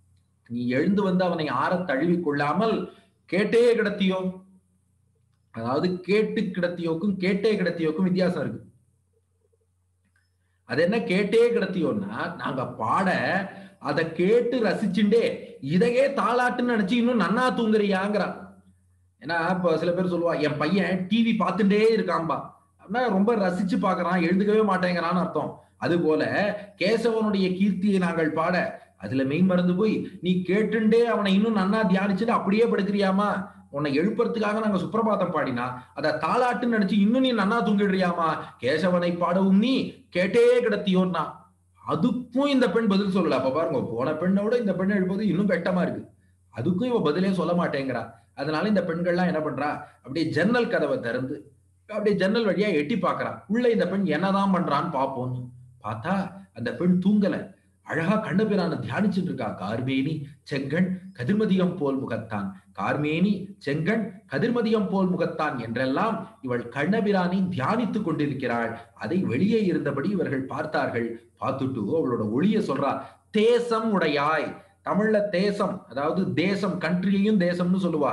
நீ எழுந்து வந்து அவனை ஆற தழுவி கொள்ளாமல் கேட்டே கிடத்தியோ அதாவது கேட்டு கிடத்தியோக்கும் கேட்டே கிடத்தியோக்கும் வித்தியாசம் இருக்கு அது என்ன கேட்டே கிடத்தியோன்னா நாங்க பாட அதை கேட்டு ரசிச்சுண்டே இதையே தாளாட்டுன்னு நினைச்சு இன்னும் நன்னா தூங்குறியாங்கிறான் ஏன்னா இப்ப சில பேர் சொல்லுவா என் பையன் டிவி பார்த்துட்டே இருக்கான்பா அப்படின்னா ரொம்ப ரசிச்சு பாக்குறான் எழுதுக்கவே மாட்டேங்கிறான்னு அர்த்தம் அது போல கேசவனுடைய கீர்த்தியை நாங்கள் பாட அதுல மெய் மறந்து போய் நீ கேட்டுண்டே அவனை இன்னும் நன்னா தியானிச்சுட்டு அப்படியே படுக்கிறியாமா உன்னை எழுப்புறதுக்காக நாங்க சுப்பிரபாதம் பாடினா அத தாளாட்டுன்னு நினைச்சு இன்னும் நீ நன்னா தூங்கிடுறியாமா கேசவனை பாடவும் நீ கேட்டே கிடத்தியோன்னா அதுக்கும் இந்த பெண் பதில் சொல்லல அப்ப பாருங்க போன பெண்ணோட இந்த பெண் எழுப்பது இன்னும் வெட்டமா இருக்கு அதுக்கும் இவ பதிலே சொல்ல மாட்டேங்கிறா அதனால இந்த பெண்கள்லாம் என்ன பண்றா அப்படியே ஜன்னல் கதவை திறந்து அப்படியே ஜன்னல் வழியா எட்டி பாக்குறா உள்ள இந்த பெண் என்னதான் பண்றான்னு பாப்போம்னு பார்த்தா அந்த பெண் தூங்கல அழகா கண்ணபிரான தியானிச்சுட்டு இருக்கா கார்மேனி செங்கண் கதிர்மதியம் போல் முகத்தான் கார்மேனி செங்கண் கதிர்மதியம் போல் முகத்தான் என்றெல்லாம் இவள் கண்ணபிரானை தியானித்துக் கொண்டிருக்கிறாள் அதை வெளியே இருந்தபடி இவர்கள் பார்த்தார்கள் பார்த்துட்டு அவளோட ஒளிய சொல்றா தேசம் உடையாய் தமிழ்ல தேசம் அதாவது தேசம் கண்ட்ரியையும் தேசம்னு சொல்லுவா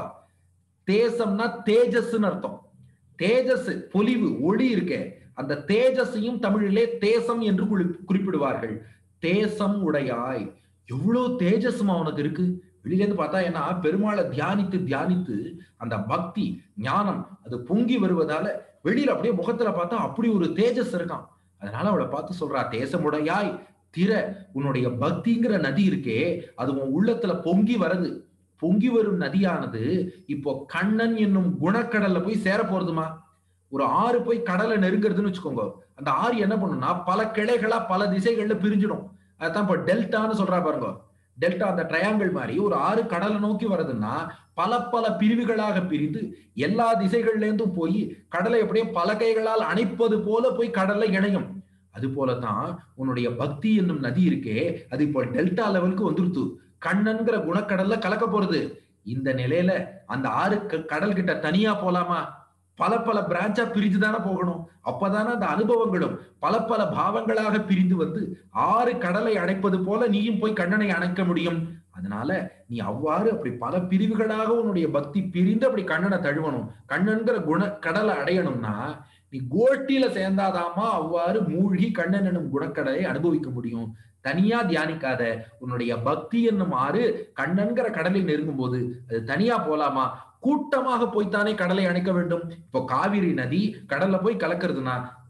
தேசம்னா தேஜஸ்ன்னு அர்த்தம் தேஜஸ் பொலிவு ஒளி இருக்கே அந்த தேஜஸையும் தமிழிலே தேசம் என்று குறி- குறிப்பிடுவார்கள் தேசம் உடையாய் எவ்வளவு தேஜஸும் அவனுக்கு இருக்கு வெளியில இருந்து பார்த்தா ஏன்னா பெருமாளை தியானித்து தியானித்து அந்த பக்தி ஞானம் அது பொங்கி வருவதால வெளியில அப்படியே முகத்துல பார்த்தா அப்படி ஒரு தேஜஸ் இருக்கான் அதனால அவளை பார்த்து சொல்றா தேசமுடையாய் திற உன்னுடைய பக்திங்கிற நதி இருக்கே அது உன் உள்ளத்துல பொங்கி வருது பொங்கி வரும் நதியானது இப்போ கண்ணன் என்னும் குணக்கடல்ல போய் சேர போறதுமா ஒரு ஆறு போய் கடலை நெருங்குறதுன்னு வச்சுக்கோங்க அந்த ஆறு என்ன பண்ணும்னா பல கிளைகளா பல திசைகள்ல பிரிஞ்சிடும் அதான் இப்போ டெல்டான்னு சொல்றா பாருங்க டெல்டா அந்த ட்ரையாங்கிள் மாதிரி ஒரு ஆறு கடலை நோக்கி வருதுன்னா பல பல பிரிவுகளாக பிரிந்து எல்லா திசைகள்ல இருந்தும் போய் கடலை எப்படியும் பல கைகளால் அணைப்பது போல போய் கடல்ல இணையும் அது போலதான் உன்னுடைய பக்தி என்னும் நதி இருக்கே அது இப்போ டெல்டா லெவலுக்கு வந்துருத்து கண்ணன்கிற குணக்கடல்ல கலக்க போறது இந்த நிலையில அந்த ஆறு க- கடல் கிட்ட தனியா போலாமா பல பல பிரான்ச்சா பிரிஞ்சு தானே போகணும் அப்பதானே அந்த அனுபவங்களும் பல பல பாவங்களாக பிரிந்து வந்து ஆறு கடலை அணைப்பது போல நீயும் போய் கண்ணனை அணைக்க முடியும் அதனால நீ அவ்வாறு அப்படி பல பிரிவுகளாக உன்னுடைய பக்தி பிரிந்து அப்படி கண்ணனை தழுவணும் கண்ணன்கிற குண கடலை அடையணும்னா நீ கோட்டியில சேர்ந்தாதாமா அவ்வாறு மூழ்கி கண்ணன் என்னும் குணக்கடலை அனுபவிக்க முடியும் தனியா தியானிக்காத உன்னுடைய பக்தி என்னும் ஆறு கண்ணன்கிற கடலை நெருங்கும் போது அது தனியா போலாமா கூட்டமாக போய்த்தானே கடலை அணைக்க வேண்டும் இப்போ காவிரி நதி கடல்ல போய் கலக்கிறதுனா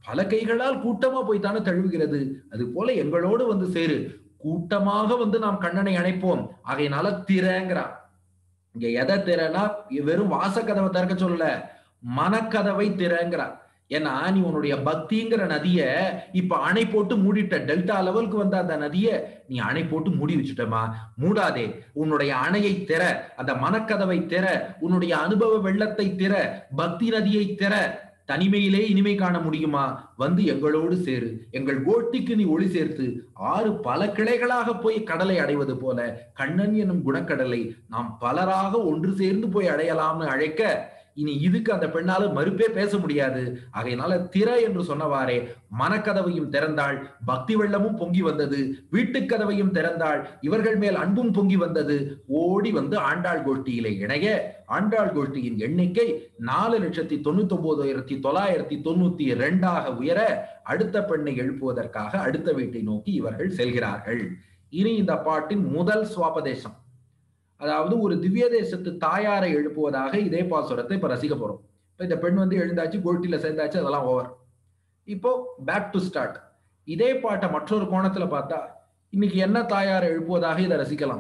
பல கைகளால் கூட்டமா போய் தானே தழுவுகிறது அது போல எங்களோடு வந்து சேரு கூட்டமாக வந்து நாம் கண்ணனை அணைப்போம் ஆகையினால திறங்கிறான் இங்க எதை திறனா வெறும் வாசக்கதவை திறக்க சொல்லல மனக்கதவை திறங்கிறான் ஏன்னா நீ உன்னுடைய பக்திங்கிற நதிய இப்ப அணை போட்டு மூடிட்ட டெல்டா லெவலுக்கு வந்த அந்த நதிய நீ அணை போட்டு மூடி வச்சுட்டமா மூடாதே உன்னுடைய அணையை திற அந்த மனக்கதவை திற உன்னுடைய அனுபவ வெள்ளத்தை திற பக்தி நதியை திற தனிமையிலே இனிமை காண முடியுமா வந்து எங்களோடு சேரு எங்கள் கோட்டிக்கு நீ ஒளி சேர்த்து ஆறு பல கிளைகளாக போய் கடலை அடைவது போல கண்ணன் எனும் குணக்கடலை நாம் பலராக ஒன்று சேர்ந்து போய் அடையலாம்னு அழைக்க இனி இதுக்கு அந்த பெண்ணால மறுப்பே பேச முடியாது ஆகையினால திற என்று சொன்னவாறே மனக்கதவையும் திறந்தாள் பக்தி வெள்ளமும் பொங்கி வந்தது வீட்டுக்கதவையும் திறந்தாள் இவர்கள் மேல் அன்பும் பொங்கி வந்தது ஓடி வந்து ஆண்டாள் கோஷ்டியிலே இணைய ஆண்டாள் கோஷ்டியின் எண்ணிக்கை நாலு லட்சத்தி தொண்ணூத்தி ஒன்பதாயிரத்தி தொள்ளாயிரத்தி தொண்ணூத்தி இரண்டாக உயர அடுத்த பெண்ணை எழுப்புவதற்காக அடுத்த வீட்டை நோக்கி இவர்கள் செல்கிறார்கள் இனி இந்த பாட்டின் முதல் சுவாபதேசம் அதாவது ஒரு திவ்ய தேசத்து தாயாரை எழுப்புவதாக இதே பாசுரத்தை இப்ப ரசிக்க போறோம் இப்ப இந்த பெண் வந்து எழுந்தாச்சு கோட்டில சேர்ந்தாச்சு அதெல்லாம் ஓவர் இப்போ பேக் டு ஸ்டார்ட் இதே பாட்டை மற்றொரு கோணத்துல பார்த்தா இன்னைக்கு என்ன தாயாரை எழுப்புவதாக இதை ரசிக்கலாம்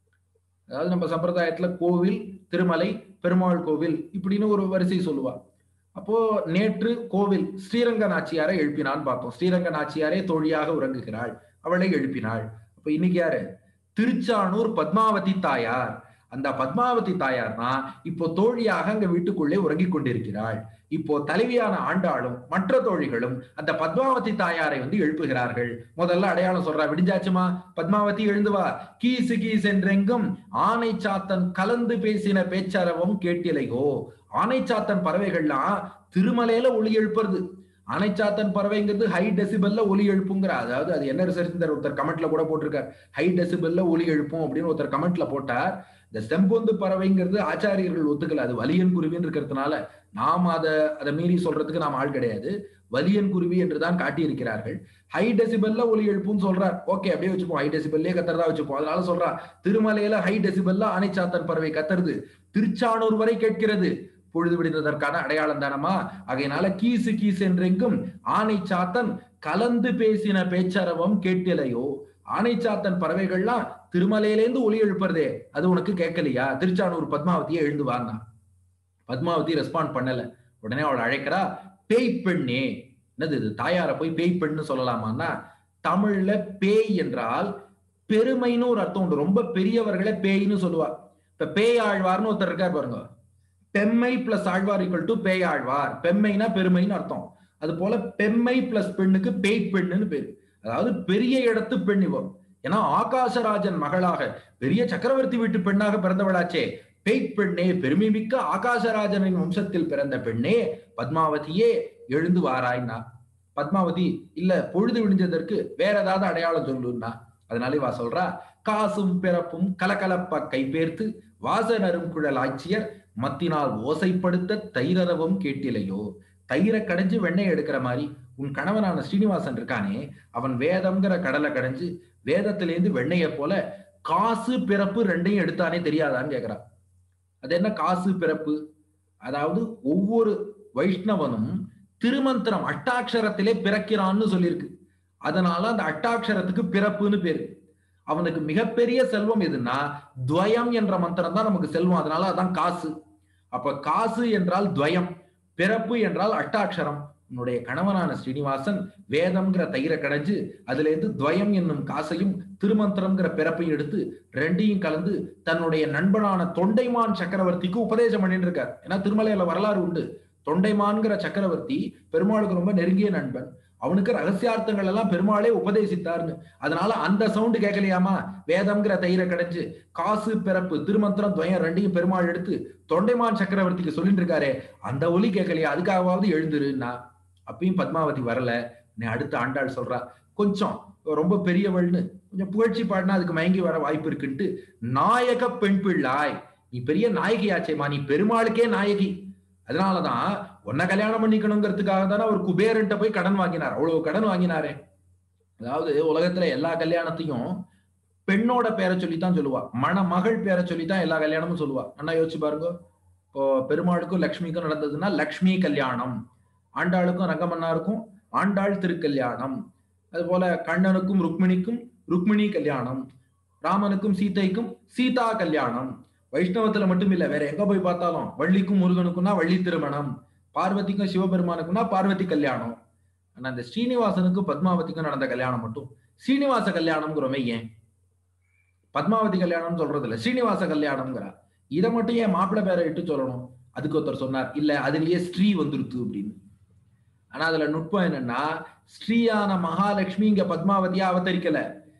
அதாவது நம்ம சம்பிரதாயத்துல கோவில் திருமலை பெருமாள் கோவில் இப்படின்னு ஒரு வரிசை சொல்லுவா அப்போ நேற்று கோவில் ஸ்ரீரங்க நாச்சியாரை எழுப்பினான்னு பார்த்தோம் ஸ்ரீரங்க நாச்சியாரே தோழியாக உறங்குகிறாள் அவளை எழுப்பினாள் அப்ப இன்னைக்கு யாரு திருச்சானூர் பத்மாவதி தாயார் அந்த பத்மாவதி தாயார்னா இப்போ தோழியாக அங்க வீட்டுக்குள்ளே உறங்கிக் கொண்டிருக்கிறாள் இப்போ தலைவியான ஆண்டாளும் மற்ற தோழிகளும் அந்த பத்மாவதி தாயாரை வந்து எழுப்புகிறார்கள் முதல்ல அடையாளம் சொல்றா விடிஞ்சாச்சுமா பத்மாவதி எழுந்து வா கீசு கீஸ் என்றெங்கும் ஆனை சாத்தன் கலந்து பேசின பேச்சரவம் கேட்டிலையோ ஆனை சாத்தன் பறவைகள்லாம் திருமலையில ஒளி எழுப்புறது அனைச்சாத்தன் பறவைங்கிறது ஹை டெசிபல்ல ஒலி எழுப்புங்கிற அதாவது அது என்ன ரிசர்ச் ஒருத்தர் கமெண்ட்ல கூட போட்டிருக்கார் ஹை டெசிபல்ல ஒலி எழுப்பும் அப்படின்னு ஒருத்தர் கமெண்ட்ல போட்டார் இந்த செம்பொந்து பறவைங்கிறது ஆச்சாரியர்கள் ஒத்துக்கல அது வலியன் குருவின்னு இருக்கிறதுனால நாம் அதை அதை மீறி சொல்றதுக்கு நாம் ஆள் கிடையாது வலியன் குருவி என்றுதான் காட்டியிருக்கிறார்கள் ஹை டெசிபல்ல ஒலி எழுப்பும் சொல்றார் ஓகே அப்படியே வச்சுப்போம் ஹை டெசிபல்லே கத்துறதா வச்சுப்போம் அதனால சொல்றா திருமலையில ஹை டெசிபல்ல அனைச்சாத்தன் பறவை கத்துறது திருச்சானூர் வரை கேட்கிறது பொழுது விடுவதற்கான அடையாளம் தானமா ஆகையினால கீசு கீசு என்றெங்கும் ஆனை சாத்தன் கலந்து பேசின பேச்சரவம் கேட்டிலையோ ஆனை சாத்தன் பறவைகள்லாம் திருமலையிலேருந்து ஒளி எழுப்புறதே அது உனக்கு கேட்கலையா திருச்சானூர் பத்மாவதியை எழுந்து வாங்க பத்மாவதி ரெஸ்பாண்ட் பண்ணல உடனே அவள் அழைக்கிறா பேய் பெண்ணே என்னது இது தாயார போய் பேய் பெண்ணு சொல்லலாமான்னா தமிழ்ல பேய் என்றால் பெருமைன்னு ஒரு அர்த்தம் உண்டு ரொம்ப பெரியவர்களை பேய்னு சொல்லுவா இப்ப பேய் ஆழ்வார்னு ஒருத்தர் இருக்கார் பாருங்க பெம்மை plus Alvar equal to Pey Alvar பெம்மைனா பெருமைன்னு அர்த்தம் அது போல பெம்மை பிளஸ் பெண்ணுக்கு பேய் பெண்ணுன்னு பேரு அதாவது பெரிய இடத்து பெண் இவன் ஏன்னா ஆகாசராஜன் மகளாக பெரிய சக்கரவர்த்தி வீட்டு பெண்ணாக பிறந்தவளாச்சே பேய் பெண்ணே பெருமை மிக்க ஆகாசராஜனின் வம்சத்தில் பிறந்த பெண்ணே பத்மாவதியே எழுந்து வாராய்னா பத்மாவதி இல்ல பொழுது விடிஞ்சதற்கு வேற ஏதாவது அடையாளம் சொல்லுன்னா அதனால இவா சொல்றா காசும் பிறப்பும் கலகலப்ப கைபேர்த்து வாசனரும் குழல் ஆட்சியர் மத்தினால் ஓசைப்படுத்த தைரரவும் கேட்டிலையோ தயிரை கடைஞ்சு வெண்ணெய் எடுக்கிற மாதிரி உன் கணவனான ஸ்ரீனிவாசன் இருக்கானே அவன் வேதம்ங்கிற கடலை கடைஞ்சு வேதத்திலேருந்து வெண்ணெய போல காசு பிறப்பு ரெண்டையும் எடுத்தானே தெரியாதான்னு கேக்குறான் அது என்ன காசு பிறப்பு அதாவது ஒவ்வொரு வைஷ்ணவனும் திருமந்திரம் அட்டாட்சரத்திலே பிறக்கிறான்னு சொல்லியிருக்கு அதனால அந்த அட்டாட்சரத்துக்கு பிறப்புன்னு பேரு அவனுக்கு மிகப்பெரிய செல்வம் எதுன்னா துவயம் என்ற மந்திரம் தான் நமக்கு செல்வம் அதனால அதான் காசு அப்ப காசு என்றால் துவயம் பிறப்பு என்றால் அட்டாட்சரம் உன்னுடைய கணவனான ஸ்ரீனிவாசன் வேதம்ங்கிற தயிரை கடைஞ்சு அதுல இருந்து துவயம் என்னும் காசையும் திருமந்திரம்ங்கிற பிறப்பையும் எடுத்து ரெண்டையும் கலந்து தன்னுடைய நண்பனான தொண்டைமான் சக்கரவர்த்திக்கு உபதேசம் பண்ணிட்டு இருக்கார் ஏன்னா திருமலையில வரலாறு உண்டு தொண்டைமான்கிற சக்கரவர்த்தி பெருமாளுக்கு ரொம்ப நெருங்கிய நண்பன் அவனுக்கு ரகசியார்த்தங்கள் எல்லாம் பெருமாளே உபதேசித்தார்னு அதனால அந்த சவுண்டு கேட்கலையாமா வேதம்ங்கிற தயிரை கிடைச்சு காசு பிறப்பு திருமந்திரம் துவயம் ரெண்டையும் பெருமாள் எடுத்து தொண்டைமான் சக்கரவர்த்திக்கு சொல்லிட்டு இருக்காரே அந்த ஒலி கேட்கலையா அதுக்காகவாவது எழுந்துருன்னா அப்பயும் பத்மாவதி வரல நீ அடுத்த ஆண்டாள் சொல்றா கொஞ்சம் ரொம்ப பெரியவள்னு கொஞ்சம் புகழ்ச்சி பாடினா அதுக்கு மயங்கி வர வாய்ப்பு இருக்குன்ட்டு நாயக பெண் பிள்ளாய் நீ பெரிய நாயகியாச்சேமா நீ பெருமாளுக்கே நாயகி அதனாலதான் உன்னை கல்யாணம் பண்ணிக்கணுங்கிறதுக்காக தானே அவர் குபேரன்ட்ட போய் கடன் வாங்கினார் அவ்வளவு கடன் வாங்கினாரே அதாவது உலகத்துல எல்லா கல்யாணத்தையும் பெண்ணோட பேரை சொல்லித்தான் சொல்லுவா மண மகள் பேரை சொல்லித்தான் எல்லா கல்யாணமும் சொல்லுவா அண்ணா யோசிச்சு பாருங்க இப்போ பெருமாளுக்கும் லக்ஷ்மிக்கும் நடந்ததுன்னா லக்ஷ்மி கல்யாணம் ஆண்டாளுக்கும் ரங்கமன்னாருக்கும் ஆண்டாள் திருக்கல்யாணம் அதுபோல கண்ணனுக்கும் ருக்மிணிக்கும் ருக்மிணி கல்யாணம் ராமனுக்கும் சீதைக்கும் சீதா கல்யாணம் வைஷ்ணவத்துல மட்டும் இல்ல வேற எங்க போய் பார்த்தாலும் வள்ளிக்கும் முருகனுக்கும்னா வள்ளி திருமணம் பார்வதிக்கும் சிவபெருமானுக்கும்னா பார்வதி கல்யாணம் ஆனா இந்த ஸ்ரீனிவாசனுக்கும் பத்மாவதிக்கும் நடந்த கல்யாணம் மட்டும் ஸ்ரீனிவாச கல்யாணம்ங்கிறோமே ஏன் பத்மாவதி கல்யாணம் சொல்றது இல்ல ஸ்ரீனிவாச கல்யாணம்ங்கிறா இதை மட்டும் ஏன் மாப்பிள்ளை பேரை இட்டு சொல்லணும் அதுக்கு ஒருத்தர் சொன்னார் இல்ல அதுலயே ஸ்ரீ வந்துருத்து அப்படின்னு ஆனா அதுல நுட்பம் என்னன்னா ஸ்ரீயான மகாலட்சுமி இங்க பத்மாவதியா அவதரிக்கல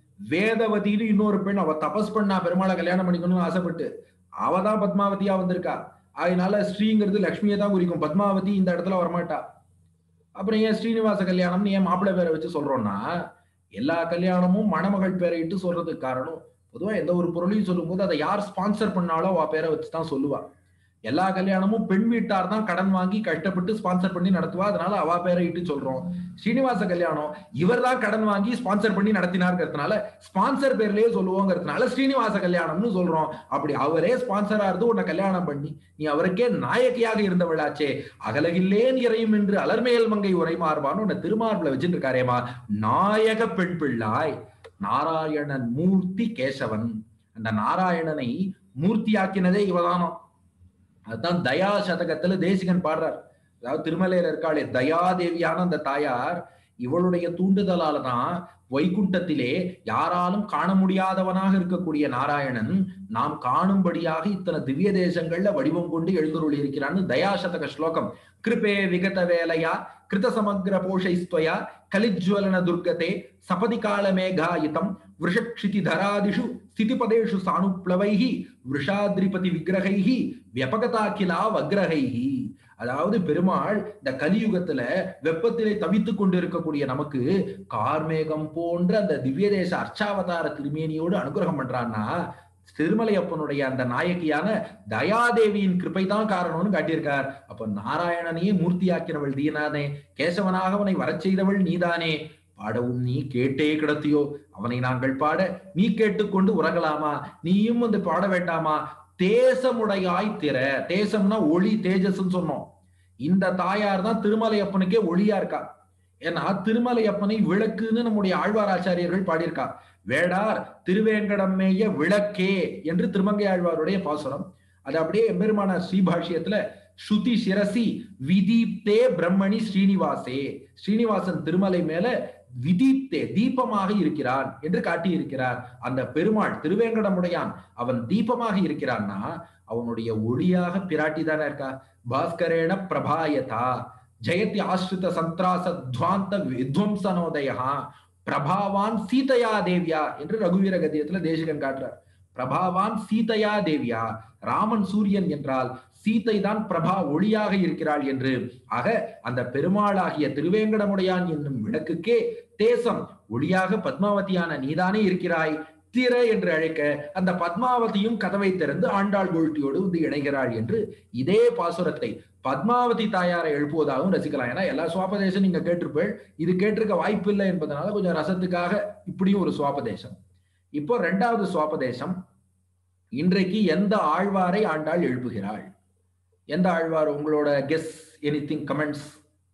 வேதவதினு இன்னொரு பெண் அவ தபஸ் பண்ணா பெருமாளை கல்யாணம் பண்ணிக்கணும்னு ஆசைப்பட்டு அவ தான் பத்மாவதியா வந்திருக்கா அதனால ஸ்ரீங்கிறது லக்ஷ்மியை தான் குறிக்கும் பத்மாவதி இந்த இடத்துல வரமாட்டா அப்புறம் ஏன் ஸ்ரீனிவாச கல்யாணம்னு ஏன் மாப்பிள்ளை பேரை வச்சு சொல்றோம்னா எல்லா கல்யாணமும் மணமகள் பேரை இட்டு சொல்றதுக்கு காரணம் பொதுவா எந்த ஒரு பொருளையும் சொல்லும்போது அதை யார் ஸ்பான்சர் பண்ணாலோ அவ பேரை வச்சு தான் சொல்லுவா எல்லா கல்யாணமும் பெண் வீட்டார் தான் கடன் வாங்கி கஷ்டப்பட்டு ஸ்பான்சர் பண்ணி நடத்துவா அதனால அவ பேரை இட்டு சொல்றோம் ஸ்ரீனிவாச கல்யாணம் இவர் தான் கடன் வாங்கி ஸ்பான்சர் பண்ணி நடத்தினார்ங்கிறதுனால ஸ்பான்சர் பேர்லயே சொல்லுவோங்கிறதுனால ஸ்ரீனிவாச கல்யாணம்னு சொல்றோம் அப்படி அவரே ஸ்பான்சரா இருந்து உன்னை கல்யாணம் பண்ணி நீ அவருக்கே நாயகியாக இருந்தவளாச்சே அகலகில்லேன் இறையும் என்று அலர்மேல் மங்கை உரை மாறுவான்னு உன்னை திருமார்பில் வச்சுட்டு இருக்காரேமா நாயக பெண் பிள்ளாய் நாராயணன் மூர்த்தி கேசவன் அந்த நாராயணனை மூர்த்தியாக்கினதே இவதானோ அதுதான் தயா சதகத்துல தேசிகன் பாடுறார் அதாவது திருமலையில இருக்காளே தயாதேவியான அந்த தாயார் இவளுடைய தூண்டுதலால தான் வைகுண்டத்திலே யாராலும் காண முடியாதவனாக இருக்கக்கூடிய நாராயணன் நாம் காணும்படியாக இத்தனை திவ்ய தேசங்கள்ல வடிவம் கொண்டு எழுந்துருளி இருக்கிறான்னு தயாசதக ஸ்லோகம் கிருபே விகத வேலையா கிருத சமக்ர போஷைஸ்துவயா கலிஜ்வலன துர்கதே சபதி கால மேகாயிதம் விஷக்ஷிதி தராதிஷு ஸ்திதிபதேஷு சாணுப்ளவைஹி விஷாத்ரிபதி விக்கிரகைஹி வியபகதாக்கிலா வக்ரகைஹி அதாவது பெருமாள் இந்த கலியுகத்துல வெப்பத்திலே தவித்துக் கொண்டு இருக்கக்கூடிய நமக்கு கார்மேகம் போன்ற அந்த திவ்ய தேச அர்ச்சாவதார திருமேனியோடு அனுகிரகம் பண்றான்னா திருமலையப்பனுடைய அந்த நாயகியான தயாதேவியின் கிருப்பை தான் காரணம்னு காட்டியிருக்கார் அப்ப நாராயணனையே மூர்த்தியாக்கினவள் தீனானே கேசவனாக அவனை வரச் செய்தவள் நீதானே பாடவும் நீ கேட்டே கிடத்தியோ அவனை நாங்கள் பாட நீ கேட்டுக்கொண்டு உறங்கலாமா நீயும் வந்து பாட வேண்டாமா தேசமுடையாய் திற தேசம்னா ஒளி தேஜஸ்ன்னு சொன்னோம் இந்த தாயார் தான் திருமலையப்பனுக்கே ஒளியா இருக்கா ஏன்னா திருமலையப்பனை விளக்குன்னு நம்முடைய ஆழ்வாராச்சாரியர்கள் பாடியிருக்கா வேடார் திருவேங்கடம் மேய விளக்கே என்று திருமங்கை ஆழ்வாருடைய பாசுரம் அது அப்படியே எம்பெருமான ஸ்ரீபாஷ்யத்துல ஸ்ருதி சிரசி விதீப்தே பிரம்மணி ஸ்ரீனிவாசே ஸ்ரீனிவாசன் திருமலை மேல விதீப்தே தீபமாக இருக்கிறான் என்று காட்டியிருக்கிறார் அந்த பெருமாள் திருவேங்கடமுடையான் அவன் தீபமாக இருக்கிறான்னா அவனுடைய ஒளியாக பிராட்டி தானே இருக்கா பாஸ்கரேண பிரபாயதா ஜெயதி ஆஸ்ரித சந்திராச துவாந்த வித்வம்சனோதயா பிரபாவான் சீதையா தேவியா என்று ரகுவீர கதியத்துல தேசிகன் காட்டுறார் பிரபாவான் சீதையா தேவியா ராமன் சூரியன் என்றால் சீதை தான் பிரபா ஒளியாக இருக்கிறாள் என்று ஆக அந்த பெருமாளாகிய திருவேங்கடமுடையான் என்னும் விளக்குக்கே தேசம் ஒளியாக பத்மாவதியான நீதானே இருக்கிறாய் திற என்று அழைக்க அந்த பத்மாவதியும் கதவை திறந்து ஆண்டாள் கோஷ்டியோடு வந்து இணைகிறாள் என்று இதே பாசுரத்தை பத்மாவதி தாயாரை எழுப்புவதாகவும் ரசிக்கலாம் ஏன்னா எல்லா சுவாபதேசம் நீங்க கேட்டிருப்பேள் இது கேட்டிருக்க வாய்ப்பு இல்லை என்பதனால கொஞ்சம் ரசத்துக்காக இப்படியும் ஒரு சுவாபதேசம் இப்போ ரெண்டாவது சுவாபதேசம் இன்றைக்கு எந்த ஆழ்வாரை ஆண்டாள் எழுப்புகிறாள் எந்த ஆழ்வார் உங்களோட கெஸ் எனி திங் கமெண்ட்ஸ்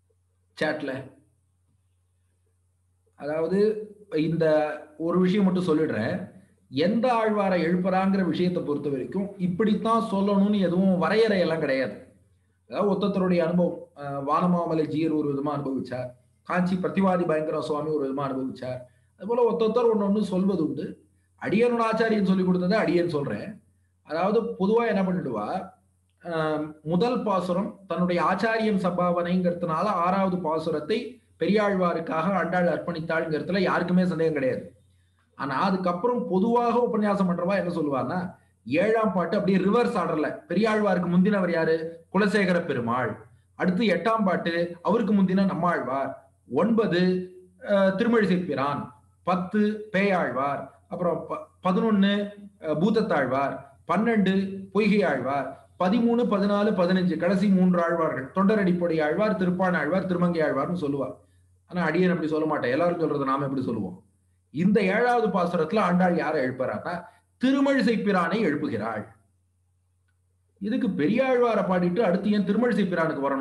சேட்ல அதாவது இந்த ஒரு விஷயம் மட்டும் சொல்லிடுறேன் எந்த ஆழ்வாரை எழுப்புறாங்கிற விஷயத்தை பொறுத்த வரைக்கும் இப்படித்தான் சொல்லணும்னு எதுவும் வரையறை எல்லாம் கிடையாது அதாவது ஒத்தத்தருடைய அனுபவம் வானமாமலை ஜீர் ஒரு விதமா அனுபவிச்சார் காஞ்சி பிரதிவாதி பயங்கர சுவாமி ஒரு விதமா அனுபவிச்சார் அது போல ஒத்தொத்தர் ஒன்று ஒன்று சொல்வது உண்டு அடியனோட ஆச்சாரியன் சொல்லி கொடுத்ததை அடியன் சொல்றேன் அதாவது பொதுவா என்ன பண்ணிடுவா முதல் பாசுரம் தன்னுடைய ஆச்சாரியம் சம்பாவனைங்கிறதுனால ஆறாவது பாசுரத்தை பெரியாழ்வாருக்காக ஆண்டாள் அர்ப்பணித்தாள்ங்கிறதுல யாருக்குமே சந்தேகம் கிடையாது ஆனா அதுக்கப்புறம் பொதுவாக உபன்யாசம் பண்றவா என்ன சொல்லுவான்னா ஏழாம் பாட்டு அப்படியே ரிவர்ஸ் ஆர்டர்ல பெரியாழ்வாருக்கு முந்தினவர் யாரு குலசேகர பெருமாள் அடுத்து எட்டாம் பாட்டு அவருக்கு முந்தின நம்மாழ்வார் ஒன்பது திருமழிசை பிரான் பத்து பேயாழ்வார் அப்புறம் பதினொன்னு பூதத்தாழ்வார் பன்னெண்டு பொய்கை ஆழ்வார் பதிமூணு பதினாலு பதினஞ்சு கடைசி மூன்று ஆழ்வார்கள் தொண்டரடிப்பொடி ஆழ்வார் திருப்பான ஆழ்வார் திருமங்கை ஆழ்வார்னு சொல்லுவார் ஆனா அடியன் அப்படி சொல்ல மாட்டேன் எல்லாரும் சொல்றது நாம எப்படி சொல்லுவோம் இந்த ஏழாவது பாசுரத்துல ஆண்டாள் யாரை எழுப்புறான்னா திருமழிசை பிரானை எழுப்புகிறாள் இதுக்கு பெரியாழ்வாரை பாடிட்டு அடுத்து ஏன் திருமழிசை பிரானுக்கு வரணும்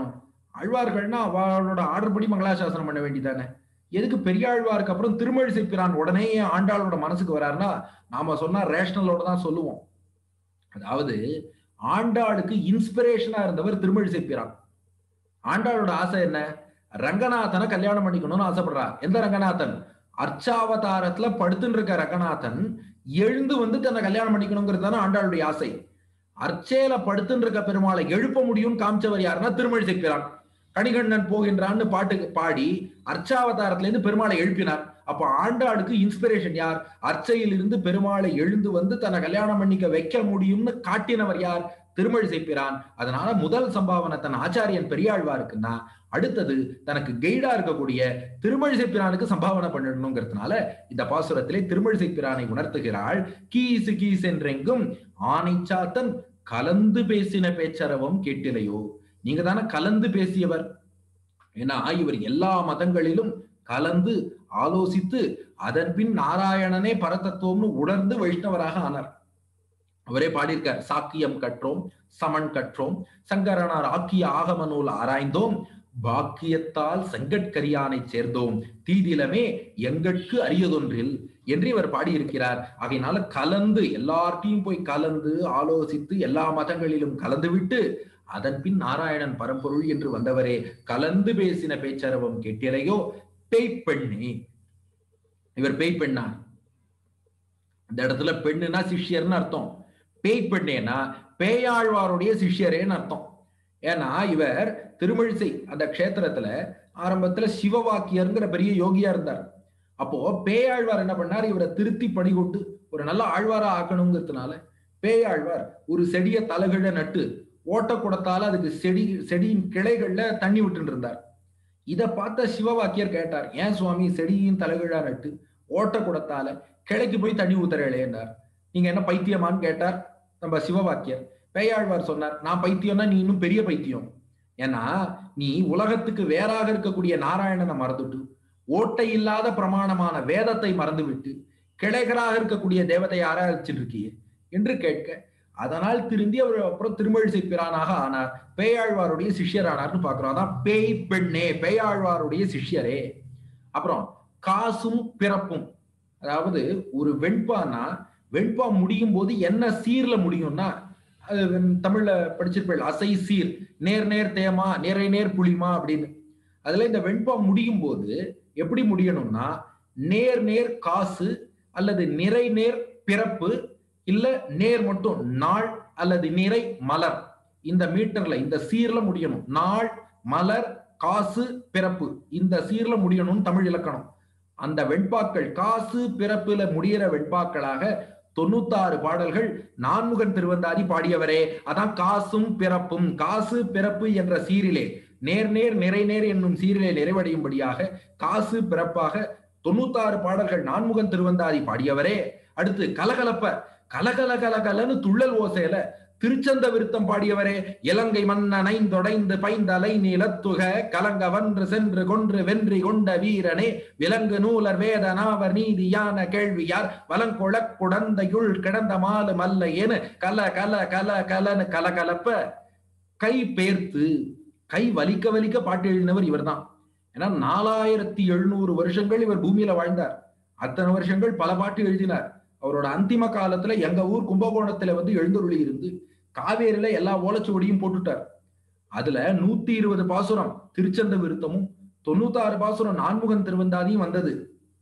ஆழ்வார்கள்னா அவளோட ஆர்டர் படி மங்களாசாசனம் பண்ண வேண்டியதானே எதுக்கு பெரியாழ்வாருக்கு அப்புறம் திருமழிசை பிரான் உடனே ஏன் ஆண்டாளோட மனசுக்கு வராருன்னா நாம சொன்னா ரேஷனலோட தான் சொல்லுவோம் அதாவது ஆண்டாளுக்கு இன்ஸ்பிரேஷனா இருந்தவர் திருமழிசை பிரான் ஆண்டாளோட ஆசை என்ன ரங்கநாதனை கல்யாணம் பண்ணிக்கணும்னு ஆசைப்படுறா எந்த ரங்கநாதன் அர்ச்சாவதாரத்துல படுத்துன்னு இருக்க ரங்கநாதன் எழுந்து வந்து தன்னை கல்யாணம் பண்ணிக்கணுங்கிறது தானே ஆண்டாளுடைய ஆசை அர்ச்சேல படுத்துன்னு இருக்க பெருமாளை எழுப்ப முடியும்னு காமிச்சவர் யாருன்னா திருமழிசை பிரான் கணிகண்ணன் போகின்றான்னு பாட்டு பாடி அர்ச்சாவதாரத்துல இருந்து பெருமாளை எழுப்பினார் அப்ப ஆண்டாளுக்கு இன்ஸ்பிரேஷன் யார் அர்ச்சையில் இருந்து பெருமாளை எழுந்து வந்து தன்னை கல்யாணம் பண்ணிக்க வைக்க முடியும்னு காட்டினவர் யார் திருமழிசை பிரான் அதனால முதல் சம்பாவனை தன் ஆச்சாரியன் பெரியாழ்வாருக்குன்னா அடுத்தது தனக்கு கைடா இருக்கக்கூடிய திருமழிசை பிரானுக்கு சம்பாவனை பண்ணிடணுங்கிறதுனால இந்த பாசுரத்திலே திருமழிசை பிரானை உணர்த்துகிறாள் கீசு கீஸ் என்றெங்கும் ஆனை சாத்தன் கலந்து பேசின பேச்சரவம் கேட்டிலையோ நீங்க தானே கலந்து பேசியவர் ஏன்னா இவர் எல்லா மதங்களிலும் கலந்து ஆலோசித்து அதன் பின் நாராயணனே பரதத்துவம்னு உணர்ந்து வைஷ்ணவராக ஆனார் அவரே பாடியிருக்கார் சாக்கியம் கற்றோம் சமன் கற்றோம் சங்கரனார் ஆக்கிய ஆகம நூல் ஆராய்ந்தோம் பாக்கியத்தால் செங்கட்கரியானை சேர்ந்தோம் தீதிலமே எங்கட்கு அரியதொன்றில் என்று இவர் பாடியிருக்கிறார் ஆகையினால கலந்து எல்லார்ட்டையும் போய் கலந்து ஆலோசித்து எல்லா மதங்களிலும் கலந்து விட்டு அதன் பின் நாராயணன் பரம்பொருள் என்று வந்தவரே கலந்து பேசின பேச்சரவம் கேட்டிலையோ பேய்ப்பெண்ணே இவர் பேய் பெண்ணா இந்த இடத்துல பெண்ணுனா சிஷ்யர்னு அர்த்தம் பேய் பெண்ணேனா பேயாழ்வாருடைய சிஷ்யரேன்னு அர்த்தம் ஏன்னா இவர் திருமழிசை அந்த க்ஷேத்திரத்துல ஆரம்பத்துல சிவவாக்கியருங்கிற பெரிய யோகியா இருந்தார் அப்போ பேயாழ்வார் என்ன பண்ணார் இவரை திருத்தி படிகொண்டு ஒரு நல்ல ஆழ்வாரா ஆக்கணுங்கிறதுனால பேயாழ்வார் ஒரு செடியை தலைகிழ நட்டு ஓட்ட குடத்தால அதுக்கு செடி செடியின் கிளைகள்ல தண்ணி விட்டு இருந்தார் இதை பார்த்த சிவவாக்கியர் கேட்டார் ஏன் சுவாமி செடியின் தலைகிழா நட்டு ஓட்ட குடத்தால கிளைக்கு போய் தண்ணி ஊத்துறேன்னார் நீங்க என்ன பைத்தியமான்னு கேட்டார் நம்ம சிவவாக்கியர் பேயாழ்வார் சொன்னார் நான் பைத்தியம்னா நீ இன்னும் பெரிய பைத்தியம் ஏன்னா நீ உலகத்துக்கு வேறாக இருக்கக்கூடிய நாராயணனை மறந்துட்டு ஓட்டை இல்லாத பிரமாணமான வேதத்தை மறந்துவிட்டு கிளைகளாக இருக்கக்கூடிய தேவதை ஆராய்ச்சிட்டு இருக்கியே என்று கேட்க அதனால் திருந்தி அவர் அப்புறம் திருமழிசை பிரானாக ஆனார் பேயாழ்வாருடைய சிஷ்யர் ஆனார்னு பாக்குறோம் அதான் பேய் பெண்ணே பேயாழ்வாருடைய சிஷ்யரே அப்புறம் காசும் பிறப்பும் அதாவது ஒரு வெண்பானா வெண்பா முடியும் போது என்ன சீர்ல முடியும்னா அது தமிழ்ல படிச்சிருப்பேன் அசை சீர் நேர் நேர் தேமா நேரை நேர் புளிமா அப்படின்னு அதுல இந்த வெண்பா முடியும் போது எப்படி முடியணும்னா நேர் நேர் காசு அல்லது நிறை நேர் பிறப்பு இல்ல நேர் மட்டும் நாள் அல்லது நிறை மலர் இந்த மீட்டர்ல இந்த சீர்ல முடியணும் நாள் மலர் காசு பிறப்பு இந்த சீர்ல முடியணும்னு தமிழ் இலக்கணம் அந்த வெண்பாக்கள் காசு பிறப்புல முடியிற வெண்பாக்களாக தொண்ணூத்தாறு பாடல்கள் நான்முகன் திருவந்தாதி பாடியவரே அதான் காசும் பிறப்பும் காசு பிறப்பு என்ற சீரிலே நேர் நேர் நிறை நேர் என்னும் சீரிலே நிறைவடையும்படியாக காசு பிறப்பாக தொண்ணூத்தாறு பாடல்கள் நான்முகன் திருவந்தாதி பாடியவரே அடுத்து கலகலப்ப கலகல கலகலன்னு துள்ளல் ஓசையில திருச்சந்த விருத்தம் பாடியவரே இலங்கை மன்னனை தொடைந்து பைந்தலை நிலத்துக கலங்க வன்று சென்று கொன்று வென்றி கொண்ட வீரனே விலங்கு நூலர் வேத நாவர் நீதியான கேள்வியார் வலங்கொழ குடந்தையுள் கிடந்த மாலு மல்ல ஏனு கல கல கல கலன்னு கலகலப்ப கை பேர்த்து கை வலிக்க வலிக்க பாட்டு எழுதினவர் இவர்தான் ஏன்னா நாலாயிரத்தி எழுநூறு வருஷங்கள் இவர் பூமியில வாழ்ந்தார் அத்தனை வருஷங்கள் பல பாட்டு எழுதினார் அவரோட அந்திம காலத்துல எங்க ஊர் கும்பகோணத்துல வந்து எழுந்தருளி இருந்து காவேரியில எல்லா ஓலைச்சுவடியும் போட்டுட்டார் அதுல நூத்தி இருபது பாசுரம் திருச்சந்த விருத்தமும் தொண்ணூத்தாறு பாசுரம் நான்முகன் திருவந்தாதியும் வந்தது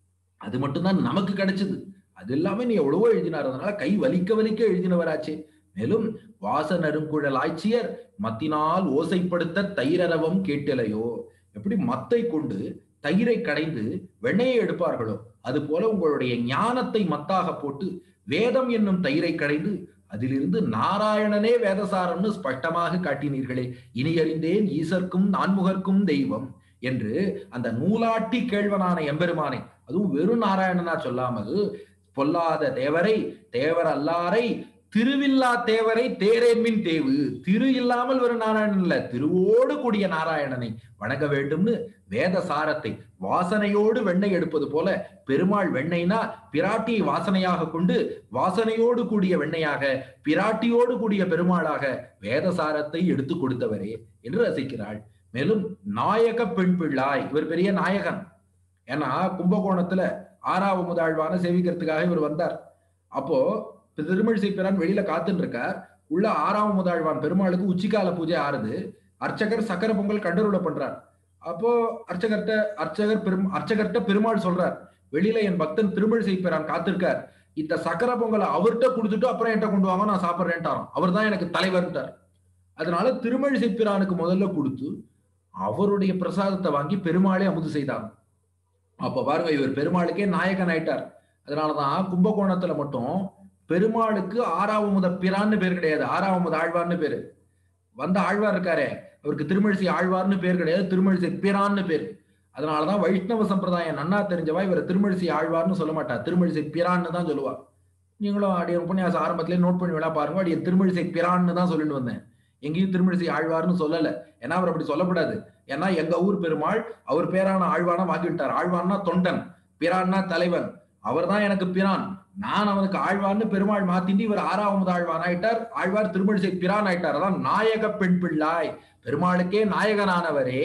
அது மட்டும்தான் நமக்கு கிடைச்சது அது எல்லாமே நீ எவ்வளவோ எழுதினார் அதனால கை வலிக்க வலிக்க எழுதினவராச்சே மேலும் வாச நறுங்குழல் ஆட்சியர் மத்தினால் ஓசைப்படுத்த தைரரவம் கேட்டலையோ எப்படி மத்தை கொண்டு தயிரை கடைந்து வெண்ணையை எடுப்பார்களோ அது போல உங்களுடைய ஞானத்தை மத்தாக போட்டு வேதம் என்னும் தயிரை கடைந்து அதிலிருந்து நாராயணனே வேதசாரம்னு ஸ்பஷ்டமாக காட்டினீர்களே இனி அறிந்தேன் ஈசர்க்கும் நான்முகர்க்கும் தெய்வம் என்று அந்த நூலாட்டி கேழ்வனான எம்பெருமானை அதுவும் வெறும் நாராயணனா சொல்லாமல் பொல்லாத தேவரை தேவர் அல்லாரை திருவில்லா தேவரை தேரேன்மின் தேவு திரு இல்லாமல் வெறும் நாராயணன் இல்ல திருவோடு கூடிய நாராயணனை வணங்க வேண்டும்னு வேத சாரத்தை வாசனையோடு வெண்ணெய் எடுப்பது போல பெருமாள் வெண்ணெய்னா பிராட்டியை வாசனையாக கொண்டு வாசனையோடு கூடிய வெண்ணையாக பிராட்டியோடு கூடிய பெருமாளாக வேத சாரத்தை எடுத்து கொடுத்தவரே என்று ரசிக்கிறாள் மேலும் நாயக பெண் பிள்ளாய் இவர் பெரிய நாயகன் ஏன்னா கும்பகோணத்துல ஆறாவது ஆழ்வான சேவிக்கிறதுக்காக இவர் வந்தார் அப்போ திருமிழிசை பிரான் வெளியில காத்துன்னு இருக்கார் உள்ள ஆறாம் முதல்வான் பெருமாளுக்கு உச்சிக்கால பூஜை ஆறுது அர்ச்சகர் சக்கர பொங்கல் கண்டருள பண்றார் அப்போ அர்ச்சகர்ட்ட அர்ச்சகர் பெரும் அர்ச்சகர்ட்ட பெருமாள் சொல்றார் வெளியில என் பக்தன் திருமிழிசை பிரான் காத்திருக்கார் இந்த சக்கர பொங்கலை அவர்கிட்ட கொடுத்துட்டு அப்புறம் என்கிட்ட கொண்டு வாங்க நான் சாப்பிட்றேன்ட்டாராம் அவர் தான் எனக்கு தலைவர்ன்ட்டார் அதனால திருமழிசை பிரானுக்கு முதல்ல கொடுத்து அவருடைய பிரசாதத்தை வாங்கி பெருமாளே அமுது செய்தாங்க அப்ப பாருங்க இவர் பெருமாளுக்கே நாயகன் ஆயிட்டார் அதனாலதான் கும்பகோணத்துல மட்டும் பெருமாளுக்கு ஆறாவது பிரான்னு பேர் கிடையாது ஆறாவது ஆழ்வார்னு பேரு வந்த ஆழ்வார் இருக்காரே அவருக்கு திருமழிசை ஆழ்வார்னு பேர் கிடையாது திருமழிசை பிரான்னு பேர் அதனாலதான் வைஷ்ணவ சம்பிரதாயம் நன்னா தெரிஞ்சவா இவர் திருமழிசை ஆழ்வார்னு சொல்ல மாட்டா திருமழிசை பிரான்னு தான் சொல்லுவா நீங்களும் அடிய உபன்யாசம் ஆரம்பத்திலே நோட் பண்ணி வேணா பாருங்க அடிய திருமழிசை பிரான்னு தான் சொல்லிட்டு வந்தேன் எங்கேயும் திருமழிசை ஆழ்வார்னு சொல்லல ஏன்னா அவர் அப்படி சொல்லக்கூடாது ஏன்னா எங்க ஊர் பெருமாள் அவர் பேரான ஆழ்வானா வாங்கிவிட்டார் ஆழ்வான்னா தொண்டன் பிரான்னா தலைவன் அவர் தான் எனக்கு பிரான் நான் அவனுக்கு ஆழ்வார்னு பெருமாள் மாத்திட்டு இவர் ஆறாவது ஆழ்வான் ஆயிட்டார் ஆழ்வார் திருமழிசை பிரான் ஆயிட்டார் அதான் நாயக பெண் பிள்ளாய் பெருமாளுக்கே நாயகனானவரே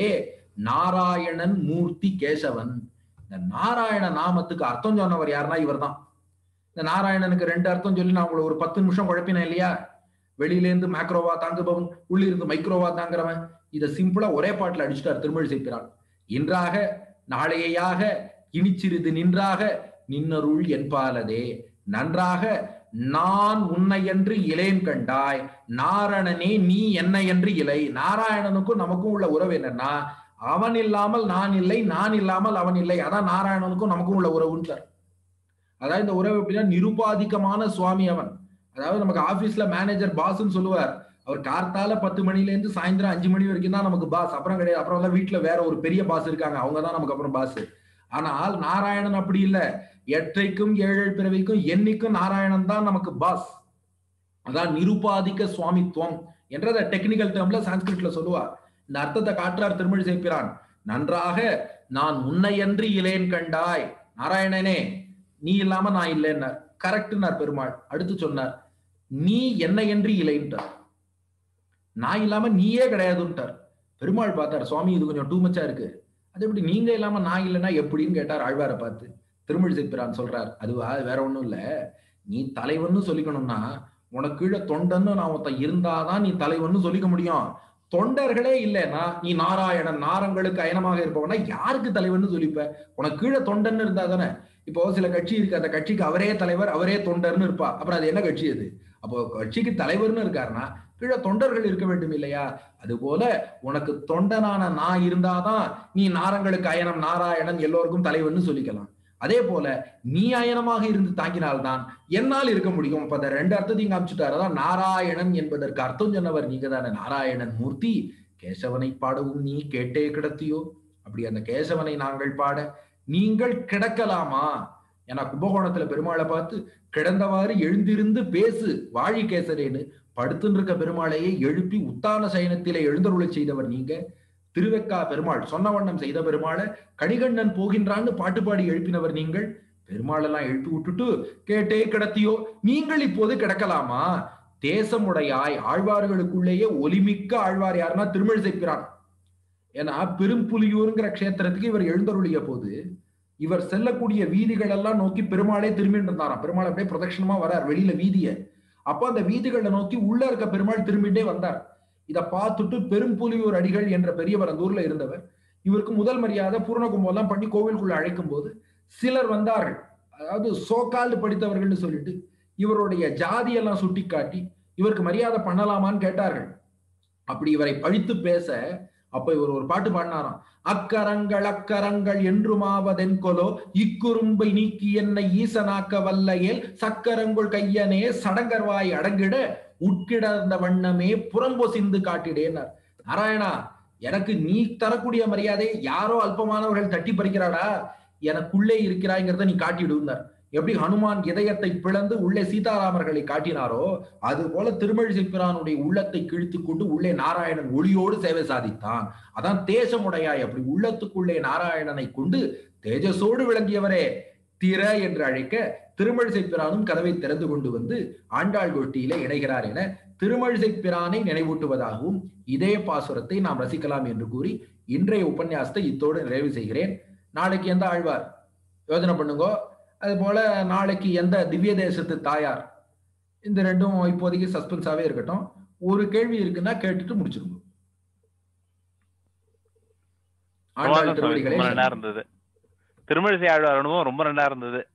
நாராயணன் மூர்த்தி கேசவன் இந்த நாராயண நாமத்துக்கு அர்த்தம் சொன்னவர் யாருன்னா இவர் தான் இந்த நாராயணனுக்கு ரெண்டு அர்த்தம் சொல்லி நான் உங்களை ஒரு பத்து நிமிஷம் குழப்பினேன் இல்லையா வெளியில இருந்து மேக்ரோவா தாங்குபவன் உள்ளிருந்து மைக்ரோவா தாங்குறவன் இதை சிம்பிளா ஒரே பாட்டுல அடிச்சுட்டார் திருமழிசை பிரான் இன்றாக நாளையாக இனிச்சிறிது நின்றாக நின்னருள் என்பாலதே நன்றாக நான் உன்னை என்று இளையன் கண்டாய் நாரணனே நீ என்னை என்று இலை நாராயணனுக்கும் நமக்கும் உள்ள உறவு என்னன்னா அவன் இல்லாமல் நான் இல்லை நான் இல்லாமல் அவன் இல்லை அதான் நாராயணனுக்கும் நமக்கும் உள்ள உறவுன்றார் அதாவது இந்த உறவு எப்படின்னா நிருபாதிக்கமான சுவாமி அவன் அதாவது நமக்கு ஆபீஸ்ல மேனேஜர் பாஸ்ன்னு சொல்லுவார் அவர் கார்த்தால பத்து மணில இருந்து சாயந்தரம் அஞ்சு மணி வரைக்கும் தான் நமக்கு பாஸ் அப்புறம் கிடையாது அப்புறம் எல்லாம் வீட்டுல வேற ஒரு பெரிய பாஸ் இருக்காங்க அவங்க தான் நமக்கு அப்புறம் பாஸ் ஆனால் நாராயணன் அப்படி இல்லை எற்றைக்கும் ஏழு பிறவிக்கும் என்னைக்கும் நாராயணன் தான் நமக்கு பாஸ் அதான் நிருபாதிக்க சுவாமித்துவம் என்றத டெக்னிக்கல் டேர்ம்ல சான்ஸ்கிரிட்ல சொல்லுவா இந்த அர்த்தத்தை காட்டுறார் திருமொழி சேர்க்கிறான் நன்றாக நான் உன்னை என்று இலேன் கண்டாய் நாராயணனே நீ இல்லாம நான் இல்லைன்னார் கரெக்ட்னார் பெருமாள் அடுத்து சொன்னார் நீ என்னை என்று இலைன்றார் நான் இல்லாம நீயே கிடையாதுன்ட்டார் பெருமாள் பார்த்தார் சுவாமி இது கொஞ்சம் டூ மச்சா இருக்கு அது எப்படி நீங்க இல்லாம நான் இல்லைன்னா எப்படின்னு கேட்டார் ஆழ்வாரை பார்த்து திருமழிசை பிரான் சொல்றார் அதுவா வேற ஒண்ணும் இல்ல நீ தலைவன்னு சொல்லிக்கணும்னா உனக்கு கீழே தொண்டன்னு நான் ஒருத்தன் இருந்தாதான் நீ தலைவன்னு சொல்லிக்க முடியும் தொண்டர்களே இல்லைன்னா நீ நாராயணன் நாரங்களுக்கு அயனமாக இருப்பவனா யாருக்கு தலைவர்னு சொல்லிப்ப உனக்கு கீழே தொண்டன்னு இருந்தா தானே இப்போ சில கட்சி இருக்கு அந்த கட்சிக்கு அவரே தலைவர் அவரே தொண்டர்னு இருப்பா அப்புறம் அது என்ன கட்சி அது அப்போ கட்சிக்கு தலைவர்னு இருக்காருன்னா கீழே தொண்டர்கள் இருக்க வேண்டும் இல்லையா அது போல உனக்கு தொண்டனான நான் இருந்தாதான் நீ நாரங்களுக்கு அயனம் நாராயணன் எல்லோருக்கும் தலைவர்னு சொல்லிக்கலாம் அதே போல நீ அயனமாக இருந்து தாங்கினால்தான் என்னால் இருக்க முடியும் இப்ப அந்த ரெண்டு அர்த்தத்தையும் காமிச்சுட்டாரு அதான் நாராயணன் என்பதற்கு அர்த்தம் சொன்னவர் நீங்க தானே நாராயணன் மூர்த்தி கேசவனை பாடவும் நீ கேட்டே கிடத்தியோ அப்படி அந்த கேசவனை நாங்கள் பாட நீங்கள் கிடக்கலாமா ஏன்னா கும்பகோணத்துல பெருமாளை பார்த்து கிடந்தவாறு எழுந்திருந்து பேசு வாழி கேசரேன்னு படுத்துன்னு இருக்க பெருமாளையே எழுப்பி உத்தான சயனத்திலே எழுந்தருளை செய்தவர் நீங்க திருவெக்கா பெருமாள் சொன்ன வண்ணம் செய்த பெருமாளை கணிகண்ணன் போகின்றான்னு பாட்டு பாடி எழுப்பினவர் நீங்கள் பெருமாள் எல்லாம் எழுப்பி விட்டுட்டு கேட்டே கிடத்தியோ நீங்கள் இப்போது கிடக்கலாமா தேசமுடையாய் ஆழ்வார்களுக்குள்ளேயே ஒலிமிக்க ஆழ்வார் யாருன்னா திருமழிசை பிரான் ஏன்னா பெரும்புலியூருங்கிற கஷேத்திரத்துக்கு இவர் எழுந்தருளிய போது இவர் செல்லக்கூடிய வீதிகள் எல்லாம் நோக்கி பெருமாளே திரும்பிட்டு இருந்தாராம் பெருமாள் அப்படியே பிரதட்சணமா வரார் வெளியில வீதிய அப்போ அந்த வீதிகளை நோக்கி உள்ள இருக்க பெருமாள் திரும்பிட்டே வந்தார் இதை பார்த்துட்டு பெரும்புலியூர் அடிகள் என்ற பெரியவர் அந்த ஊர்ல இருந்தவர் இவருக்கு முதல் மரியாதை பூர்ணகும்பம் எல்லாம் பண்ணி கோவிலுக்குள்ள அழைக்கும் போது சிலர் வந்தார்கள் அதாவது சோகால்டு படித்தவர்கள்னு சொல்லிட்டு இவருடைய ஜாதியெல்லாம் சுட்டி காட்டி இவருக்கு மரியாதை பண்ணலாமான்னு கேட்டார்கள் அப்படி இவரை பழித்து பேச அப்ப இவர் ஒரு பாட்டு பாடினாராம் அக்கரங்கள் அக்கரங்கள் என்றுமாவதென்கொலோ இக்குறும்பை நீக்கி என்னை ஈசனாக்க வல்லையேல் சக்கரங்குள் கையனே சடங்கர்வாய் அடங்கிட உட்கிடந்த வண்ணமே புறம்பொசிந்து காட்டிடேனார் நாராயணா எனக்கு நீ தரக்கூடிய மரியாதை யாரோ அல்பமானவர்கள் தட்டி பறிக்கிறாடா எனக்குள்ளே இருக்கிறாய்ங்கிறத நீ காட்டிடுந்தார் எப்படி ஹனுமான் இதயத்தை பிளந்து உள்ளே சீதாராமர்களை காட்டினாரோ அது போல திருமழிசை பிரானுடைய உள்ளத்தை கிழித்து கொண்டு உள்ளே நாராயணன் ஒளியோடு சேவை சாதித்தான் அதான் தேசமுடையாய் அப்படி உள்ளத்துக்குள்ளே நாராயணனை கொண்டு தேஜஸோடு விளங்கியவரே திற என்று அழைக்க திருமழிசை பிரானும் கதவை திறந்து கொண்டு வந்து ஆண்டாள் கோஷ்டியிலே இணைகிறார் என திருமழிசை பிரானை நினைவூட்டுவதாகவும் இதே பாசுரத்தை நாம் ரசிக்கலாம் என்று கூறி இன்றைய உபன்யாசத்தை இத்தோடு நிறைவு செய்கிறேன் நாளைக்கு எந்த ஆழ்வார் யோசனை பண்ணுங்க அது போல நாளைக்கு எந்த திவ்ய தேசத்து தாயார் இந்த ரெண்டும் இப்போதைக்கு சஸ்பென்ஸாவே இருக்கட்டும் ஒரு கேள்வி இருக்குன்னா கேட்டுட்டு முடிச்சிருங்க ஆண்டாள் பிரமாதம் சுவாமி, திருவடிகளே ரொம்ப நல்லா இருந்தது திருமழிசை ஆழ்வார் அனுபவம் ரொம்ப நல்லா இருந்தது